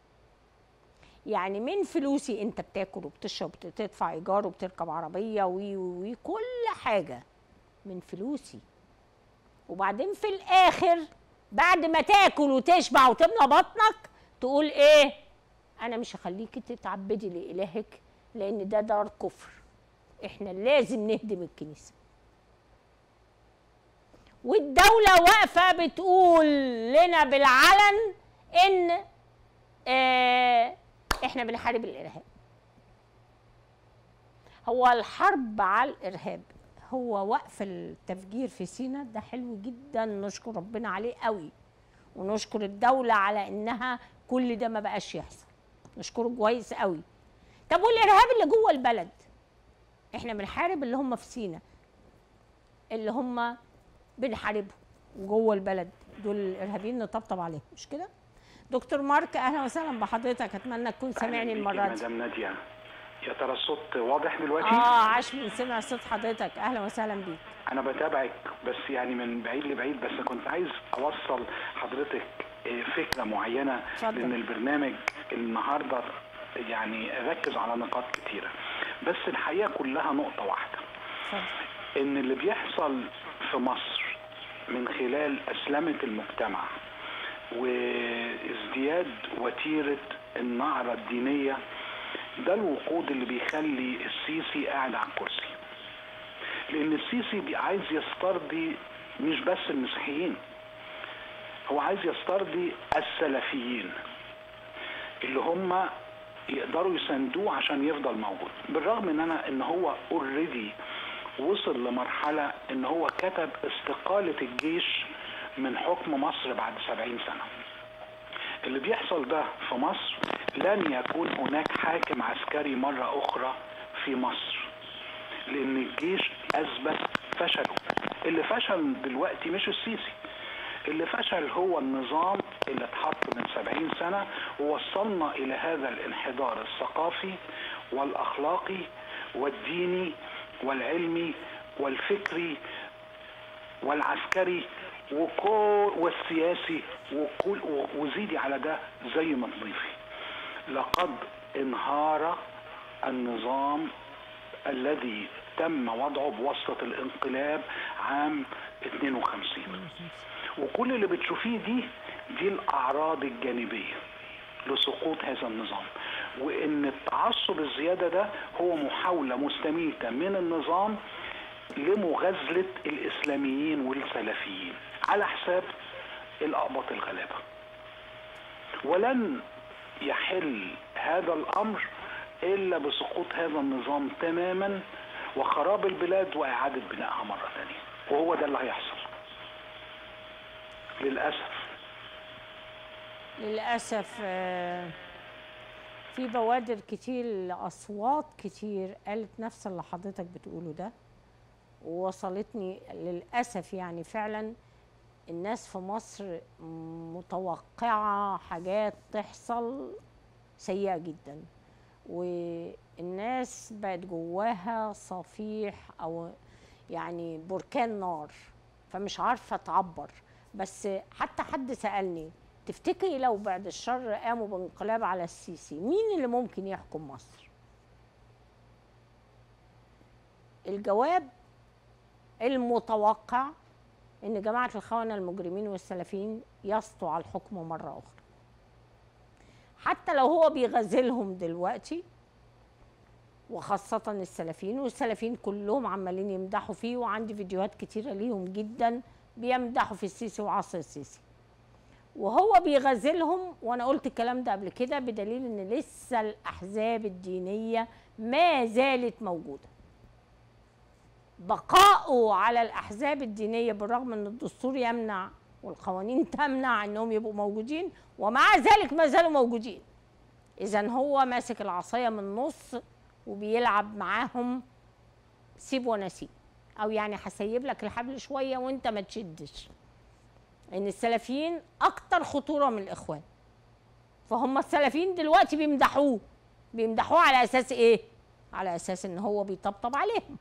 يعني من فلوسي انت بتاكل وبتشرب وبتدفع ايجار وبتركب عربيه وي وي وي كل حاجه من فلوسي وبعدين في الاخر بعد ما تاكل وتشبع وتملى بطنك تقول ايه انا مش هخليكي تتعبدي لالهك لان ده دار كفر احنا لازم نهدم الكنيسه والدوله واقفه بتقول لنا بالعلن ان آه احنا بنحارب الارهاب هو الحرب على الارهاب هو وقف التفجير في سينا ده حلو جدا نشكر ربنا عليه قوي ونشكر الدولة على انها كل ده ما بقاش يحصل نشكره كويس قوي طب والارهاب اللي جوه البلد احنا بنحارب اللي هم في سينا اللي هم بنحاربهم جوه البلد دول الارهابيين نطبطب عليهم مش كده دكتور مارك اهلا وسهلا بحضرتك اتمنى تكون سامعني المره دي مدام ناديه يا ترى الصوت واضح دلوقتي؟ اه عاش من سمع صوت حضرتك اهلا وسهلا بيك انا بتابعك بس يعني من بعيد لبعيد بس كنت عايز اوصل حضرتك آه، فكره معينه اتفضل. لان البرنامج النهارده يعني ركز على نقاط كتيره بس الحقيقه كلها نقطه واحده اتفضل ان اللي بيحصل في مصر من خلال اسلمه المجتمع وازدياد وتيره النعره الدينيه ده الوقود اللي بيخلي السيسي قاعد على الكرسي لان السيسي بي- عايز يسترضي مش بس المسيحيين هو عايز يسترضي السلفيين اللي هم يقدروا يساندوه عشان يفضل موجود بالرغم ان انا ان هو اوريدي وصل لمرحله ان هو كتب استقاله الجيش من حكم مصر بعد سبعين سنه اللي بيحصل ده في مصر لن يكون هناك حاكم عسكري مرة أخرى في مصر لأن الجيش أثبت فشله اللي فشل دلوقتي مش السيسي اللي فشل هو النظام اللي اتحط من سبعين سنة ووصلنا إلى هذا الانحدار الثقافي والأخلاقي والديني والعلمي والفكري والعسكري وكل والسياسي وكل وزيدي على ده زي ما تضيفي لقد انهار النظام الذي تم وضعه بواسطة الانقلاب عام 52 وكل اللي بتشوفيه دي دي الأعراض الجانبية لسقوط هذا النظام وإن التعصب الزيادة ده هو محاولة مستميتة من النظام لمغازلة الإسلاميين والسلفيين على حساب الأقباط الغلابة ولن يحل هذا الأمر إلا بسقوط هذا النظام تماما وخراب البلاد وإعادة بنائها مرة ثانية وهو ده اللي هيحصل للأسف للأسف آه، في بوادر كتير لأصوات كتير قالت نفس اللي حضرتك بتقوله ده ووصلتني للأسف يعني فعلا الناس في مصر متوقعة حاجات تحصل سيئة جدا والناس بقت جواها صفيح أو يعني بركان نار فمش عارفة تعبر بس حتى حد سألني تفتكري لو بعد الشر قاموا بانقلاب على السيسي مين اللي ممكن يحكم مصر الجواب المتوقع ان جماعه الخونه المجرمين والسلفيين يسطوا على الحكم مره اخرى حتى لو هو بيغزلهم دلوقتي وخاصة السلفيين والسلفيين كلهم عمالين يمدحوا فيه وعندي فيديوهات كتيرة ليهم جدا بيمدحوا في السيسي وعصر السيسي وهو بيغزلهم وانا قلت الكلام ده قبل كده بدليل ان لسه الاحزاب الدينيه ما زالت موجوده بقاؤه على الاحزاب الدينيه بالرغم ان الدستور يمنع والقوانين تمنع انهم يبقوا موجودين ومع ذلك ما زالوا موجودين اذا هو ماسك العصايه من النص وبيلعب معاهم سيب وانا سيب او يعني هسيب لك الحبل شويه وانت ما تشدش ان السلفيين اكتر خطوره من الاخوان فهم السلفيين دلوقتي بيمدحوه بيمدحوه على اساس ايه على اساس ان هو بيطبطب عليهم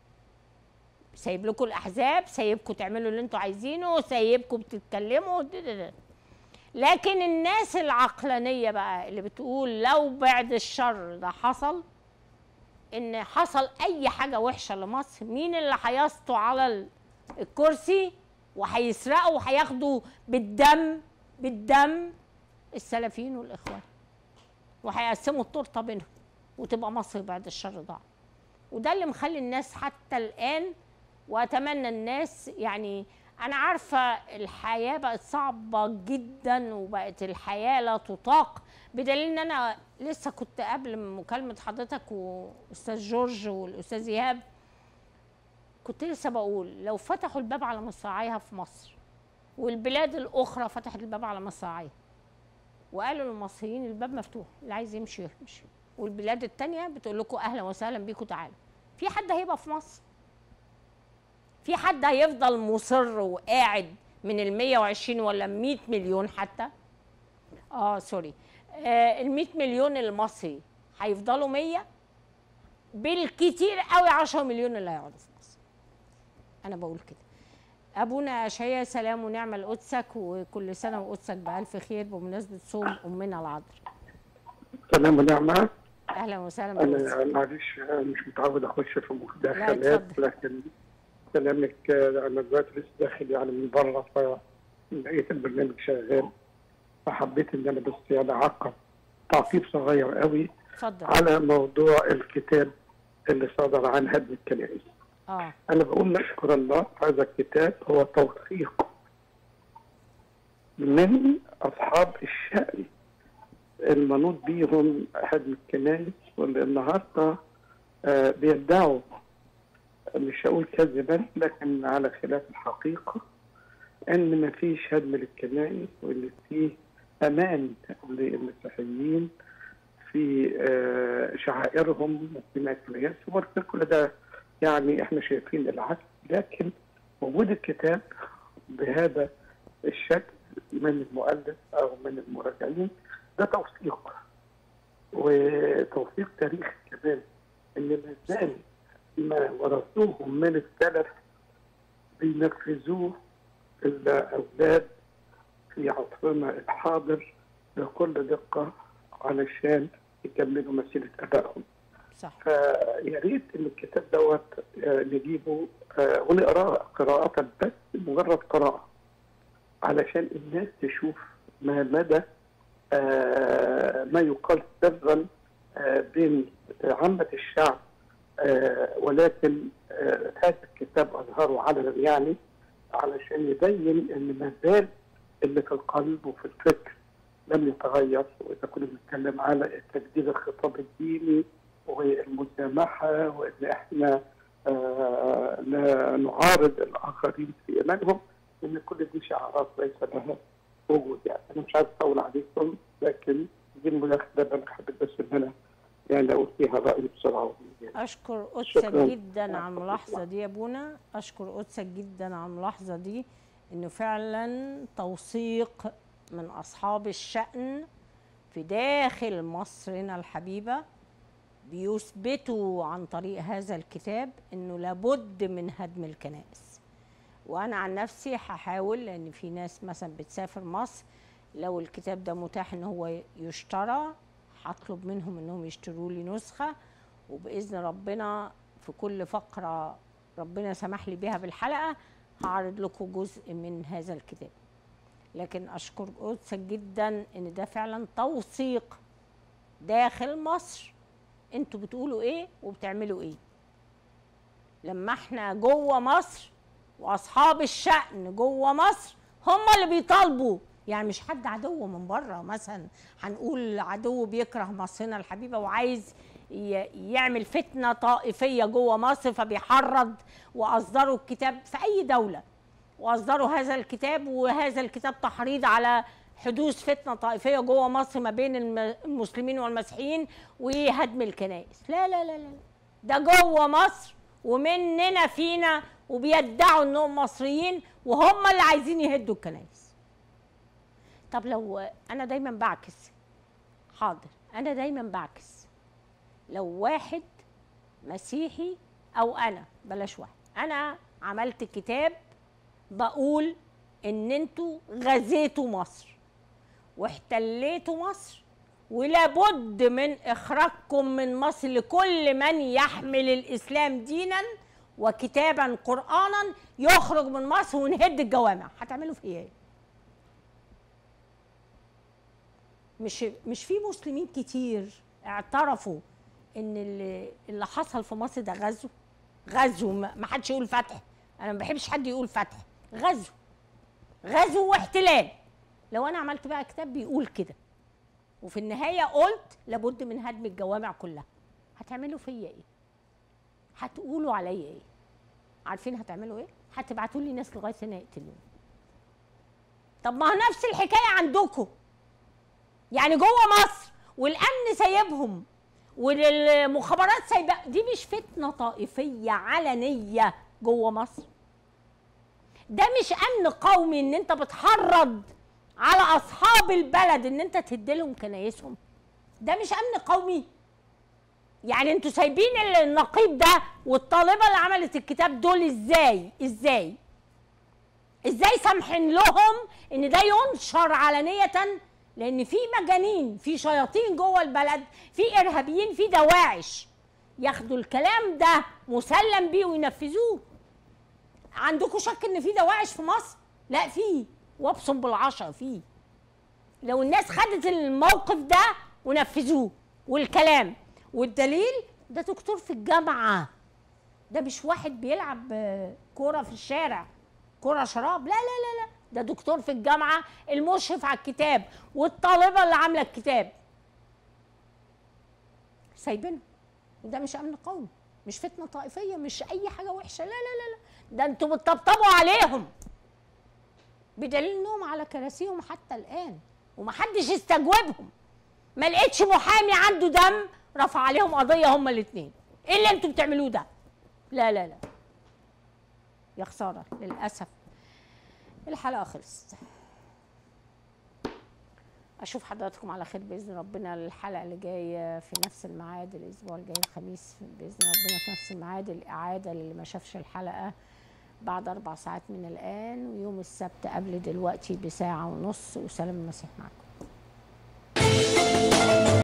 سايب لكم الاحزاب سايبكم تعملوا اللي انتوا عايزينه سايبكم بتتكلموا ده ده ده. لكن الناس العقلانيه بقى اللي بتقول لو بعد الشر ده حصل ان حصل اي حاجه وحشه لمصر مين اللي هيسطوا على ال- الكرسي وهيسرقوا وهياخدوا بالدم بالدم السلفيين والاخوان وهيقسموا التورته بينهم وتبقى مصر بعد الشر ضاع وده اللي مخلي الناس حتى الان واتمنى الناس يعني انا عارفه الحياه بقت صعبه جدا وبقت الحياه لا تطاق بدليل ان انا لسه كنت قبل مكالمه حضرتك واستاذ جورج والاستاذ ايهاب كنت لسه بقول لو فتحوا الباب على مصراعيها في مصر والبلاد الاخرى فتحت الباب على مصراعيها وقالوا للمصريين الباب مفتوح اللي عايز يمشي يمشي والبلاد التانية بتقول لكم اهلا وسهلا بيكم تعالوا في حد هيبقى في مصر في حد هيفضل مصر وقاعد من ال 120 ولا 100 مليون حتى اه سوري آه ال 100 مليون المصري هيفضلوا 100 بالكتير قوي 10 مليون اللي هيقعدوا في مصر انا بقول كده ابونا اشعياء سلام ونعمه لقدسك وكل سنه وقدسك بالف خير بمناسبه صوم امنا العذراء سلام ونعمة اهلا وسهلا بقدسك أنا معلش مش متعود أخش في لا، مداخلات اتفضل. لكن كلامك آه، أنا دلوقتي لسه داخل يعني من بره فلقيت البرنامج شغال فحبيت إن أنا بس يعني أعقب تعقيب صغير قوي اتفضل على موضوع الكتاب اللي صدر عن هدم الكنائس اه أنا بقول نشكر الله هذا الكتاب هو توثيق من أصحاب الشأن المنوط بيهم هدم الكنائس واللي النهارده آه، بيدعوا مش هقول كذبا لكن على خلاف الحقيقة إن مفيش هدم للكنائس وإن فيه أمان للمسيحيين في آه، شعائرهم وفي مأكولاتهم ولكن كل ده يعني احنا شايفين العكس لكن وجود الكتاب بهذا الشكل من المؤلف او من المراجعين ده توثيق وتوثيق تاريخ كمان ان ما زال ما ورثوه من السلف بينفذوه الاولاد في عصرنا الحاضر بكل دقه علشان يكملوا مسيره ابائهم صح فيا ريت ان الكتاب دوت آه، نجيبه آه، ونقراه قراءة بس مجرد قراءة علشان الناس تشوف ما مدى آه، ما يقال سرا آه، بين عامة الشعب آه، ولكن آه، هذا الكتاب أظهره علنا يعني علشان يبين ان ما زال اللي في القلب وفي الفكر لم يتغير واذا كنا بنتكلم على تجديد الخطاب الديني والمسامحه وان احنا آه لا نعارض الاخرين في ايمانهم ان كل دي شعارات ليس لها وجود يعني انا مش عايز اطول عليكم لكن دي المداخله اللي انا حبيت بس ان انا يعني اقول فيها رايي بسرعه يعني. اشكر قدسك شكراً. جدا على الملاحظه دي يا ابونا اشكر قدسك جدا على الملاحظه دي انه فعلا توثيق من اصحاب الشأن في داخل مصرنا الحبيبه بيثبتوا عن طريق هذا الكتاب انه لابد من هدم الكنائس وانا عن نفسي هحاول لان في ناس مثلا بتسافر مصر لو الكتاب ده متاح ان هو يشترى هطلب منهم انهم يشتروا لي نسخه وباذن ربنا في كل فقره ربنا سمح لي بيها بالحلقه هعرض لكم جزء من هذا الكتاب لكن اشكر قدسك جدا ان ده فعلا توثيق داخل مصر انتوا بتقولوا ايه وبتعملوا ايه لما احنا جوه مصر واصحاب الشأن جوه مصر هم اللي بيطالبوا يعني مش حد عدو من بره مثلا هنقول عدو بيكره مصرنا الحبيبه وعايز ي- يعمل فتنه طائفيه جوه مصر فبيحرض واصدروا الكتاب في اي دوله واصدروا هذا الكتاب وهذا الكتاب تحريض على حدوث فتنه طائفيه جوه مصر ما بين الم- المسلمين والمسيحيين وهدم الكنائس لا لا لا لا ده جوه مصر ومننا فينا وبيدعوا انهم مصريين وهم اللي عايزين يهدوا الكنائس طب لو انا دايما بعكس حاضر انا دايما بعكس لو واحد مسيحي او انا بلاش واحد انا عملت كتاب بقول ان انتوا غزيتوا مصر واحتليتوا مصر ولابد من اخراجكم من مصر لكل من يحمل الاسلام دينا وكتابا قرانا يخرج من مصر ونهد الجوامع هتعملوا فيا ايه مش مش في مسلمين كتير اعترفوا ان اللي اللي حصل في مصر ده غزو غزو ما ما حدش يقول فتح انا ما بحبش حد يقول فتح غزو غزو واحتلال لو انا عملت بقى كتاب بيقول كده وفي النهايه قلت لابد من هدم الجوامع كلها هتعملوا فيا ايه هتقولوا عليا ايه عارفين هتعملوا ايه هتبعتوا لي ناس لغايه هنا يقتلوني طب ما هو نفس الحكايه عندكم يعني جوه مصر والامن سايبهم والمخابرات سايبه دي مش فتنه طائفيه علنيه جوه مصر ده مش امن قومي ان انت بتحرض على اصحاب البلد ان انت تهدلهم كنايسهم ده مش امن قومي يعني انتوا سايبين النقيب ده والطالبه اللي عملت الكتاب دول ازاي ازاي ازاي سامحين لهم ان ده ينشر علانيه لان في مجانين في شياطين جوه البلد في ارهابيين في دواعش ياخدوا الكلام ده مسلم بيه وينفذوه عندكم شك ان في دواعش في مصر لا في وابصم بالعشرة في لو الناس خدت الموقف ده ونفذوه والكلام والدليل ده دكتور في الجامعة ده مش واحد بيلعب آه، كورة في الشارع كرة شراب لا لا لا لا ده دكتور في الجامعة المشرف على الكتاب والطالبة اللي عاملة الكتاب سايبينهم ده مش أمن قومي مش فتنة طائفية مش أي حاجة وحشة لا لا لا لا ده انتوا بتطبطبوا عليهم بدليل انهم على كراسيهم حتى الآن ومحدش استجوبهم ما لقيتش محامي عنده دم رفع عليهم قضية هما الاتنين ايه اللي انتوا بتعملوه ده لا لا لا يا خسارة للأسف الحلقة خلصت أشوف حضراتكم على خير بإذن ربنا الحلقة اللي جاية في نفس الميعاد الأسبوع الجاي الخميس بإذن ربنا في نفس الميعاد الإعادة اللي ما شافش الحلقة بعد أربع ساعات من الآن ويوم السبت قبل دلوقتي بساعة ونص وسلام المسيح معكم